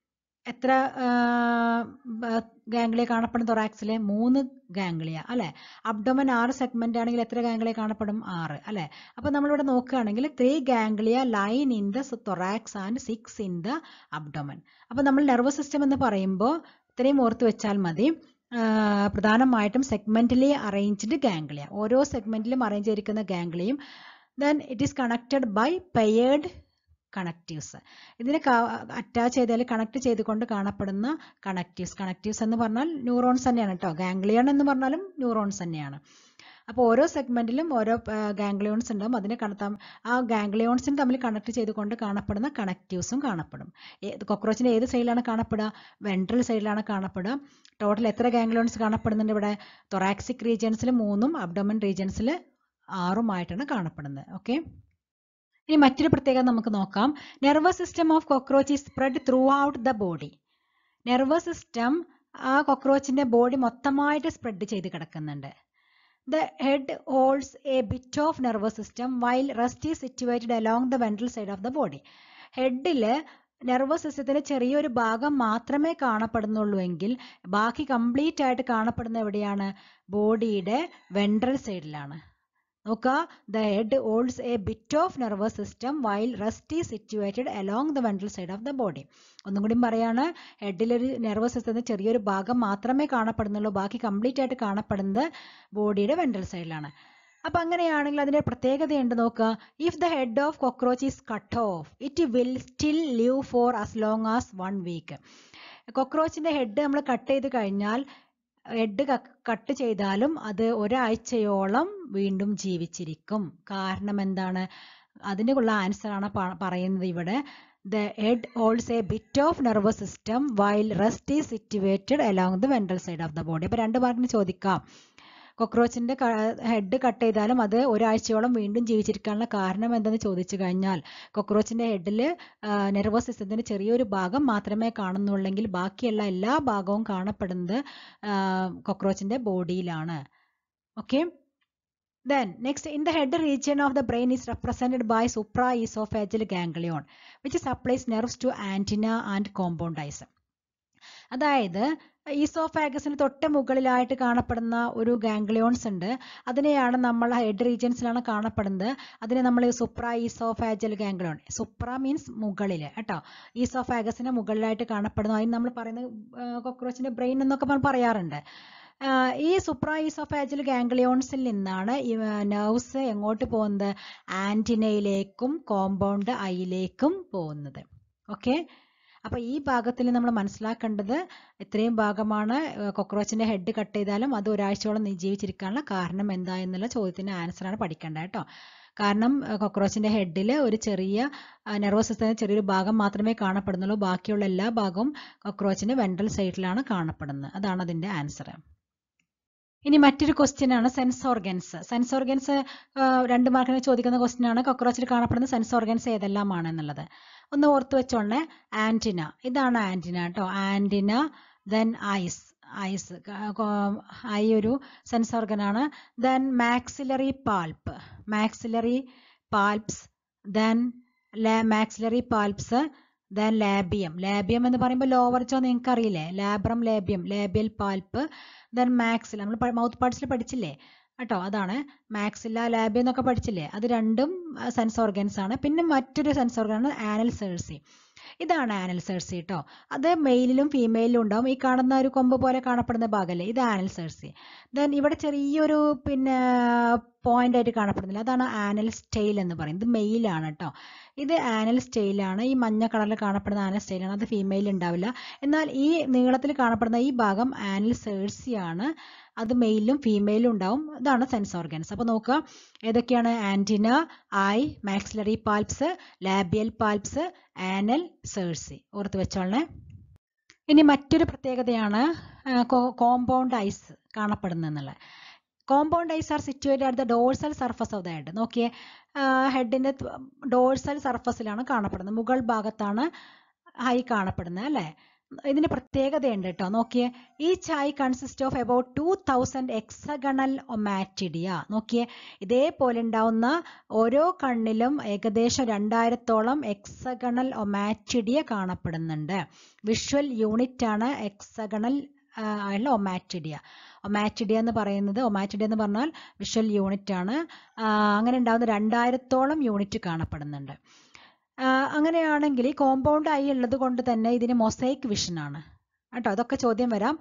എത്ര ഗാംഗ്ലിയ കാണപ്പെടും തൊറാക്സിലെ മൂന്ന് ഗാംഗ്ലിയ അല്ലെ അബ്ഡോമൻ ആറ് സെഗ്മെന്റ് ആണെങ്കിൽ എത്ര ഗാംഗ്ലിയ കാണപ്പെടും ആറ് അല്ലെ അപ്പൊ നമ്മളിവിടെ നോക്കുകയാണെങ്കിൽ three ganglia line in the thorax and six in the abdomen അപ്പൊ നമ്മൾ നെർവസ് സിസ്റ്റം എന്ന് പറയുമ്പോൾ ഇത്രയും ഓർത്ത് വെച്ചാൽ മതി പ്രധാനമായിട്ടും സെഗ്മെന്റലി അറേഞ്ച്ഡ് ഗാംഗ്ലിയ ഓരോ സെഗ്മെന്റിലും അറേഞ്ച് ചെയ്തിരിക്കുന്ന ഗാംഗ്ലിയും then it is connected by paired connectives ഇതിനെ അറ്റാച്ച് ചെയ്താൽ കണക്ട് ചെയ്തുകൊണ്ട് കാണപ്പെടുന്ന കണക്റ്റീവ്സ് കണക്റ്റീവ്സ് എന്ന് പറഞ്ഞാൽ ന്യൂറോൺസ് തന്നെയാണ് കേട്ടോ ഗാംഗ്ലിയൺ എന്ന് പറഞ്ഞാലും ന്യൂറോൺസ് തന്നെയാണ് അപ്പോൾ ഓരോ സെഗ്മെന്റിലും ഓരോ ഗാംഗ്ലിയോൺസ് ഉണ്ടാവും അതിനെ കണത്താം ആ ഗാംഗ്ലിയോൺസിന് തമ്മിൽ കണക്ട് ചെയ്തുകൊണ്ട് കാണപ്പെടുന്ന കണക്റ്റീവ്സും കാണപ്പെടും കൊക്രോച്ചിന്റെ ഏത് സൈഡിലാണ് കാണപ്പെടുക വെൻട്രൽ സൈഡിലാണ് കാണപ്പെടുക ടോട്ടൽ എത്ര ഗാംഗ്ലിയോൺസ് കാണപ്പെടുന്നുണ്ട് ഇവിടെ തൊറാക്സിക് റീജിയൻസിൽ മൂന്നും അബ്ഡോമൻ റീജിയൻസിൽ ആറുമായിട്ടാണ് കാണപ്പെടുന്നത് ഓക്കെ ഇനി മറ്റൊരു പ്രത്യേകത നമുക്ക് നോക്കാം nervous system of cockroach is spread throughout the body nervous system ആ കോക്രോച്ചിന്റെ ബോഡി മൊത്തമായിട്ട് സ്പ്രെഡ് ചെയ്ത് കിടക്കുന്നുണ്ട് the head holds a bit of nervous system while rest is situated along the ventral side of the body ഹെഡില് nervous സിസ്റ്റത്തിന് ചെറിയൊരു ഭാഗം മാത്രമേ കാണപ്പെടുന്നുള്ളൂ എങ്കിൽ ബാക്കി കംപ്ലീറ്റ് ആയിട്ട് കാണപ്പെടുന്ന എവിടെയാണ് ബോഡിയുടെ വെൻട്രൽ സൈഡിലാണ് നോക്കുക the head holds a bit of nervous system while rest is situated along the ventral side of the body ഒന്നും കൂടി പറയാണ് ഹെഡിലൊരു നെർവസ് സിസ്റ്റത്തിന് ചെറിയൊരു ഭാഗം മാത്രമേ കാണപ്പെടുന്നുള്ളൂ ബാക്കി കംപ്ലീറ്റ് ആയിട്ട് കാണപ്പെടുന്നത് ബോഡിയുടെ വെൻട്രൽ സൈഡിലാണ് അപ്പൊ അങ്ങനെയാണെങ്കിൽ അതിന്റെ പ്രത്യേകതയുണ്ട് നോക്കുക if the head of cockroach is cut off it will still live for as long as one week കോക്രോച്ചിന്റെ ഹെഡ് നമ്മൾ കട്ട് ചെയ്ത് കഴിഞ്ഞാൽ ഹെഡ് കട്ട് ചെയ്താലും അത് ഒരാഴ്ചയോളം വീണ്ടും ജീവിച്ചിരിക്കും കാരണം എന്താണ് അതിനുള്ള ആൻസർ ആണ് പ- പറയുന്നത് ഇവിടെ the head holds a bit of nervous system while rest is situated along the ventral side of the body അപ്പൊ രണ്ട് മാർക്കിന് ചോദിക്കാം കൊക്രോച്ചിന്റെ ഹെഡ് കട്ട് ചെയ്താലും അത് ഒരാഴ്ചയോളം വീണ്ടും ജീവിച്ചിരിക്കാനുള്ള കാരണം എന്തെന്ന് ചോദിച്ചു കഴിഞ്ഞാൽ കൊക്രോച്ചിന്റെ ഹെഡിൽ നെർവസ് സിസ്റ്റത്തിന്റെ ചെറിയൊരു ഭാഗം മാത്രമേ കാണുന്നുള്ളെങ്കിൽ ബാക്കിയുള്ള എല്ലാ ഭാഗവും കാണപ്പെടുന്നത് കൊക്രോച്ചിന്റെ ബോഡിയിലാണ് okay Then, next, in the head region of the brain is represented by supraesophageal ganglion, which supplies nerves to antenna and compound eyes. അതായത് ഈസോഫാഗസിന് തൊട്ട് മുകളിലായിട്ട് കാണപ്പെടുന്ന ഒരു ഗാംഗ്ലിയോൺസ് ഉണ്ട് അതിനെയാണ് നമ്മൾ ഹെഡ് റീജിയൻസിലാണ് കാണപ്പെടുന്നത് അതിനെ നമ്മൾ supra oesophageal ganglion supra means മുകളിൽ കേട്ടോ ഈസോഫാഗസിന് മുകളിലായിട്ട് കാണപ്പെടുന്നു അതിന് നമ്മൾ പറയുന്നത് കോക്രോച്ചിന്റെ ബ്രെയിൻ എന്നൊക്കെ നമ്മൾ പറയാറുണ്ട് ആഹ് ഈ സുപ്ര ഈസോഫാജൽ ഗാംഗ്ലിയോൺസിൽ നിന്നാണ് ഈ നെർവ്സ് എങ്ങോട്ട് പോകുന്നത് ആന്റിനയിലേക്കും കോമ്പൗണ്ട് ഐയിലേക്കും പോകുന്നത് ഓക്കെ അപ്പൊ ഈ ഭാഗത്തിൽ നമ്മൾ മനസ്സിലാക്കേണ്ടത് ഇത്രയും ഭാഗമാണ് കൊക്രോച്ചിന്റെ ഹെഡ് കട്ട് ചെയ്താലും അത് ഒരാഴ്ചയോളം നീ ജീവിച്ചിരിക്കാനുള്ള കാരണം എന്താ എന്നുള്ള ചോദ്യത്തിന്റെ ആൻസർ ആണ് പഠിക്കേണ്ടത് കേട്ടോ കാരണം കൊക്രോച്ചിന്റെ ഹെഡിൽ ഒരു ചെറിയ നെർവസ് സിസ്റ്റത്തിന് ചെറിയൊരു ഭാഗം മാത്രമേ കാണപ്പെടുന്നുള്ളൂ ബാക്കിയുള്ള എല്ലാ ഭാഗവും കൊക്രോച്ചിന്റെ വെൻട്രൽ സൈഡിലാണ് കാണപ്പെടുന്നത് അതാണ് അതിന്റെ ആൻസർ ഇനി മറ്റൊരു ക്വസ്റ്റ്യൻ ആണ് സെൻസ് ഓർഗൻസ് സെൻസ് ഓർഗൻസ് രണ്ട് മാർക്കിന് ചോദിക്കുന്ന ക്വസ്റ്റ്യൻ ആണ് കൊക്രോച്ചിൽ കാണപ്പെടുന്ന സെൻസ് ഓർഗൻസ് ഏതെല്ലാമാണ് എന്നുള്ളത് ഒന്ന് ഓർത്ത് വെച്ചോളേ ആന്റിന ഇതാണ് ആന്റിന കേട്ടോ antenna then eyes eyes eye ഒരു സെൻസ് ഓർഗൻ ആണ് then maxillary palp maxillary palps then maxillary palps then labium labium എന്ന് പറയുമ്പോൾ ലോവർ ചോ നിങ്ങൾക്ക് അറിയില്ലേ ലാബ്രം ലാബിയം ലാബിയൽ പാൽപ്പ് ദെൻ മാക്സിൽ നമ്മൾ മൗത്ത് പാർട്സിൽ പഠിച്ചില്ലേ കേട്ടോ അതാണ് മാക്സില്ല ലാബിയം എന്നൊക്കെ പഠിച്ചില്ലേ അത് രണ്ടും സെൻസ് ഓർഗൻസ് ആണ് പിന്നെ മറ്റൊരു സെൻസ് ഓർഗൻ ആണ് ആനൽ സെഴ്സി ഇതാണ് ആനൽ സെഴ്സി കേട്ടോ അത് മെയിലിലും ഫീമെയിലും ഉണ്ടാവും ഈ കാണുന്ന ഒരു കൊമ്പ് പോലെ കാണപ്പെടുന്ന ഭാഗമല്ലേ ഇത് ആനൽ സെഴ്സി ദെൻ ഇവിടെ ചെറിയൊരു പിന്നെ പോയിന്റ് ആയിട്ട് കാണപ്പെടുന്നില്ല അതാണ് ആനൽ സ്റ്റെയിൽ എന്ന് പറയുന്നത് ഇത് മെയിലാണ് കേട്ടോ ഇത് ആനൽ സ്റ്റെയിലാണ് ഈ മഞ്ഞ കളറിൽ കാണപ്പെടുന്ന ആനൽ സ്റ്റെയിലാണ് അത് ഫീമെയിൽ ഉണ്ടാവില്ല എന്നാൽ ഈ നീളത്തിൽ കാണപ്പെടുന്ന ഈ ഭാഗം ആനൽ സെഴ്സി ആണ് അത് മെയിലും ഫീമെയിലും ഉണ്ടാവും ഇതാണ് സെൻസ് ഓർഗൻസ് അപ്പോൾ നോക്കുക ഏതൊക്കെയാണ് antenna eye maxillary palps labial palps anal cerci ഓർത്ത് വെച്ചോളണേ ഇനി മറ്റൊരു പ്രത്യേകതയാണ് കോമ്പൗണ്ട് ഐസ് കാണപ്പെടുന്നത് compound eyes are situated at the dorsal surface of the head നോക്കിയേ ഹെഡിന്റെ ഡോഴ്സൽ സർഫസിലാണ് കാണപ്പെടുന്നത് മുകൾ ഭാഗത്താണ് ഹൈ കാണപ്പെടുന്നത് അല്ലേ ഇതിന് പ്രത്യേകതയുണ്ട് കേട്ടോ നോക്കിയേ ഈ ചായ് consist of about two thousand hexagonal ommatidia നോക്കിയേ ഇതേപോലെ ഉണ്ടാവുന്ന ഓരോ കണ്ണിലും ഏകദേശം രണ്ടായിരത്തോളം എക്സഗണൽ ഒമാറ്റിഡിയ കാണപ്പെടുന്നുണ്ട് വിഷ്വൽ യൂണിറ്റ് ആണ് എക്സഗണൽ ആയുള്ള ഒമാറ്റിഡിയ ഒമാറ്റിഡിയ എന്ന് പറയുന്നത് ഒമാറ്റിഡിയ എന്ന് പറഞ്ഞാൽ വിഷ്വൽ യൂണിറ്റ് ആണ് അങ്ങനെ ഉണ്ടാകുന്ന രണ്ടായിരത്തോളം യൂണിറ്റ് കാണപ്പെടുന്നുണ്ട് അങ്ങനെയാണെങ്കിൽ ഈ കോമ്പൗണ്ട് ആയി ഉള്ളത് കൊണ്ട് തന്നെ ഇതിന് മൊസൈക്ക് വിഷൻ ആണ് കേട്ടോ അതൊക്കെ ചോദ്യം വരാം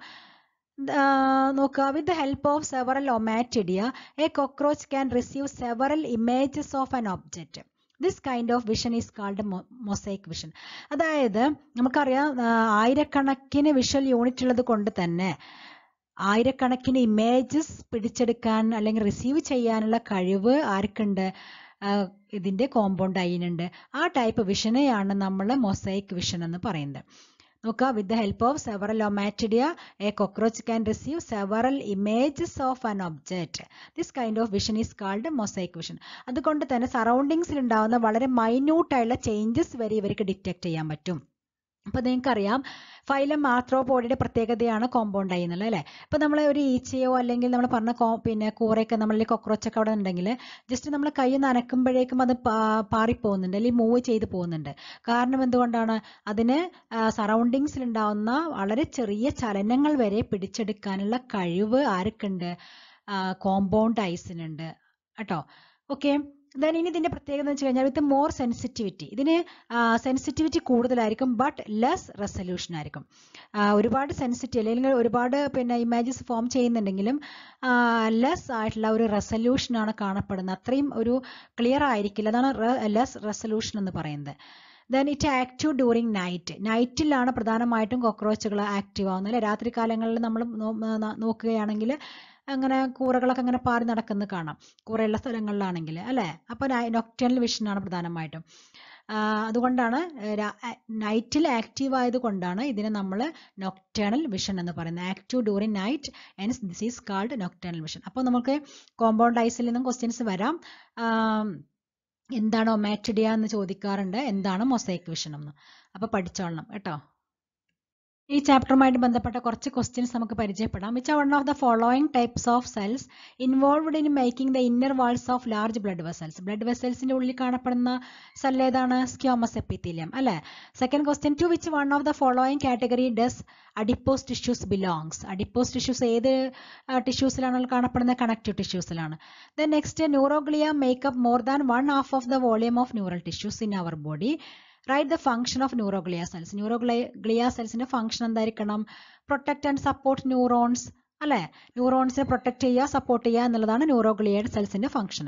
നോക്കുക with the help of several ommatidia a cockroach can receive several images of an object this kind of vision is called mosaic vision അതായത് നമുക്കറിയാം ആയിരക്കണക്കിന് വിഷ്വൽ യൂണിറ്റ് ഉള്ളത് കൊണ്ട് തന്നെ ആയിരക്കണക്കിന് ഇമേജസ് പിടിച്ചെടുക്കാൻ അല്ലെങ്കിൽ റിസീവ് ചെയ്യാനുള്ള കഴിവ് ആർക്കുണ്ട് ആഹ് ഇതിന്റെ കോമ്പൗണ്ട് ഐനുണ്ട് ആ ടൈപ്പ് വിഷനെയാണ് നമ്മൾ മൊസൈക്ക് വിഷൻ എന്ന് പറയുന്നത് നോക്കുക with the help of several ommatidia a cockroach can receive several images of an object this kind of vision is called mosaic vision അതുകൊണ്ട് തന്നെ സറൗണ്ടിങ്സിൽ ഉണ്ടാകുന്ന വളരെ മൈന്യൂട്ടായുള്ള ചേഞ്ചസ് വരെ ഇവർക്ക് ഡിറ്റക്ട് ചെയ്യാൻ പറ്റും അപ്പോൾ നിങ്ങൾക്കറിയാം ഫൈലം ആർത്രോപോഡിയുടെ പ്രത്യേകതയാണ് കോമ്പൗണ്ട് ഐ എന്നുള്ളത് അല്ലേ ഇപ്പോൾ നമ്മൾ ഒരു ഈച്ചയോ അല്ലെങ്കിൽ നമ്മൾ പറഞ്ഞ കോ പിന്നെ കൂറയൊക്കെ നമ്മളിൽ കോക്രോച്ചൊക്കെ അവിടെ ഉണ്ടെങ്കിൽ ജസ്റ്റ് നമ്മൾ കൈ നനക്കുമ്പോഴേക്കും അത് പാ- പാറിപ്പോകുന്നുണ്ട് അല്ലെങ്കിൽ മൂവ് ചെയ്ത് പോകുന്നുണ്ട് കാരണം എന്തുകൊണ്ടാണ് അതിന് സറൗണ്ടിങ്സിൽ ഉണ്ടാവുന്ന വളരെ ചെറിയ ചലനങ്ങൾ വരെ പിടിച്ചെടുക്കാനുള്ള കഴിവ് ആർക്കുണ്ട് കോമ്പൗണ്ട് ഐസിനുണ്ട് കേട്ടോ ഓക്കെ ദെൻ ഇനി ഇതിന്റെ പ്രത്യേകത എന്ന് വെച്ച് കഴിഞ്ഞാൽ വിത്ത് മോർ സെൻസിറ്റിവിറ്റി ഇതിന് സെൻസിറ്റിവിറ്റി കൂടുതലായിരിക്കും ബട്ട് ലെസ് റെസൊല്യൂഷൻ ആയിരിക്കും ആ, ഒരുപാട് സെൻസിറ്റീവ് അല്ലെങ്കിൽ ഒരുപാട് പിന്നെ ഇമേജസ് ഫോം ചെയ്യുന്നുണ്ടെങ്കിലും ലെസ് ആയിട്ടുള്ള ഒരു റെസൊല്യൂഷൻ ആണ് കാണപ്പെടുന്നത് അത്രയും ഒരു ക്ലിയർ ആയിരിക്കില്ല അതാണ് ലെസ് റെസൊല്യൂഷൻ എന്ന് പറയുന്നത് then it active during night നൈറ്റിലാണ് പ്രധാനമായിട്ടും കോക്രോച്ചുകൾ ആക്റ്റീവ് ആവുന്നത് അല്ലെ രാത്രി കാലങ്ങളിൽ നമ്മൾ നോക്കുകയാണെങ്കിൽ അങ്ങനെ കൂറകളൊക്കെ അങ്ങനെ പാറി നടക്കുന്നത് കാണാം കൂറയുള്ള സ്ഥലങ്ങളിലാണെങ്കിൽ അല്ലേ അപ്പോൾ നൊക്ടേണൽ വിഷനാണ് പ്രധാനമായിട്ടും ആ, അതുകൊണ്ടാണ് നൈറ്റിൽ ആക്റ്റീവ് ആയത് കൊണ്ടാണ് ഇതിനെ നമ്മൾ നൊക്ടേണൽ വിഷൻ എന്ന് പറയുന്നത് active during night and this is called nocturnal vision അപ്പോൾ നമുക്ക് കോമ്പൗണ്ട് ഐസിൽ നിന്നും ക്വസ്റ്റ്യൻസ് വരാം ആം, എന്താണ് ഒമാറ്റിഡിയ എന്ന് ചോദിക്കാറുണ്ട് എന്താണ് മൊസൈക്ക് വിഷൻ എന്ന് അപ്പോൾ പഠിച്ചോളണം കേട്ടോ ഈ ചാപ്റ്ററുമായിട്ട് ബന്ധപ്പെട്ട കുറച്ച് ക്വസ്റ്റ്യൻസ് നമുക്ക് പരിചയപ്പെടാം which one of the following types of cells involved in making the inner walls of large blood vessels blood വെസൽസിന്റെ ഉള്ളിൽ കാണപ്പെടുന്ന സെൽ ഏതാണ് സ്ക്യോമസ് എപ്പിത്തീലിയം അല്ലെ second question two which one of the following category does adipose tissues belongs adipose tissues ഏത് ടിഷ്യൂസിലാണ് കാണപ്പെടുന്നത് connective ടിഷ്യൂസിലാണ് then next neuroglia make up more than one half of the volume of neural tissues in our body right the function of neuroglia cells neuroglia സെൽസിന്റെ function എന്തായിരിക്കണം protect and support neurons അല്ലെ ന്യൂറോൺസിനെ protect ചെയ്യുക support ചെയ്യുക എന്നുള്ളതാണ് ന്യൂറോഗ്ലിയയുടെ സെൽസിന്റെ function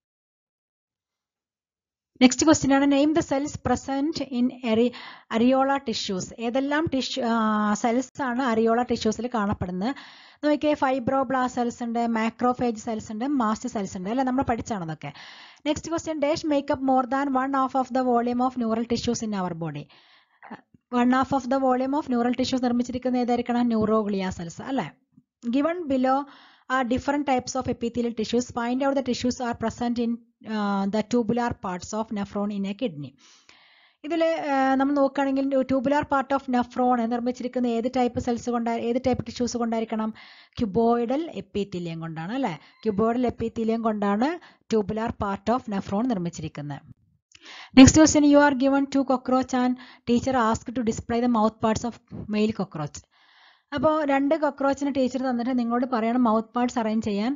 next question ആണ് name the cells present in areolar tissues ഏതെല്ലാം ടിഷ്യൂ സെൽസ് ആണ് അരിയോള ടിഷ്യൂസിൽ കാണപ്പെടുന്നത് നോക്കിയേ ഫൈബ്രോബ്ലാസ് സെൽസ് ഉണ്ട് മാക്രോഫേജ് സെൽസ് ഉണ്ട് മാസ്റ്റ് സെൽസ് ഉണ്ട് അല്ലെ നമ്മൾ പഠിച്ചാണ് അതൊക്കെ next question dash make up more than one half of the volume of neural tissues in our body one half of the volume of neural tissues നിർമ്മിച്ചിരിക്കുന്ന ഏതായിരിക്കണം neuroglia cells അല്ലെ given below are different types of epithelial tissues find out the tissues are present in uh, the tubular parts of nephron in a kidney ഇതിൽ നമ്മൾ നോക്കുകയാണെങ്കിൽ tubular part of nephron നിർമ്മിച്ചിരിക്കുന്ന ഏത് type cells കൊണ്ട് ഏത് type tissues കൊണ്ടായിരിക്കണം cuboidal epithelium കൊണ്ടാണ് അല്ലെ ക്യൂബോയിഡൽ എപ്പിത്തീലിയം കൊണ്ടാണ് ട്യൂബുലാർ പാർട്ട് ഓഫ് നെഫ്രോൺ നിർമ്മിച്ചിരിക്കുന്നത് next question you are given two cockroach and teacher ask to display the mouth parts of male cockroach അപ്പോൾ രണ്ട് കോക്രോച്ചിന് ടീച്ചർ തന്നിട്ട് നിങ്ങളോട് പറയണം മൗത്ത് പാർട്സ് അറേഞ്ച് ചെയ്യാൻ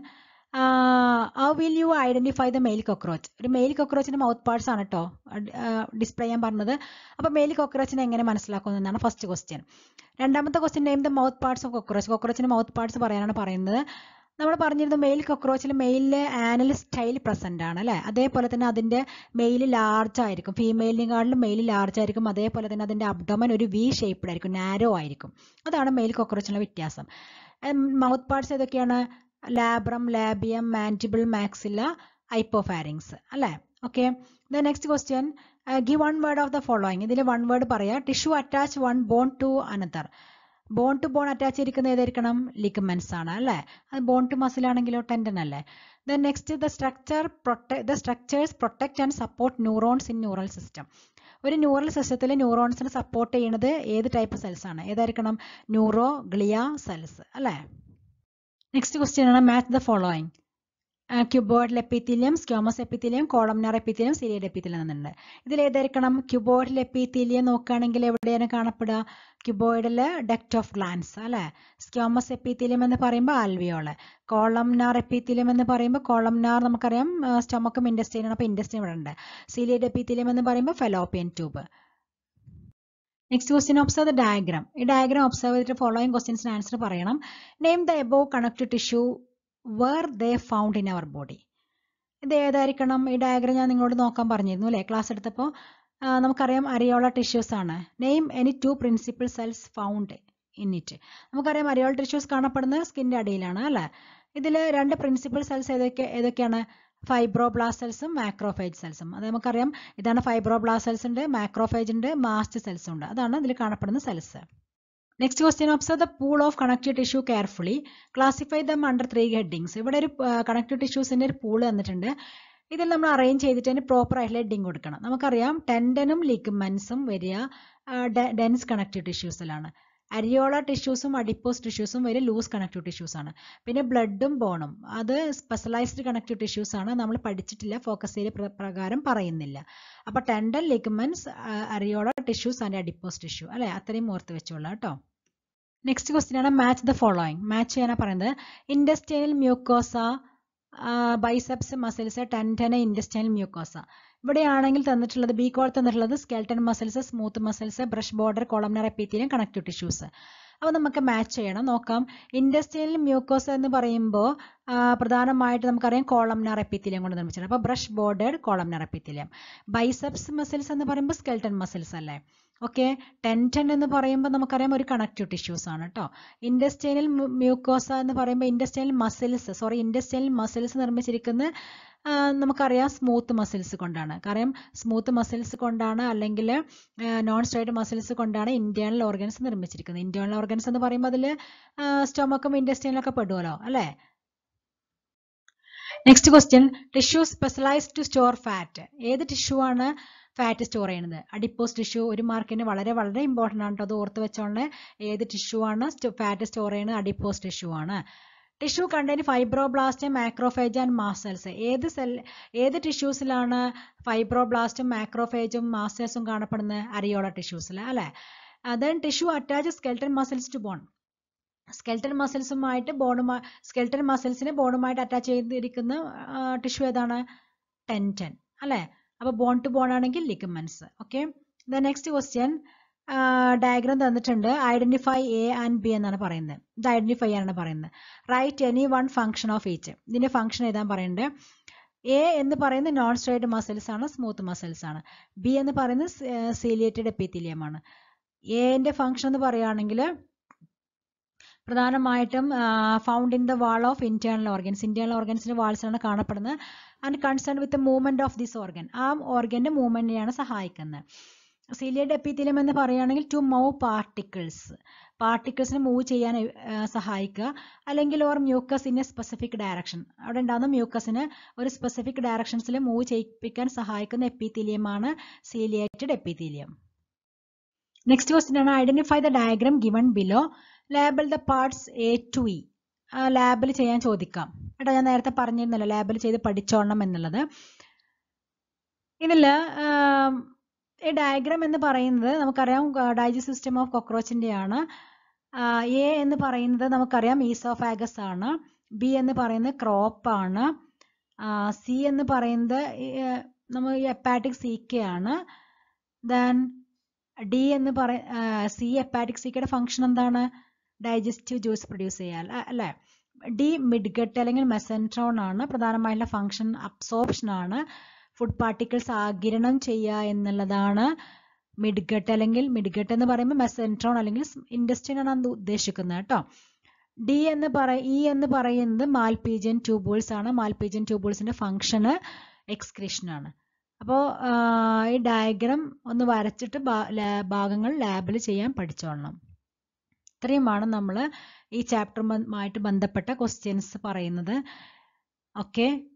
how will you identify the male cockroach ഒരു male കോക്രോച്ചിന്റെ മൗത്ത് പാർട്സ് ആണ് കേട്ടോ ഡിസ്പ്ലേ ചെയ്യാൻ പറഞ്ഞത് അപ്പോൾ മെയിൽ കോക്രോച്ചിനെ എങ്ങനെ മനസ്സിലാക്കുന്നു എന്നാണ് ഫസ്റ്റ് ക്വസ്റ്റ്യൻ രണ്ടാമത്തെ question name the mouth parts of cockroach കോക്രോച്ചിന്റെ മൗത്ത് പാർട്സ് പറയാനാണ് പറയുന്നത് നമ്മൾ പറഞ്ഞിരുന്നു മെയിൽ കോക്രോച്ചിൽ മെയിലിൽ ആനൽ സ്റ്റൈൽ പ്രസന്റ് ആണ് അല്ലേ അതേപോലെ തന്നെ അതിന്റെ മെയിൽ ലാർജ് ആയിരിക്കും ഫീമെയിലിനെക്കാളും മെയിൽ ലാർജ് ആയിരിക്കും അതേപോലെ തന്നെ അതിന്റെ അബ്ഡോമൻ ഒരു വി ഷേപ്ഡ് ആയിരിക്കും നാരോ ആയിരിക്കും അതാണ് മെയിൽ കോക്രോച്ചിനുള്ള വ്യത്യാസം മൗത്ത് പാർട്സ് ഏതൊക്കെയാണ് labrum labium mandible maxilla hypopharynx അല്ലേ okay the next question give one word of the following ഇതിൽ വൺ വേർഡ് പറയാം tissue attach one bone to another bone to bone attach ചെയ്തിരിക്കുന്ന ഏതായിരിക്കണം ലിഗമെന്റ്സ് ആണ് അല്ലേ അത് ബോൺ ടു മസിൽ ആണെങ്കിലോ tendon അല്ലേ then next the structure protect the structures protect and support neurons in neural system ഒരു neural സിസ്റ്റത്തിൽ ന്യൂറോൺസിനെ സപ്പോർട്ട് ചെയ്യുന്നത് ഏത് ടൈപ്പ് സെൽസ് ആണ് ഏതായിരിക്കണം ന്യൂറോ ഗ്ലിയ സെൽസ് അല്ലേ നെക്സ്റ്റ് ക്വസ്റ്റ്യൻ ആണ് match the following cuboidal epithelium squamous epithelium columnar epithelium ciliated epithelium എന്നുണ്ട് ഇതിൽ ഏതായിരിക്കണം ക്യൂബോയിഡൽ എപ്പിത്തീലിയം നോക്കുകയാണെങ്കിൽ എവിടെയാണ് കാണപ്പെടുക ക്യൂബോയിഡില് ഡെക്ട് ഓഫ് ഗ്ലാൻസ് അല്ലെ സ്ക്യോമസ് എപ്പിത്തീലിയം എന്ന് പറയുമ്പോൾ ആൽവിയോള് കോളംനാർ എപ്പിത്തീലിയം എന്ന് പറയുമ്പോൾ കോളംനാർ നമുക്കറിയാം സ്റ്റൊമക്കും ഇൻഡസ്ട്രീൻ ആണ് അപ്പോൾ ഇൻഡസ്ട്രീൻ ഇവിടെ ഉണ്ട് സിലിയഡ് എപ്പിത്തീലിയം എന്ന് പറയുമ്പോൾ fallopian tube next question observe the diagram ഈ ഡയഗ്രാം ഒബ്സർവ് ചെയ്തിട്ട് ഫോളോയിങ് ക്വസ്റ്റ്യൻസിന് ആൻസർ പറയണം name the above connect tissue where they found in our body ഇത് ഏതായിരിക്കണം ഈ ഡയഗ്രാം ഞാൻ നിങ്ങളോട് നോക്കാൻ പറഞ്ഞിരുന്നു അല്ലേ ക്ലാസ് എടുത്തപ്പോൾ നമുക്കറിയാം അരിയോള ടിഷ്യൂസ് ആണ് name any two principal cells found in it നമുക്കറിയാം അരിയോൾ ടിഷ്യൂസ് കാണപ്പെടുന്നത് സ്കിൻ്റെ അടിയിലാണ് അല്ലേ ഇതിൽ രണ്ട് പ്രിൻസിപ്പൽ സെൽസ് ഏതൊക്കെ ഏതൊക്കെയാണ് ഫൈബ്രോബ്ലാസ്റ്റ് സെൽസും മാക്രോഫേജ് സെൽസും അത് നമുക്കറിയാം ഇതാണ് ഫൈബ്രോബ്ലാസ്റ്റ് സെൽസ് ഉണ്ട് മാക്രോഫേജ് ഉണ്ട് മാസ്റ്റ് സെൽസ് ഉണ്ട് അതാണ് ഇതിൽ കാണപ്പെടുന്ന cells next question observe the pool of connective tissue carefully classify them under three headings ഇവിടെ ഒരു കണക്റ്റീവ് ടിഷ്യൂസിന്റെ ഒരു പൂൾ തന്നിട്ടുണ്ട് ഇതിൽ നമ്മൾ അറേഞ്ച് ചെയ്തിട്ട് അതിന് പ്രോപ്പർ ആയിട്ടുള്ള ഹെഡിങ് കൊടുക്കണം നമുക്കറിയാം ടെൻഡനും ലിഗ്മെന്റ്സും വരിക ഡെൻസ് കണക്റ്റീവ് ടിഷ്യൂസിലാണ് അരിയോള ടിഷ്യൂസും അഡിപ്പോസ് ടിഷ്യൂസും വരെ ലൂസ് കണക്റ്റീവ് ടിഷ്യൂസ് ആണ് പിന്നെ ബ്ലഡും ബോണും അത് സ്പെഷ്യലൈസ്ഡ് കണക്റ്റീവ് ടിഷ്യൂസ് ആണ് നമ്മൾ പഠിച്ചിട്ടില്ല ഫോക്കസ് ഏരിയ പ്രകാരം പറയുന്നില്ല അപ്പൊ tendon ligaments areolar tissues and adipose tissue അല്ലെ അത്രയും ഓർത്ത് വെച്ചോളാം കേട്ടോ നെക്സ്റ്റ് ക്വസ്റ്റ്യൻ ആണ് മാച്ച് ദ ഫോളോയിങ് മാച്ച് ചെയ്യാനാണ് പറയുന്നത് intestinal mucosa biceps muscles tendon intestinal mucosa ഇവിടെയാണെങ്കിൽ തന്നിട്ടുള്ളത് ബി കോൾ തന്നിട്ടുള്ളത് skeleton muscles smooth muscles brush border columnar epithelium connective tissues അപ്പോൾ നമുക്ക് മാച്ച് ചെയ്യണം നോക്കാം ഇൻഡസ്ട്രിയൽ മ്യൂക്കോസ് എന്ന് പറയുമ്പോൾ പ്രധാനമായിട്ട് നമുക്കറിയാം കോളംനർ എപ്പിത്തീലിയം കൊണ്ട് നിർമ്മിച്ചത് അപ്പോൾ brush border columnar epithelium biceps muscles എന്ന് പറയുമ്പോൾ സ്കെൽട്ടൺ മസിൽസ് അല്ലേ ഓക്കെ ടെൻറ്റൻ എന്ന് പറയുമ്പോൾ നമുക്കറിയാം ഒരു കണക്റ്റീവ് ടിഷ്യൂസ് ആണ് കേട്ടോ ഇൻഡസ്റ്റൈനൽ മ്യൂക്കോസ എന്ന് പറയുമ്പോൾ intestinal muscles sorry intestinal muscles നിർമ്മിച്ചിരിക്കുന്ന നമുക്കറിയാം സ്മൂത്ത് മസിൽസ് കൊണ്ടാണ് കാരണം സ്മൂത്ത് മസിൽസ് കൊണ്ടാണ് അല്ലെങ്കിൽ നോൺ സ്ട്രൈറ്റ് മസിൽസ് കൊണ്ടാണ് ഇന്റേണൽ ഓർഗൻസ് നിർമ്മിച്ചിരിക്കുന്നത് ഇന്റേണൽ ഓർഗൻസ് എന്ന് പറയുമ്പോൾ അതിൽ സ്റ്റൊമക്കും ഇൻഡസ്റ്റൈനലൊക്കെ പെടുമല്ലോ അല്ലേ next question tissue specialised to store fat ഏത് ടിഷ്യൂ ആണ് ഫാറ്റ് സ്റ്റോർ ചെയ്യുന്നത് അഡിപ്പോസ് ടിഷ്യൂ ഒരു മാർക്കിന് വളരെ വളരെ ഇമ്പോർട്ടൻ്റ് ആണ് അത് ഓർത്ത് വെച്ചോണ്ട് ഏത് ടിഷ്യൂ ആണ് ഫാറ്റ് സ്റ്റോർ ചെയ്യുന്നത് അഡിപ്പോസ് ടിഷ്യൂ ആണ് tissue contain fibroblast macrophage and mast cells ഏത് സെൽ ഏത് ടിഷ്യൂസിലാണ് ഫൈബ്രോബ്ലാസ്റ്റും മാക്രോഫേജും മാസൽസും കാണപ്പെടുന്നത് അരിയോള ടിഷ്യൂസിൽ അല്ലേ then tissue attach skeleton muscles to bone skeleton മസിൽസുമായിട്ട് ബോണുമായി സ്കെൽട്ടൻ മസിൽസിന് ബോണുമായിട്ട് അറ്റാച്ച് ചെയ്തിരിക്കുന്ന ടിഷ്യൂ ഏതാണ് ടെൻറ്റൻ അല്ലേ അപ്പോൾ ബോൺ ടു ബോൺ ആണെങ്കിൽ ligaments okay the next question diagram തന്നിട്ടുണ്ട് ഐഡന്റിഫൈ എ ആൻഡ് ബി എന്നാണ് പറയുന്നത് ഇത് ഐഡന്റിഫൈ ആണ് പറയുന്നത് write any one function of each ഇതിന്റെ ഫംഗ്ഷൻ എഴുതാൻ പറയുന്നുണ്ട് എ എന്ന് പറയുന്നത് നോൺ സ്ട്രൈറ്റ് മസിൽസ് ആണ് സ്മൂത്ത് മസിൽസ് ആണ് ബി എന്ന് പറയുന്നത് സീലിയേറ്റഡ് എപ്പിത്തീലിയം ആണ് എന്റെ ഫംഗ്ഷൻ എന്ന് പറയുകയാണെങ്കിൽ പ്രധാനമായിട്ടും found in the wall of internal organs internal ഓർഗൻസിന്റെ വാൾസാണ് കാണപ്പെടുന്നത് and concern with movement of this organ ആ ഓർഗന്റെ മൂവ്മെന്റിനെയാണ് സഹായിക്കുന്നത് സീലിയഡ് എപ്പിത്തീലിയം എന്ന് പറയുകയാണെങ്കിൽ ടു മൂവ് പാർട്ടിക്കിൾസ് പാർട്ടിക്കിൾസിനെ മൂവ് ചെയ്യാൻ സഹായിക്കുക അല്ലെങ്കിൽ or mucus in a specific direction അവിടെ ഉണ്ടാകുന്ന മ്യൂക്കസിന് ഒരു സ്പെസിഫിക് ഡയറക്ഷൻസിൽ മൂവ് ചെയ്യിപ്പിക്കാൻ സഹായിക്കുന്ന എപ്പിത്തീലിയമാണ് സീലിയേറ്റഡ് എപ്പിത്തീലിയം നെക്സ്റ്റ് ക്വസ്റ്റ്യൻ ആണ് identify the diagram given below label the parts A to E ലാബിൽ ചെയ്യാൻ ചോദിക്കാം കേട്ടോ ഞാൻ നേരത്തെ പറഞ്ഞിരുന്നല്ലോ ലാബിൽ ചെയ്ത് പഠിച്ചോളണം എന്നുള്ളത് ഇതിൽ ഈ ഡയഗ്രാം എന്ന് പറയുന്നത് നമുക്കറിയാം ഡൈജസ്റ്റ് സിസ്റ്റം ഓഫ് കോക്രോച്ചിൻ്റെ ആണ് എ എന്ന് പറയുന്നത് നമുക്കറിയാം ഈസോഫാഗസ് ആണ് ബി എന്ന് പറയുന്നത് ക്രോപ്പ് ആണ് സി എന്ന് പറയുന്നത് നമ്മൾ എപ്പാറ്റിക് സി കെ ആണ് ദെൻ ഡി എന്ന് പറയ സി എപ്പാറ്റിക് സിക്കയുടെ ഫംഗ്ഷൻ എന്താണ് ഡൈജസ്റ്റീവ് ജ്യൂസ് പ്രൊഡ്യൂസ് ചെയ്യാൻ അല്ലേ ഡി മിഡ്ഗട്ട് അല്ലെങ്കിൽ മെസൻട്രോൺ ആണ് പ്രധാനമായിട്ടുള്ള ഫംഗ്ഷൻ അബ്സോർപ്ഷൻ ആണ് ഫുഡ് പാർട്ടിക്കിൾസ് ആഗിരണം ചെയ്യുക എന്നുള്ളതാണ് മിഡ്ഗട്ട് അല്ലെങ്കിൽ മിഡ്ഗട്ട് എന്ന് പറയുമ്പോൾ മെസൻട്രോൺ അല്ലെങ്കിൽ ഇൻഡസ്ട്രീൻ ആണ് ഉദ്ദേശിക്കുന്നത് കേട്ടോ ഡി എന്ന് പറ ഇ എന്ന് പറയുന്നത് മാൽപീജിയൻ ട്യൂബൂൾസ് ആണ് മാൽപീജിയൻ ട്യൂബൂൾസിന്റെ ഫംഗ്ഷന് എക്സ്ക്രീഷൻ ആണ് അപ്പോൾ ഈ ഡയഗ്രാം ഒന്ന് വരച്ചിട്ട് ഭാഗങ്ങൾ ലാബിൽ ചെയ്യാൻ പഠിച്ചോളണം ഇത്രയുമാണ് നമ്മൾ ഈ ചാപ്റ്ററുമായിട്ട് ബന്ധപ്പെട്ട ക്വസ്റ്റ്യൻസ് പറയുന്നത് ഓക്കെ